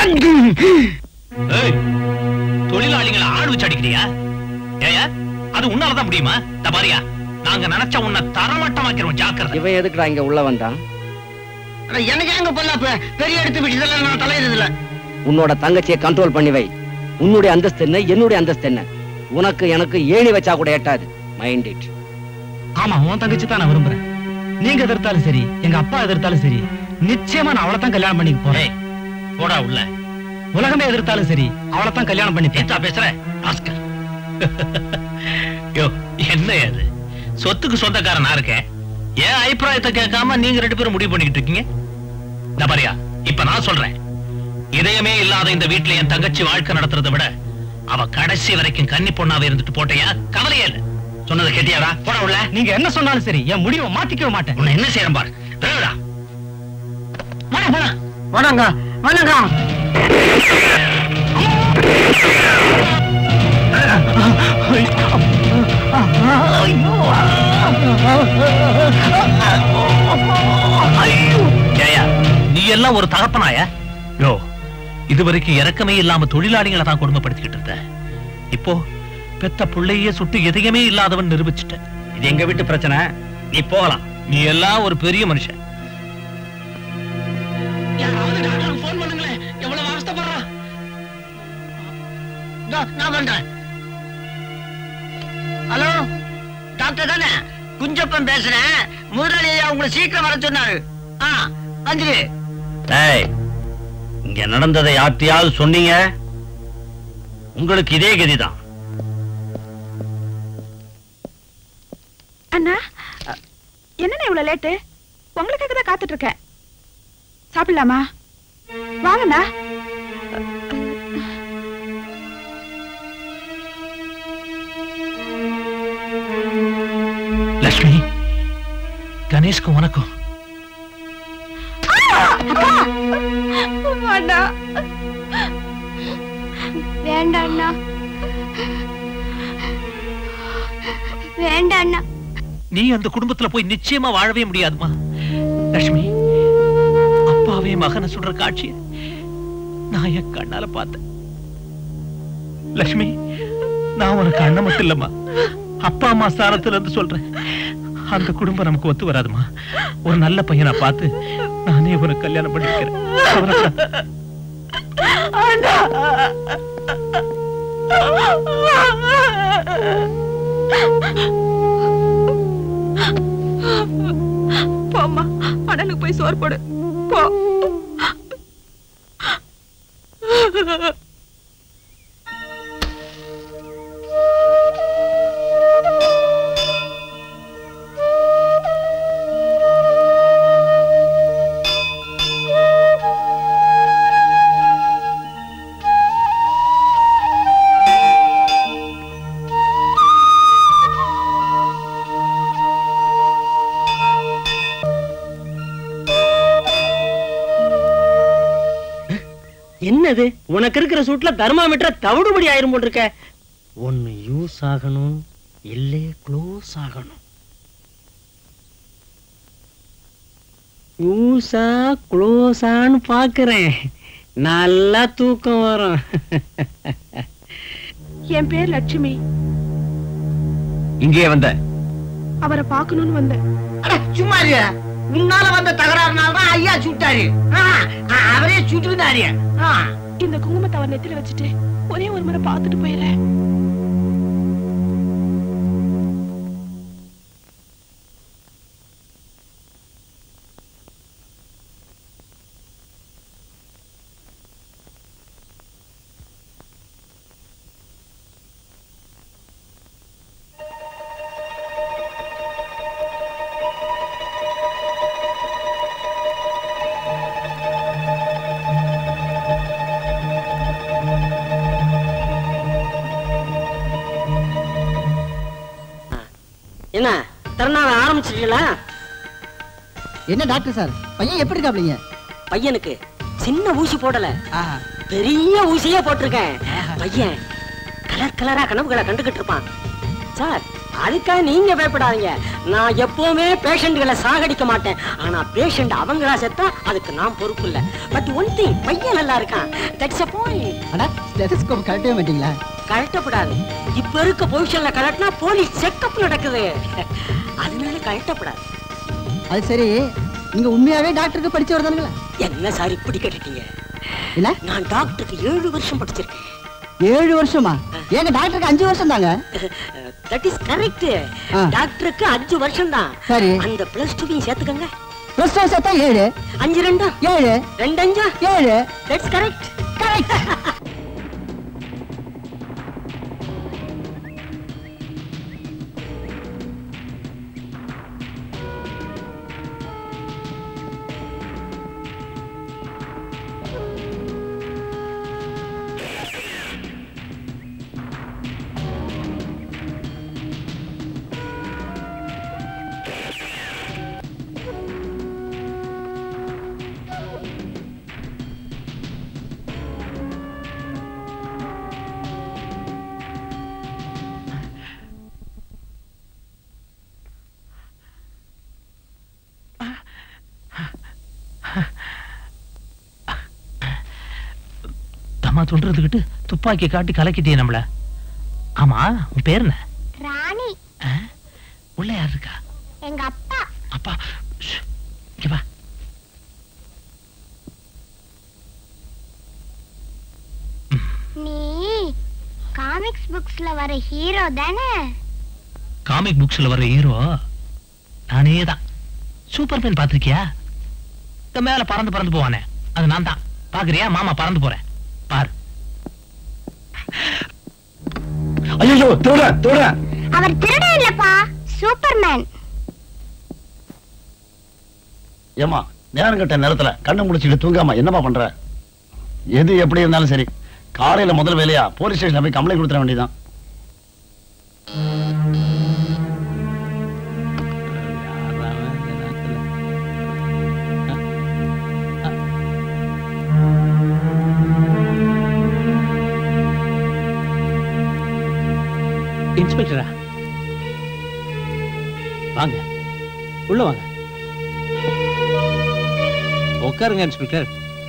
ஏய், தொழிலாளிகளை ஆள் வச்சு அடிக்கிறியா ஏயா அது உன்னாலதான் முடியுமா தபாரியா நாங்க நினைச்ச உன்னை தரமட்டமாக்கிறோம் ஜாக்கிரதை இவன் எதுக்குடா இங்க உள்ள வந்தான் எனக்கு எங்க பொல்லாப்பு பெரிய எடுத்து விட்டு இதெல்லாம் நான் தலையிறது இல்ல உன்னோட தங்கச்சியை கண்ட்ரோல் பண்ணி வை உன்னுடைய அந்தஸ்து என்ன என்னுடைய அந்தஸ்து என்ன உனக்கு எனக்கு ஏணி வச்சா கூட எட்டாது மைண்ட் இட் ஆமா உன் தங்கச்சி தான் நான் விரும்புறேன் நீங்க எதிர்த்தாலும் சரி எங்க அப்பா எதிர்த்தாலும் சரி நிச்சயமா நான் அவளை தான் கல்யாணம் பண்ணிக்க போறேன் போடா உள்ள உலகமே எதிர்த்தாலும் சரி அவளை தான் கல்யாணம் பண்ணி ஏத்தா பேசுற ஆஸ்கர் யோ என்ன அது சொத்துக்கு சொந்தக்காரன் நான் இருக்கேன் என் அபிப்பிராயத்தை கேட்காம நீங்க ரெண்டு பேரும் முடிவு பண்ணிக்கிட்டு இருக்கீங்க தபாரியா இப்ப நான் சொல்றேன் இதயமே இல்லாத இந்த வீட்டுல என் தங்கச்சி வாழ்க்கை நடத்துறதை விட அவ கடைசி வரைக்கும் கன்னி பொண்ணாவே இருந்துட்டு போட்டையா கவலையே இல்ல சொன்னதை கேட்டியாடா போட உள்ள நீங்க என்ன சொன்னாலும் சரி என் முடிவை மாத்திக்கவே மாட்டேன் உன்னை என்ன செய்யறேன் பாரு விரைவுடா. வணங்க வணங்க ஏயா நீ எல்லாம் ஒரு தகப்பனாயா யோ இதுவரைக்கும் இறக்கமே இல்லாம தொழிலாளிகளை தான் கொடுமைப்படுத்திக்கிட்டு இருந்த இப்போ பெத்த புள்ளையே சுட்டு எதையுமே இல்லாதவன் நிரூபிச்சுட்ட இது எங்க வீட்டு பிரச்சனை நீ போகலாம் நீ எல்லாம் ஒரு பெரிய மனுஷன் போன் பண்ணுங்களேன் எவ்வளவு அவஸ்தைப்படுறான் நான் பண்றேன் ஹலோ டாக்டர் தானே குஞ்சப்பன் பேசுறேன் முதலாளி ஐயா உங்களை சீக்கிரம் வர சொன்னாரு ஆ வந்துரு டேய் இங்க நடந்ததை யார்ட்டையாவது சொன்னீங்க உங்களுக்கு இதே கதிதான் அண்ணா அ, என்னண்ணா இவ்வளவு லேட்டு உங்களுக்காக தான் காத்துட்டு இருக்கேன் சாப்பிடலாமா வாங்கண்ணா லட்சுமி கணேஷ்க்கு உனக்கும் அண்ணா வேண்டாம் அண்ணா வேண்டாம் அண்ணா நீ அந்த குடும்பத்துல போய் நிச்சயமா வாழவே முடியாதுமா லட்சுமி அப்பாவே மகனை சுடுற காட்சிய நான் என் கண்ணால பார்த்தேன் லட்சுமி நான் உனக்கு அண்ணன் மட்டும் இல்லம்மா அப்பா அம்மா ஸ்தானத்துல இருந்து சொல்றேன் அந்த குடும்பம் நமக்கு ஒத்து வராதுமா ஒரு நல்ல பையனை பார்த்து நானே உனக்கு கல்யாணம் பண்ணிக்கிறேன் கவலைப்படாத. போம்மா அண்ணனுக்கு போய் சோறு போடு போ என்னது உனக்கு இருக்கிற சூட்ல தர்மாமீட்டர் தவிடுபடி ஆயிரும் போல் இருக்க ஒன்னு யூஸ் ஆகணும் இல்லே க்ளோஸ் ஆகணும் யூஸா க்ளோஸான்னு பாக்குறேன் நல்லா தூக்கம் வரும் என் பேர் லட்சுமி இங்கேயே வந்த அவரை பார்க்கணும்னு வந்தேன் சும்மா இரு. உன்னால வந்த தகராறுனால தான் ஐயா சுட்டாரு ஆ, ஆ, அவரே சுட்டுனாரு இந்த குங்குமத்தை அவர் நெத்தில வச்சுட்டு ஒரே ஒரு முறை பார்த்துட்டு போயிடுறேன் என்ன திறனாக ஆரம்பிச்சிட்டீங்களா என்ன டாக்டர் சார் பையன் எப்படி இருக்காப்லீங்க பையனுக்கு சின்ன ஊசி போடல பெரிய ஊசியே போட்டிருக்கேன் பையன் கலர் கலரா கனவுகளை கண்டுகிட்டு இருப்பான் சார் அதுக்காக நீங்க பயப்படாதீங்க நான் எப்பவுமே பேஷண்ட்களை சாகடிக்க மாட்டேன் ஆனா பேஷண்ட் அவங்களா செத்தா அதுக்கு நான் பொறுப்பு இல்ல பட் ஒன் திங் பையன் நல்லா இருக்கான் தட்ஸ் a point அடா ஸ்டெதஸ்கோப் கழட்டவே மாட்டீங்களா கழட்டப்படாது இப்ப இருக்க பொசிஷன்ல கழட்டினா போலீஸ் செக்கப் நடக்குது அதனால கழட்டப்படாது அது சரி நீங்க உண்மையாவே டாக்டருக்கு படிச்சவர் தானுங்களா என்ன சார் இப்படி கேட்டுட்டீங்க என்ன நான் டாக்டருக்கு ஏழு வருஷம் படிச்சிருக்கேன் ஏழு வருஷமா ஏங்க டாக்டருக்கு அஞ்சு வருஷம் தாங்க தட் இஸ் கரெக்ட் டாக்டருக்கு அஞ்சு வருஷம் தான் சரி. அந்த பிளஸ் டூவையும் சேர்த்துக்கங்க பிளஸ் டூ சேர்த்தா ஏழு அஞ்சு ரெண்டா ஏழு ரெண்டு அஞ்சா ஏழு தட்ஸ் கரெக்ட் கரெக்ட் அம்மா துண்டுறதுக்கிட்டு துப்பாக்கி காட்டி கலக்கிட்டே நம்மள ஆமா உன் பேர் என்ன ராணி உள்ள யார் இருக்கா எங்க அப்பா அப்பா ஷ், இங்க வா நீ காமிக்ஸ் புக்ஸ்ல வர ஹீரோ தானே காமிக் புக்ஸ்ல வர்ற ஹீரோ நானே தான் சூப்பர்மேன் பாத்திருக்கியா இந்த மேல பறந்து பறந்து போவானே அது நான் தான் பாக்குறியா மாமா பறந்து போறேன் பாரு ஐயோ திருட திருட அவர் திருடன் இல்லப்பா சூப்பர்மேன் ஏமா நேரம் கட்ட நேரத்துல கண்ணு முடிச்சுட்டு தூங்காம என்னமா பண்ற எது எப்படி இருந்தாலும் சரி காலையில முதல் வேலையா போலீஸ் ஸ்டேஷன்ல போய் கம்ப்ளைண்ட் கொடுத்துட வேண்டியதான் இன்ஸ்பெக்டரா வாங்க உள்ள வாங்க உட்காருங்க இன்ஸ்பெக்டர்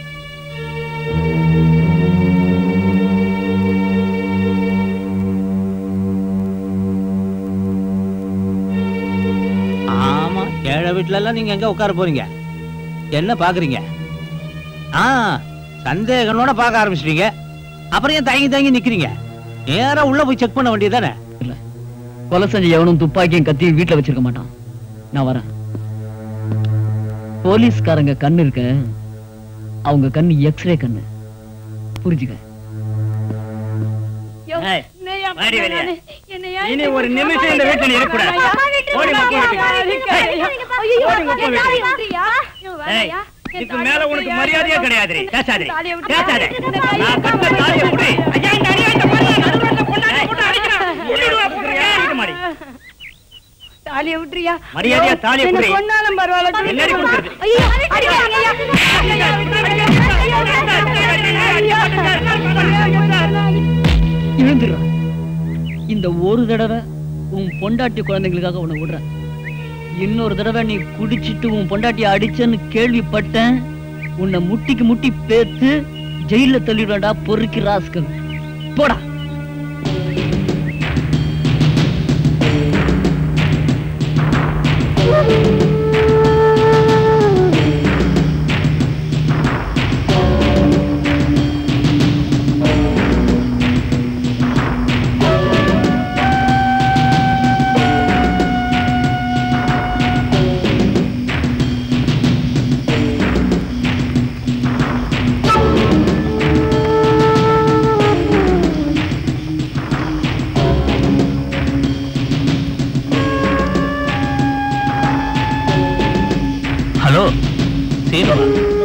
ஆமா ஏழை வீட்டுல எல்லாம் நீங்க எங்க உட்கார போறீங்க என்ன பாக்குறீங்க ஆ சந்தேகனோட பார்க்க ஆரம்பிச்சிட்டீங்க அப்புறம் ஏன் தயங்கி தயங்கி நிக்கிறீங்க நேரா உள்ள போய் செக் பண்ண வேண்டியதானே கொலை செஞ்ச எவனும் துப்பாக்கியும் கத்தியும் வீட்டுல வச்சிருக்க மாட்டான் நான் வரேன் போலீஸ்காரங்க கண்ணு இருக்க அவங்க கண்ணு எக்ஸ்ரே கண்ணு புரிஞ்சுக்க வாடி வெளியே. இனி ஒரு நிமிஷம் இந்த வீட்டுல நீ இருக்கக்கூடாது. ஓடி மக்கள் வீட்டுக்கு. ஏய், ஓடி மக்கள் வீட்டுக்கு. ஏய், இதுக்கு மேல உனக்கு மரியாதையே கிடையாது பேசாதே பேசாதே நான் கட்ட தாலியை புடி ஐயா இந்த அடி வாங்கிட்ட பாரு, நடுரோட்ல பொண்டாட்டி போட்டு அடிக்கிறான். புடிடுவா, புடிடுவா, அடிக்க மாடி. தாலியை விட்டுறியா மரியாதையா தாலியை என்ன புடி. கொன்னாலும் பரவாயில்ல என்னடி கொடுக்கறது? ஐயோ, அடிக்காதீங்க, எழுந்துடுறா இந்த ஒரு தடவை உன் பொண்டாட்டி குழந்தைங்களுக்காக உன்னை விடுறேன் இன்னொரு தடவை நீ குடிச்சிட்டு உன் பொண்டாட்டியை அடிச்சேன்னு கேள்விப்பட்டேன் உன்னை முட்டிக்கு முட்டி பேத்து ஜெயில தள்ளிடுவேன்டா பொறுக்கி ராஸ்கல் போடா ஹலோ சீனு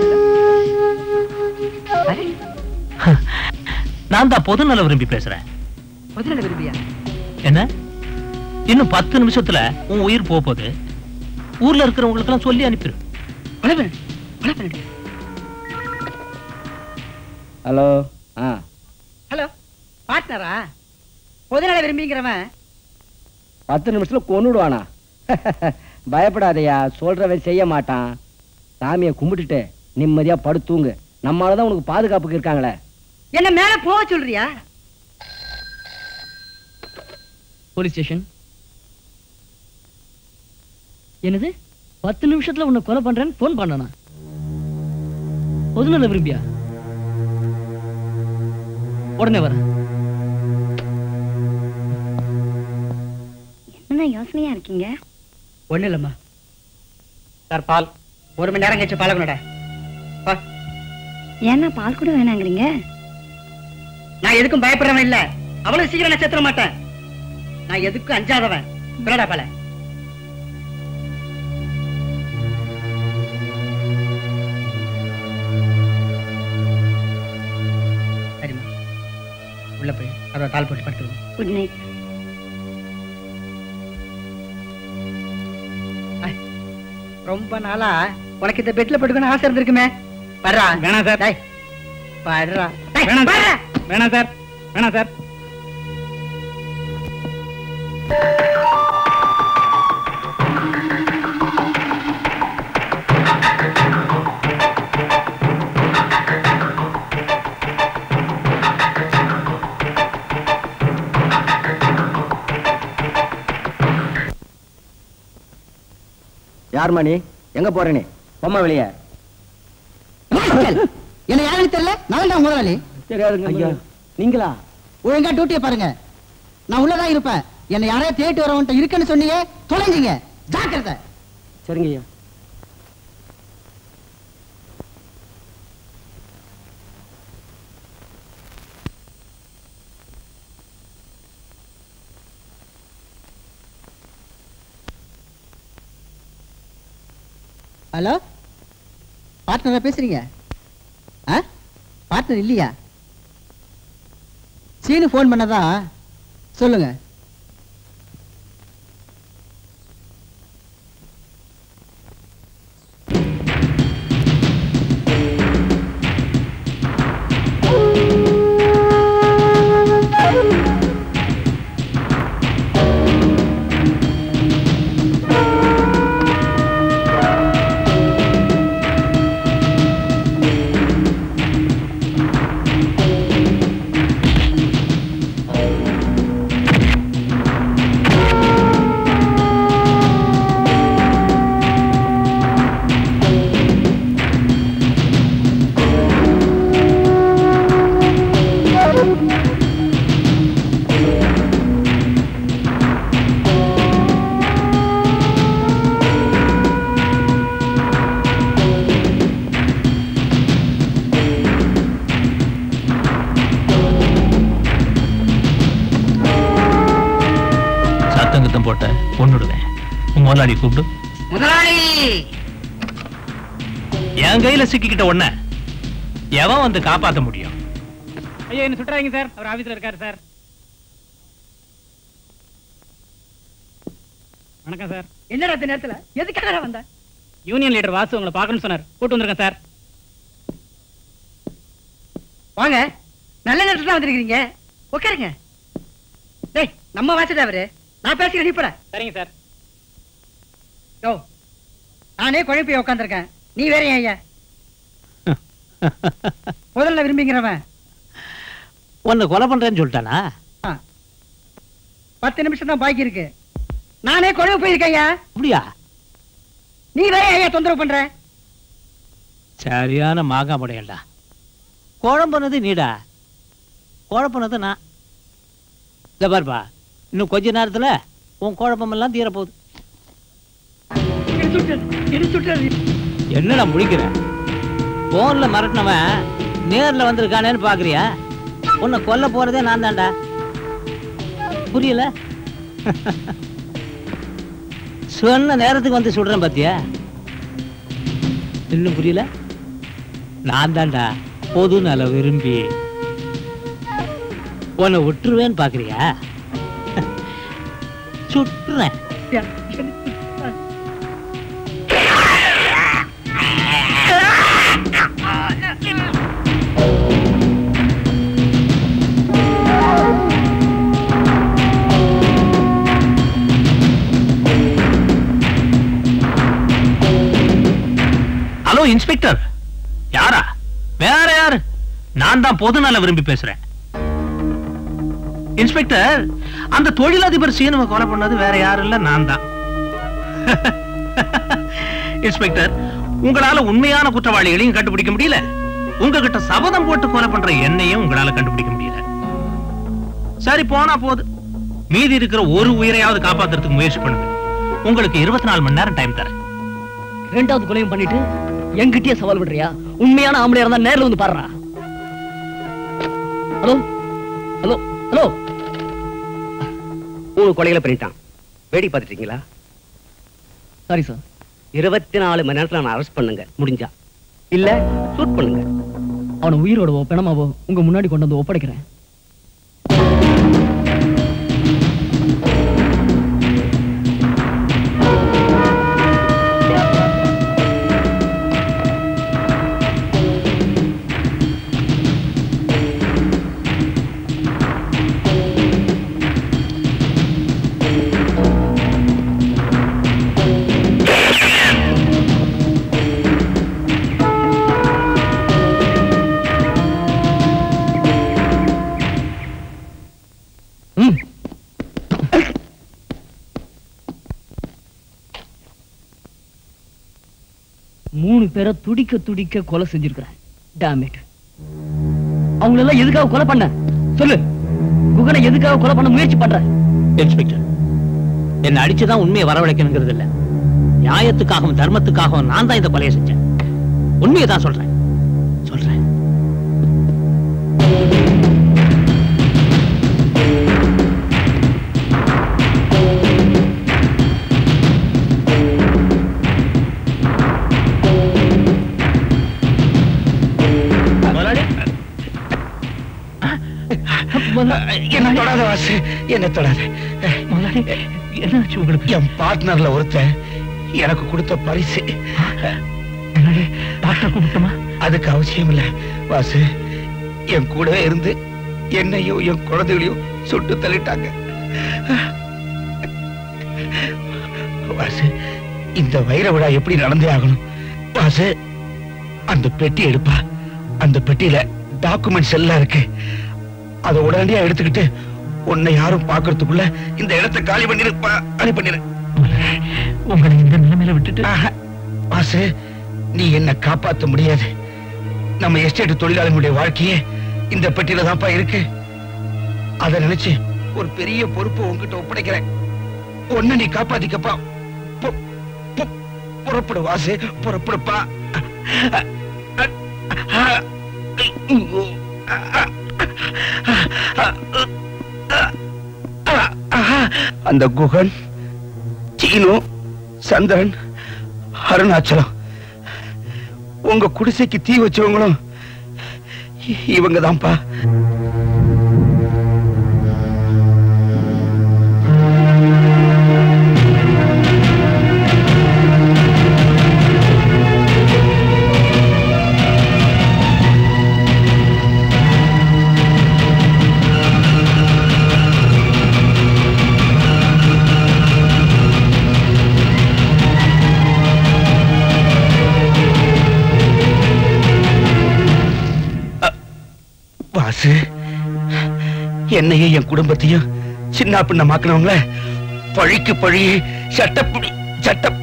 நான் தான் பொதுநல விரும்பி பேசுறேன் முதல்ல விரும்பியா என்ன இன்னும் பத்து நிமிஷத்துல உன் உயிர் போக போகுது ஊர்ல இருக்கிறவங்களுக்கு எல்லாம் சொல்லி அனுப்பிடு ஹலோ ஆ ஹலோ பார்ட்னரா பொதுநல விரும்பிங்கிறவன் பத்து நிமிஷத்துல கொன்னுடுவானா பயப்படாதயா சொல்றவன் செய்ய மாட்டான் சாமியை கும்பிட்டுட்டு நிம்மதியா படுத்தூங்கு நம்மளாலதான் உனக்கு பாதுகாப்புக்கு இருக்காங்களே என்ன மேல போக சொல்றியா போலீஸ் ஸ்டேஷன் என்னது பத்து நிமிஷத்துல உன்னை கொலை பண்றேன்னு போன் பண்ணனா பொதுநல விரும்பியா உடனே வரேன் என்ன யோசனையா இருக்கீங்க ஒண்ணு இல்லம்மா சார் பால் ஒரு மணி நேரம் கழிச்சு பழகணுடா ஏன்னா பால் கூட வேணாங்கிறீங்க நான் எதுக்கும் பயப்படுறவன் இல்ல அவ்வளவு சீக்கிரம் நான் செத்துற மாட்டேன் நான் எதுக்கும் அஞ்சாதவன் பிறடா பல சரிம்மா உள்ள போய் அதோட தாள் போட்டு படுத்துருவோம் குட் நைட் ரொம்ப நாளா உனக்கு இந்த பெட்ல படுக்கணும்னு ஆசை இருந்திருக்குமே வர்றா வேணாம் சார் டேய் வர்றா வேணாம் சார் வேணாம் சார் வேணாம் சார் யாரும்மா நீ எங்க போற நீ பொம்மை வெளியே என்ன யாருன்னு தெரியல நான் தான் முதலாளி தெரியாதுங்க ஐயா நீங்களா ஒழுங்கா டியூட்டியை பாருங்க நான் உள்ளதான் இருப்பேன் என்னை யாரையா தேடி வரவன்ட்ட இருக்குன்னு சொன்னீங்க தொலைஞ்சிங்க ஜாக்கிரதை சரிங்க ஐயா ஹலோ பார்ட்னரா பேசுறீங்க ஆ பார்ட்னர் இல்லையா சீனு ஃபோன் பண்ணதா சொல்லுங்க சத்தங்கத்தம் போட்ட கொன்னுடுவேன் உன் முதலாளி கூப்பிடு முதலாளி என் கையில சிக்கிக்கிட்ட உடனே எவன் வந்து காப்பாத்த முடியும் ஐயா என்ன சுட்டுறாங்க சார் அவர் ஆபீஸ்ல இருக்காரு சார் வணக்கம் சார் என்னடா இந்த நேரத்துல எதுக்காக வந்த யூனியன் லீடர் வாசு உங்களை பார்க்கணும்னு சொன்னார் கூட்டு வந்திருக்கேன் சார் வாங்க நல்ல நேரத்துல தான் வந்திருக்கீங்க உட்காருங்க டேய் நம்ம வாசதா அவரு நான் பேசுகிறேன் இப்பட சரிங்க சார் யோ நானே குழப்பி உட்காந்துருக்கேன் நீ வேற ஏன் ஐயா முதல்ல விரும்பிங்கிறவன் உன்னை கொலை பண்றேன்னு சொல்லிட்டானா ஆ. பத்து நிமிஷம் தான் பாக்கி இருக்கு நானே குழம்பு போயிருக்கேன் ஐயா அப்படியா நீ வேற ஏன் ஐயா தொந்தரவு பண்ற சரியான மாங்கா முடையல்டா குழம்புனது நீடா குழப்புனது நான் இந்த பாருப்பா இன்னும் கொஞ்ச நேரத்துல உன் குழப்பமெல்லாம் தீரப்போகுது என்னடா முடிக்கிற போன்ல மிரட்டினவன் நேர்ல வந்திருக்கானேன்னு பாக்குறியா உன்னை கொல்ல போறதே நான் தான்டா புரியல சொன்ன நேரத்துக்கு வந்து சுடுறேன் பாத்தியா இன்னும் புரியல நான் தான்டா பொது நல விரும்பி உன்னை விட்டுருவேன்னு பாக்குறியா சுட்டுறேன் ஹலோ இன்ஸ்பெக்டர் யாரா வேற யாரு நான் தான் பொதுநல விரும்பி பேசுறேன் இன்ஸ்பெக்டர் அந்த தொழிலதிபர் சீனுவை கொலை பண்ணது வேற யாரும் இல்ல நான் தான் இன்ஸ்பெக்டர் உங்களால உண்மையான குற்றவாளிகளையும் கண்டுபிடிக்க முடியல உங்ககிட்ட சபதம் போட்டு கொலை பண்ற என்னையும் உங்களால கண்டுபிடிக்க முடியல சரி போனா போது மீதி இருக்கிற ஒரு உயிரையாவது காப்பாத்துறதுக்கு முயற்சி பண்ணுங்க உங்களுக்கு இருபத்தி நாலு மணி நேரம் டைம் தரேன் ரெண்டாவது கொலையும் பண்ணிட்டு என்கிட்டயே சவால் விடுறியா உண்மையான ஆம்பளையா இருந்தா நேர்ல வந்து பாடுறா ஹலோ ஹலோ ஹலோ மூணு கொலைகளை பண்ணிட்டான் வேடி பார்த்துட்டீங்களா சாரி சார் இருபத்தி நாலு மணி நேரத்துல நான் அரெஸ்ட் பண்ணுங்க முடிஞ்சா இல்ல ஷூட் பண்ணுங்க அவனை உயிரோடவோ பிணமாவோ உங்க முன்னாடி கொண்டு வந்து ஒப்படைக்கிறேன் பேரை துடிக்க துடிக்க கொலை செஞ்சிருக்கிறேன் டேமேட் அவங்களெல்லாம் எதுக்காக கொலை பண்ண சொல்லு குகனை எதுக்காக கொலை பண்ண முயற்சி பண்ற இன்ஸ்பெக்டர் என்னை அடிச்சுதான் உண்மையை வரவழைக்கணுங்கிறது இல்ல நியாயத்துக்காகவும் தர்மத்துக்காகவும் நான் தான் இந்த கொலையை செஞ்சேன் உண்மையை தான் சொல்றேன் சொல்றேன் என்ன தொடாத வாசு என்ன தொடாத என்னாச்சு உங்களுக்கு என் பார்ட்னர்ல ஒருத்தன் எனக்கு கொடுத்த பரிசு டாக்டர் கூப்பிட்டுமா அதுக்கு அவசியம் இல்ல வாசு என் கூடவே இருந்து என்னையும் என் குழந்தைகளையும் சுட்டு தள்ளிட்டாங்க வாசு இந்த வைர விழா எப்படி நடந்தே ஆகணும் வாசு அந்த பெட்டி எடுப்பா அந்த பெட்டியில டாக்குமெண்ட்ஸ் எல்லாம் இருக்கு அதை உடனடியா எடுத்துக்கிட்டு உன்னை யாரும் பாக்குறதுக்குள்ள இந்த இடத்தை காலி பண்ணிருப்பா காலி பண்ணிரு உங்களை இந்த நிலைமையில விட்டுட்டு வாசு நீ என்ன காப்பாத்த முடியாது நம்ம எஸ்டேட் தொழிலாளர்களுடைய வாழ்க்கையே இந்த பெட்டியில தான்ப்பா இருக்கு அத நினைச்சு ஒரு பெரிய பொறுப்பு உன்கிட்ட ஒப்படைக்கிறேன் ஒன்னு நீ காப்பாத்திக்கப்பா பு- பு- புறப்படு வாசு புறப்படுப்பா அந்த குகன் சீனு சந்திரன் அருணாச்சலம் உங்க குடிசைக்கு தீ வச்சவங்களும் இவங்க தான்ப்பா வாசு என்னையும் என் குடும்பத்தையும் சின்ன பின்ன மாக்கினவங்கள பழிக்கு பழி சட்டப்படி சட்டம்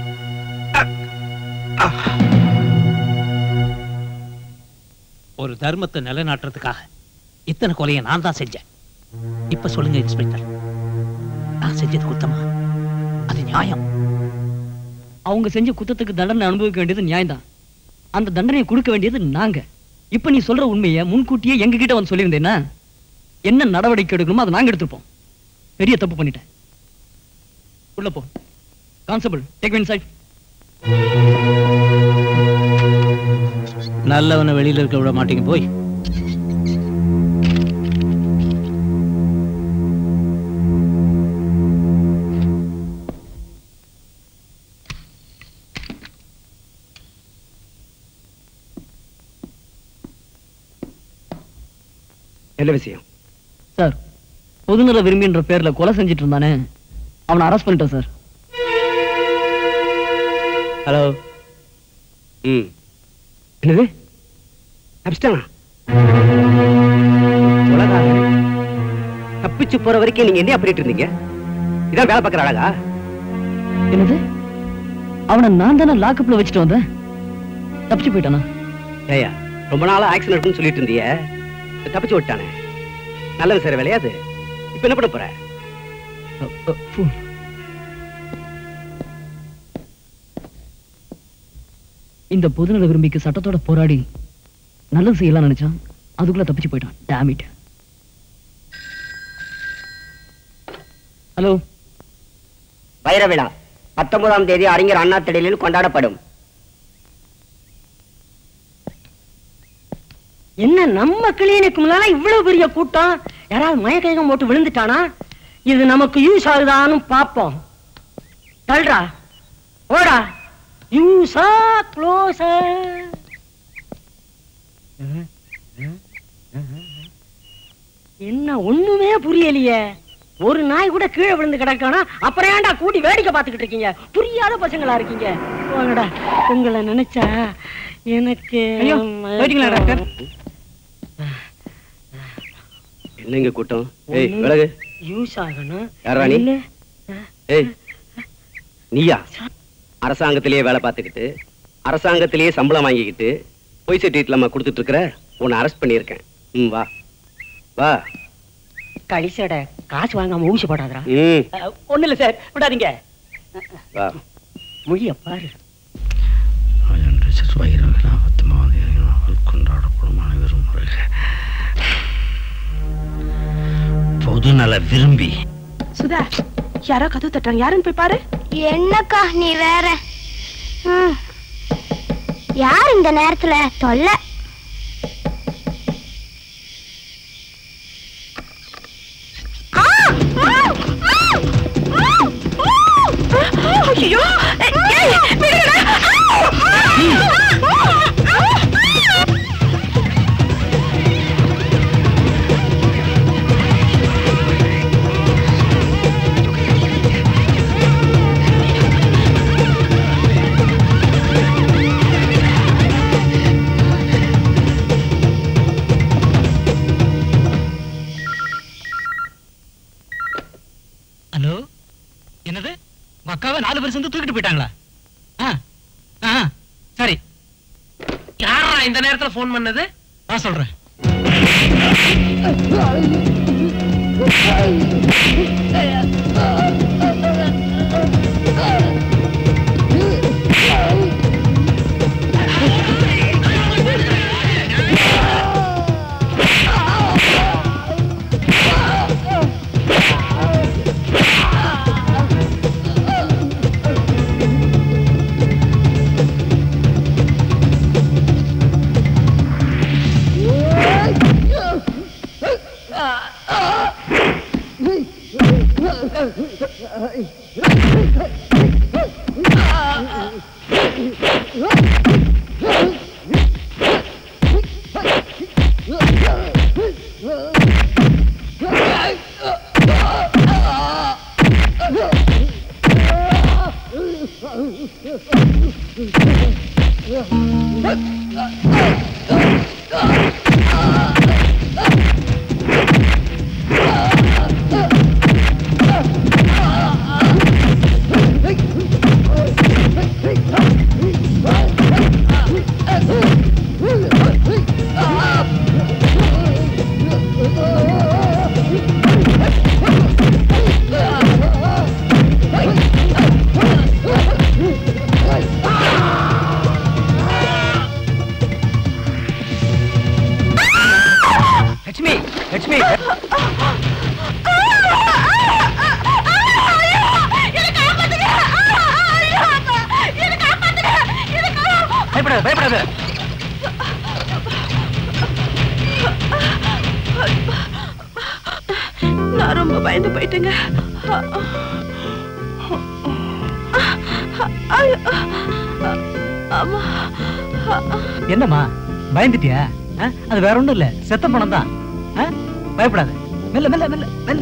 ஒரு தர்மத்தை நிலைநாட்டுறதுக்காக இத்தனை கொலையை நான் தான் செஞ்சேன் இப்ப சொல்லுங்க இன்ஸ்பெக்டர் நான் செஞ்சது குத்தமா அது நியாயம் அவங்க செஞ்ச குத்தத்துக்கு தண்டனை அனுபவிக்க வேண்டியது நியாயம்தான் அந்த தண்டனையை கொடுக்க வேண்டியது நாங்க இப்ப நீ சொல்ற உண்மையை முன்கூட்டியே எங்க கிட்ட வந்து சொல்லியிருந்தேன்னா என்ன நடவடிக்கை எடுக்கணுமோ அதை நாங்க எடுத்துப்போம் பெரிய தப்பு பண்ணிட்டேன் உள்ள போ கான்ஸ்டபிள் டேக் இன்சைட் நல்லவனை வெளியில இருக்க விட மாட்டீங்க போய் என்ன விஷயம் சார் பொதுநல விரும்பின்ற பேர்ல கொலை செஞ்சுட்டு இருந்தானே அவனை அரெஸ்ட் பண்ணிட்டேன் சார் ஹலோ ம் என்னது தப்பிச்சிட்டானா உலகாக தப்பிச்சு போற வரைக்கும் நீங்க என்ன பண்ணிட்டு இருந்தீங்க இதான் வேலை பார்க்குற அழகா என்னது அவனை நான் தானே லாக்கப்ல வச்சுட்டு வந்தேன் தப்பிச்சு போயிட்டானா ஏயா ரொம்ப நாளா ஆக்சிடென்ட்னு சொல்லிட்டு இருந்திய தப்பிச்சு விட்டானே நல்லது சார் விளையாது இப்ப என்ன பண்ண போற இந்த பொதுநல விரும்பிக்கு சட்டத்தோட போராடி நல்லது செய்யலாம் நினைச்சான் அதுக்குள்ள தப்பிச்சு போயிட்டான் டேமிட் ஹலோ வைர விழா பத்தொன்பதாம் தேதி அறிஞர் அண்ணா திடலில் கொண்டாடப்படும் என்ன நம்ம கிளினிக்கு முன்னால இவ்வளவு பெரிய கூட்டம் யாராவது மயக்கம் போட்டு விழுந்துட்டானா இது நமக்கு யூஸ் ஆகுதான்னு பாப்போம் தள்ளுடா ஓடா யூஸா க்ளோஸா என்ன ஒண்ணுமே புரியலையே ஒரு நாய் கூட கீழே விழுந்து கிடக்கானா அப்புறம் ஏன்டா கூட்டி வேடிக்கை பார்த்துக்கிட்டு இருக்கீங்க புரியாத பசங்களா இருக்கீங்க போங்கடா உங்களை நினைச்சா எனக்கு ஐயோ, போயிட்டீங்களா, டாக்டர்? என்னங்க கூட்டம் ஏய் விலகு யூஸ் ஆகணும் யாரா நீ? இல்ல ஏய் நீயா அரசாங்கத்திலேயே வேலை பார்த்துக்கிட்டு அரசாங்கத்திலேயே சம்பளம் வாங்கிக்கிட்டு பொய் சர்டிஃபிகேட் நம்ம கொடுத்துட்டு இருக்கிற உன்னை அரெஸ்ட் பண்ணியிருக்கேன் ம் வா வா கழிசோட காசு வாங்காம ஊசி போடாதரா ம் ஒண்ணு இல்ல சார் விடாதீங்க வா மொழிய பாரு கொண்டாடப்படும் அனைவரும் வருக பொதுநல விரும்பி சுதா யாரோ கதவு தட்டுறாங்க யாருன்னு போய் பாரு என்னக்கா நீ வேற ம். யார் இந்த நேரத்துல தொல்லை ஐயோ ஹலோ என்னது உங்க அக்காவை நாலு பேர் சேர்ந்து தூக்கிட்டு போயிட்டாங்களா ஆ ஆ சரி யாரா இந்த நேரத்துல ஃபோன் பண்ணது நான் சொல்றேன் லட்சுமி லட்சுமி பயப்படாத பயப்படாத நான் ரொம்ப பயந்து போயிட்டேங்க ஐயோ. அம்மா. என்னம்மா பயந்துட்டியா ஆ? அது வேற ஒண்ணும் இல்ல செத்த பணம் தான் ஆ? பயப்படாத மெல்ல மெல்ல மெல்ல மெல்ல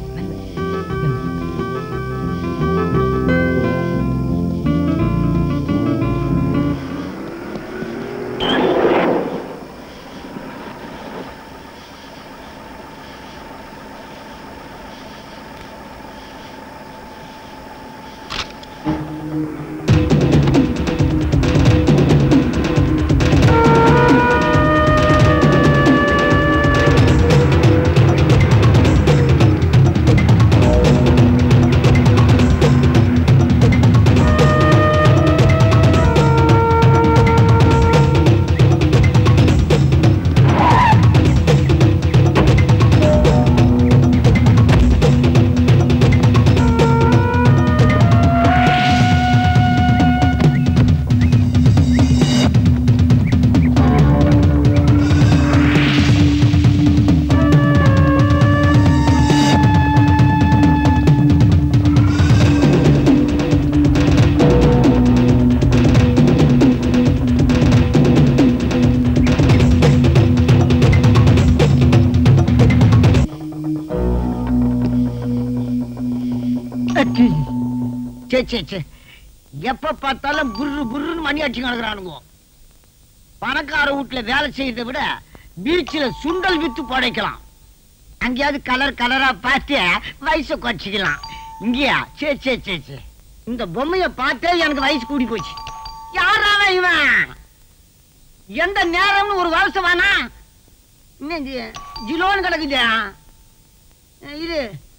சே சே சே எப்ப பார்த்தாலும் புர்ரு புர்ருன்னு மணி அடிச்சு கிடக்குறானுங்க பணக்கார வீட்டுல வேலை செய்யறதை விட பீச்சில் சுண்டல் வித்து புடைக்கலாம் அங்கேயாவது கலர் கலரா பார்த்து வயசை குறைச்சிக்கலாம் இங்கேயா சே சே சே சே இந்த பொம்மைய பார்த்தே எனக்கு வயசு கூடி போச்சு யாராவ இவன் எந்த நேரம்னு ஒரு வருஷம் வேணா இன்னும் ஜி- ஜிலோன்னு கிடக்குது இது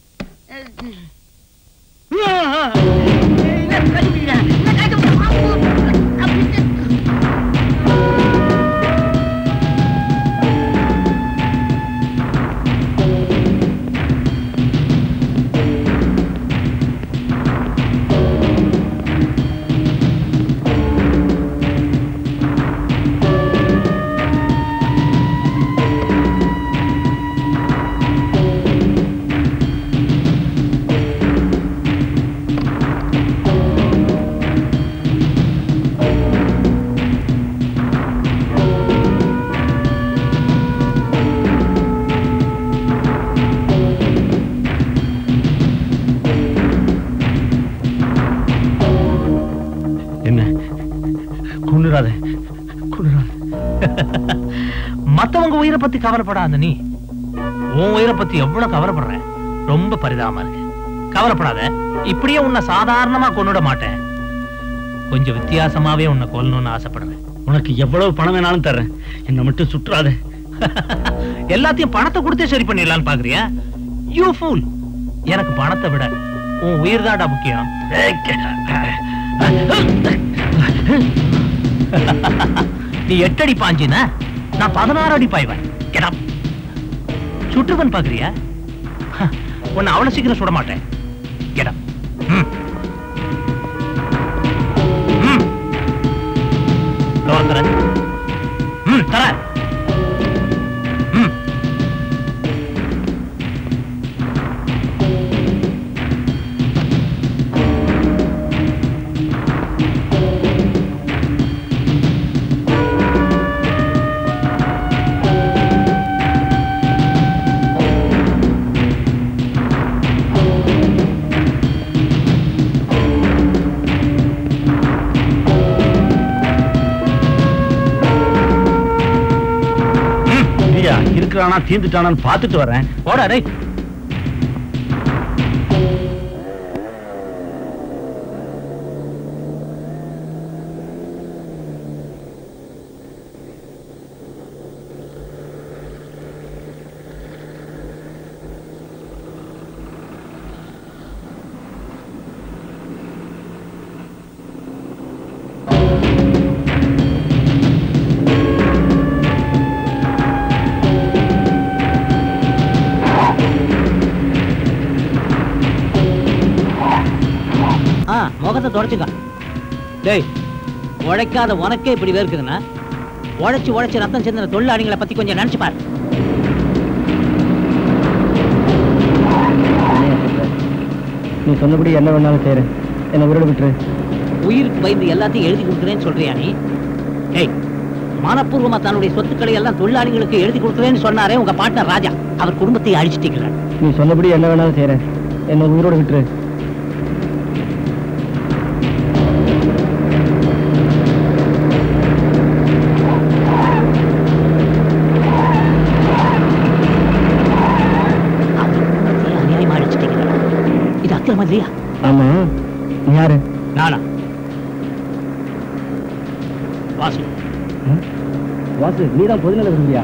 என்ன கொண்டுறாத கொண்டுறாத மத்தவங்க உயிரை பத்தி கவலைப்படாத நீ உன் உயிரை பத்தி எவ்வளவு கவலைப்படுற ரொம்ப பரிதாபமா இருக்கு கவலைப்படாத இப்படியே உன்னை சாதாரணமா கொன்னுட மாட்டேன் கொஞ்சம் வித்தியாசமாவே உன்னை கொல்லணும்னு ஆசைப்படுறேன் உனக்கு எவ்வளவு பணம் வேணாலும் தர்றேன் என்னை மட்டும் சுற்றாத எல்லாத்தையும் பணத்தை கொடுத்தே சரி பண்ணிடலாம்னு பாக்குறியா யூ ஃபூல் எனக்கு பணத்தை விட உன் உயிர் தான்டா முக்கியம் நீ எட்டு அடி பாஞ்சினா நான் பதினாறு அடி பாய்வேன் Get up. சுற்றுவன் பாக்குறியா ஹ, உன்னை அவ்வளவு சீக்கிரம் சுட மாட்டேன் Get up. ம். ம். door தர. ம், தர. ம். இல்லையா இருக்கிறானா தீந்துட்டானான்னு பார்த்துட்டு வரேன் போடா டேய் ஆ முகத்தை தொடச்சுக்க டேய் உழைக்காத உனக்கே இப்படி வேர்க்குதுன்னா உழைச்சு உழைச்சு ரத்தம் சிந்தின தொழிலாளிகளை பத்தி கொஞ்சம் நினைச்சு பாரு நீ சொன்னபடி என்ன வேணாலும் செய்யறேன் என்ன உயிரோட விட்டுரு உயிருக்கு பயந்து எல்லாத்தையும் எழுதி கொடுக்குறேன்னு சொல்றியா நீ டேய் மனப்பூர்வமா தன்னுடைய சொத்துக்களை எல்லாம் தொழிலாளிகளுக்கு எழுதி கொடுக்குறேன்னு சொன்னாரே உங்க பாட்னர் ராஜா அவர் குடும்பத்தை அழிச்சிட்டீங்களா நீ சொன்னபடி என்ன வேணாலும் செய்யறேன் என்ன உயிரோட விட்டுரு அநியாயமா அழிச்சிட்டீங்களா இது அக்கிரமம் இல்லையா ஆமா நீ யாரு நானா வாசு வாசு நீ தான் பொதுநல விரும்பியா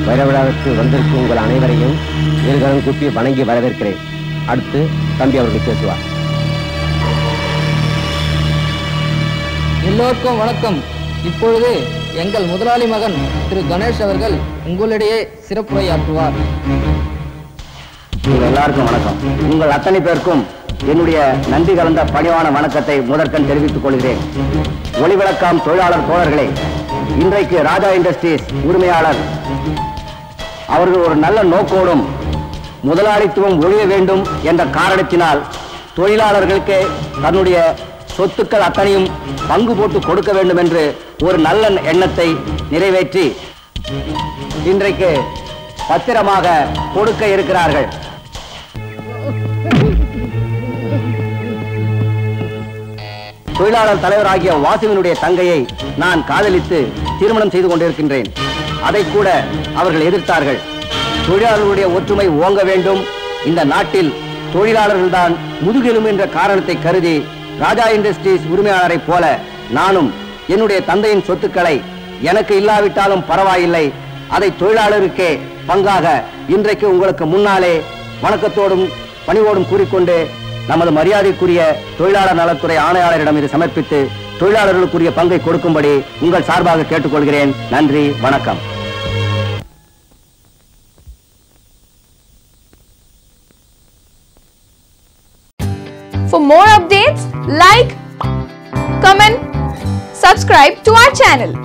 வைரவிழாவிற்கு வந்திருக்கும் உங்கள் அனைவரையும் இருகரம் கூப்பி வணங்கி வரவேற்கிறேன் அடுத்து தம்பி அவர்கள் பேசுவார் எல்லோருக்கும் வணக்கம் இப்பொழுது எங்கள் முதலாளி மகன் திரு கணேஷ் அவர்கள் உங்களிடையே சிறப்புரையாற்றுவார் உங்கள் எல்லாருக்கும் வணக்கம் உங்கள் அத்தனை பேருக்கும் என்னுடைய நன்றி கலந்த பணிவான வணக்கத்தை முதற்கண் தெரிவித்துக் கொள்கிறேன் ஒளிவிளக்காம் தொழிலாளர் தோழர்களே இன்றைக்கு ராஜா இண்டஸ்ட்ரீஸ் உரிமையாளர் அவர்கள் ஒரு நல்ல நோக்கோடும் முதலாளித்துவம் ஒழிய வேண்டும் என்ற காரணத்தினால் தொழிலாளர்களுக்கு தன்னுடைய சொத்துக்கள் அத்தனையும் பங்கு போட்டு கொடுக்க வேண்டும் என்று ஒரு நல்ல எண்ணத்தை நிறைவேற்றி இன்றைக்கு பத்திரமாக கொடுக்க இருக்கிறார்கள் தொழிலாளர் தலைவராகிய வாசுவினுடைய தங்கையை நான் காதலித்து திருமணம் செய்து கொண்டிருக்கின்றேன் அதை கூட அவர்கள் எதிர்த்தார்கள் தொழிலாளர்களுடைய ஒற்றுமை ஓங்க வேண்டும் இந்த நாட்டில் தொழிலாளர்கள்தான் முதுகெலும் என்ற காரணத்தை கருதி ராஜா இண்டஸ்ட்ரீஸ் உரிமையாளரைப் போல நானும் என்னுடைய தந்தையின் சொத்துக்களை எனக்கு இல்லாவிட்டாலும் பரவாயில்லை அதை தொழிலாளருக்கே பங்காக இன்றைக்கு உங்களுக்கு முன்னாலே வணக்கத்தோடும் பணிவோடும் கூறிக்கொண்டு நமது மரியாதைக்குரிய தொழிலாளர் நலத்துறை ஆணையாளரிடம் இது சமர்ப்பித்து தொழிலாளர்களுக்குரிய பங்கை கொடுக்கும்படி உங்கள் சார்பாக கேட்டுக்கொள்கிறேன் நன்றி வணக்கம் For more updates, like, comment, subscribe to our channel.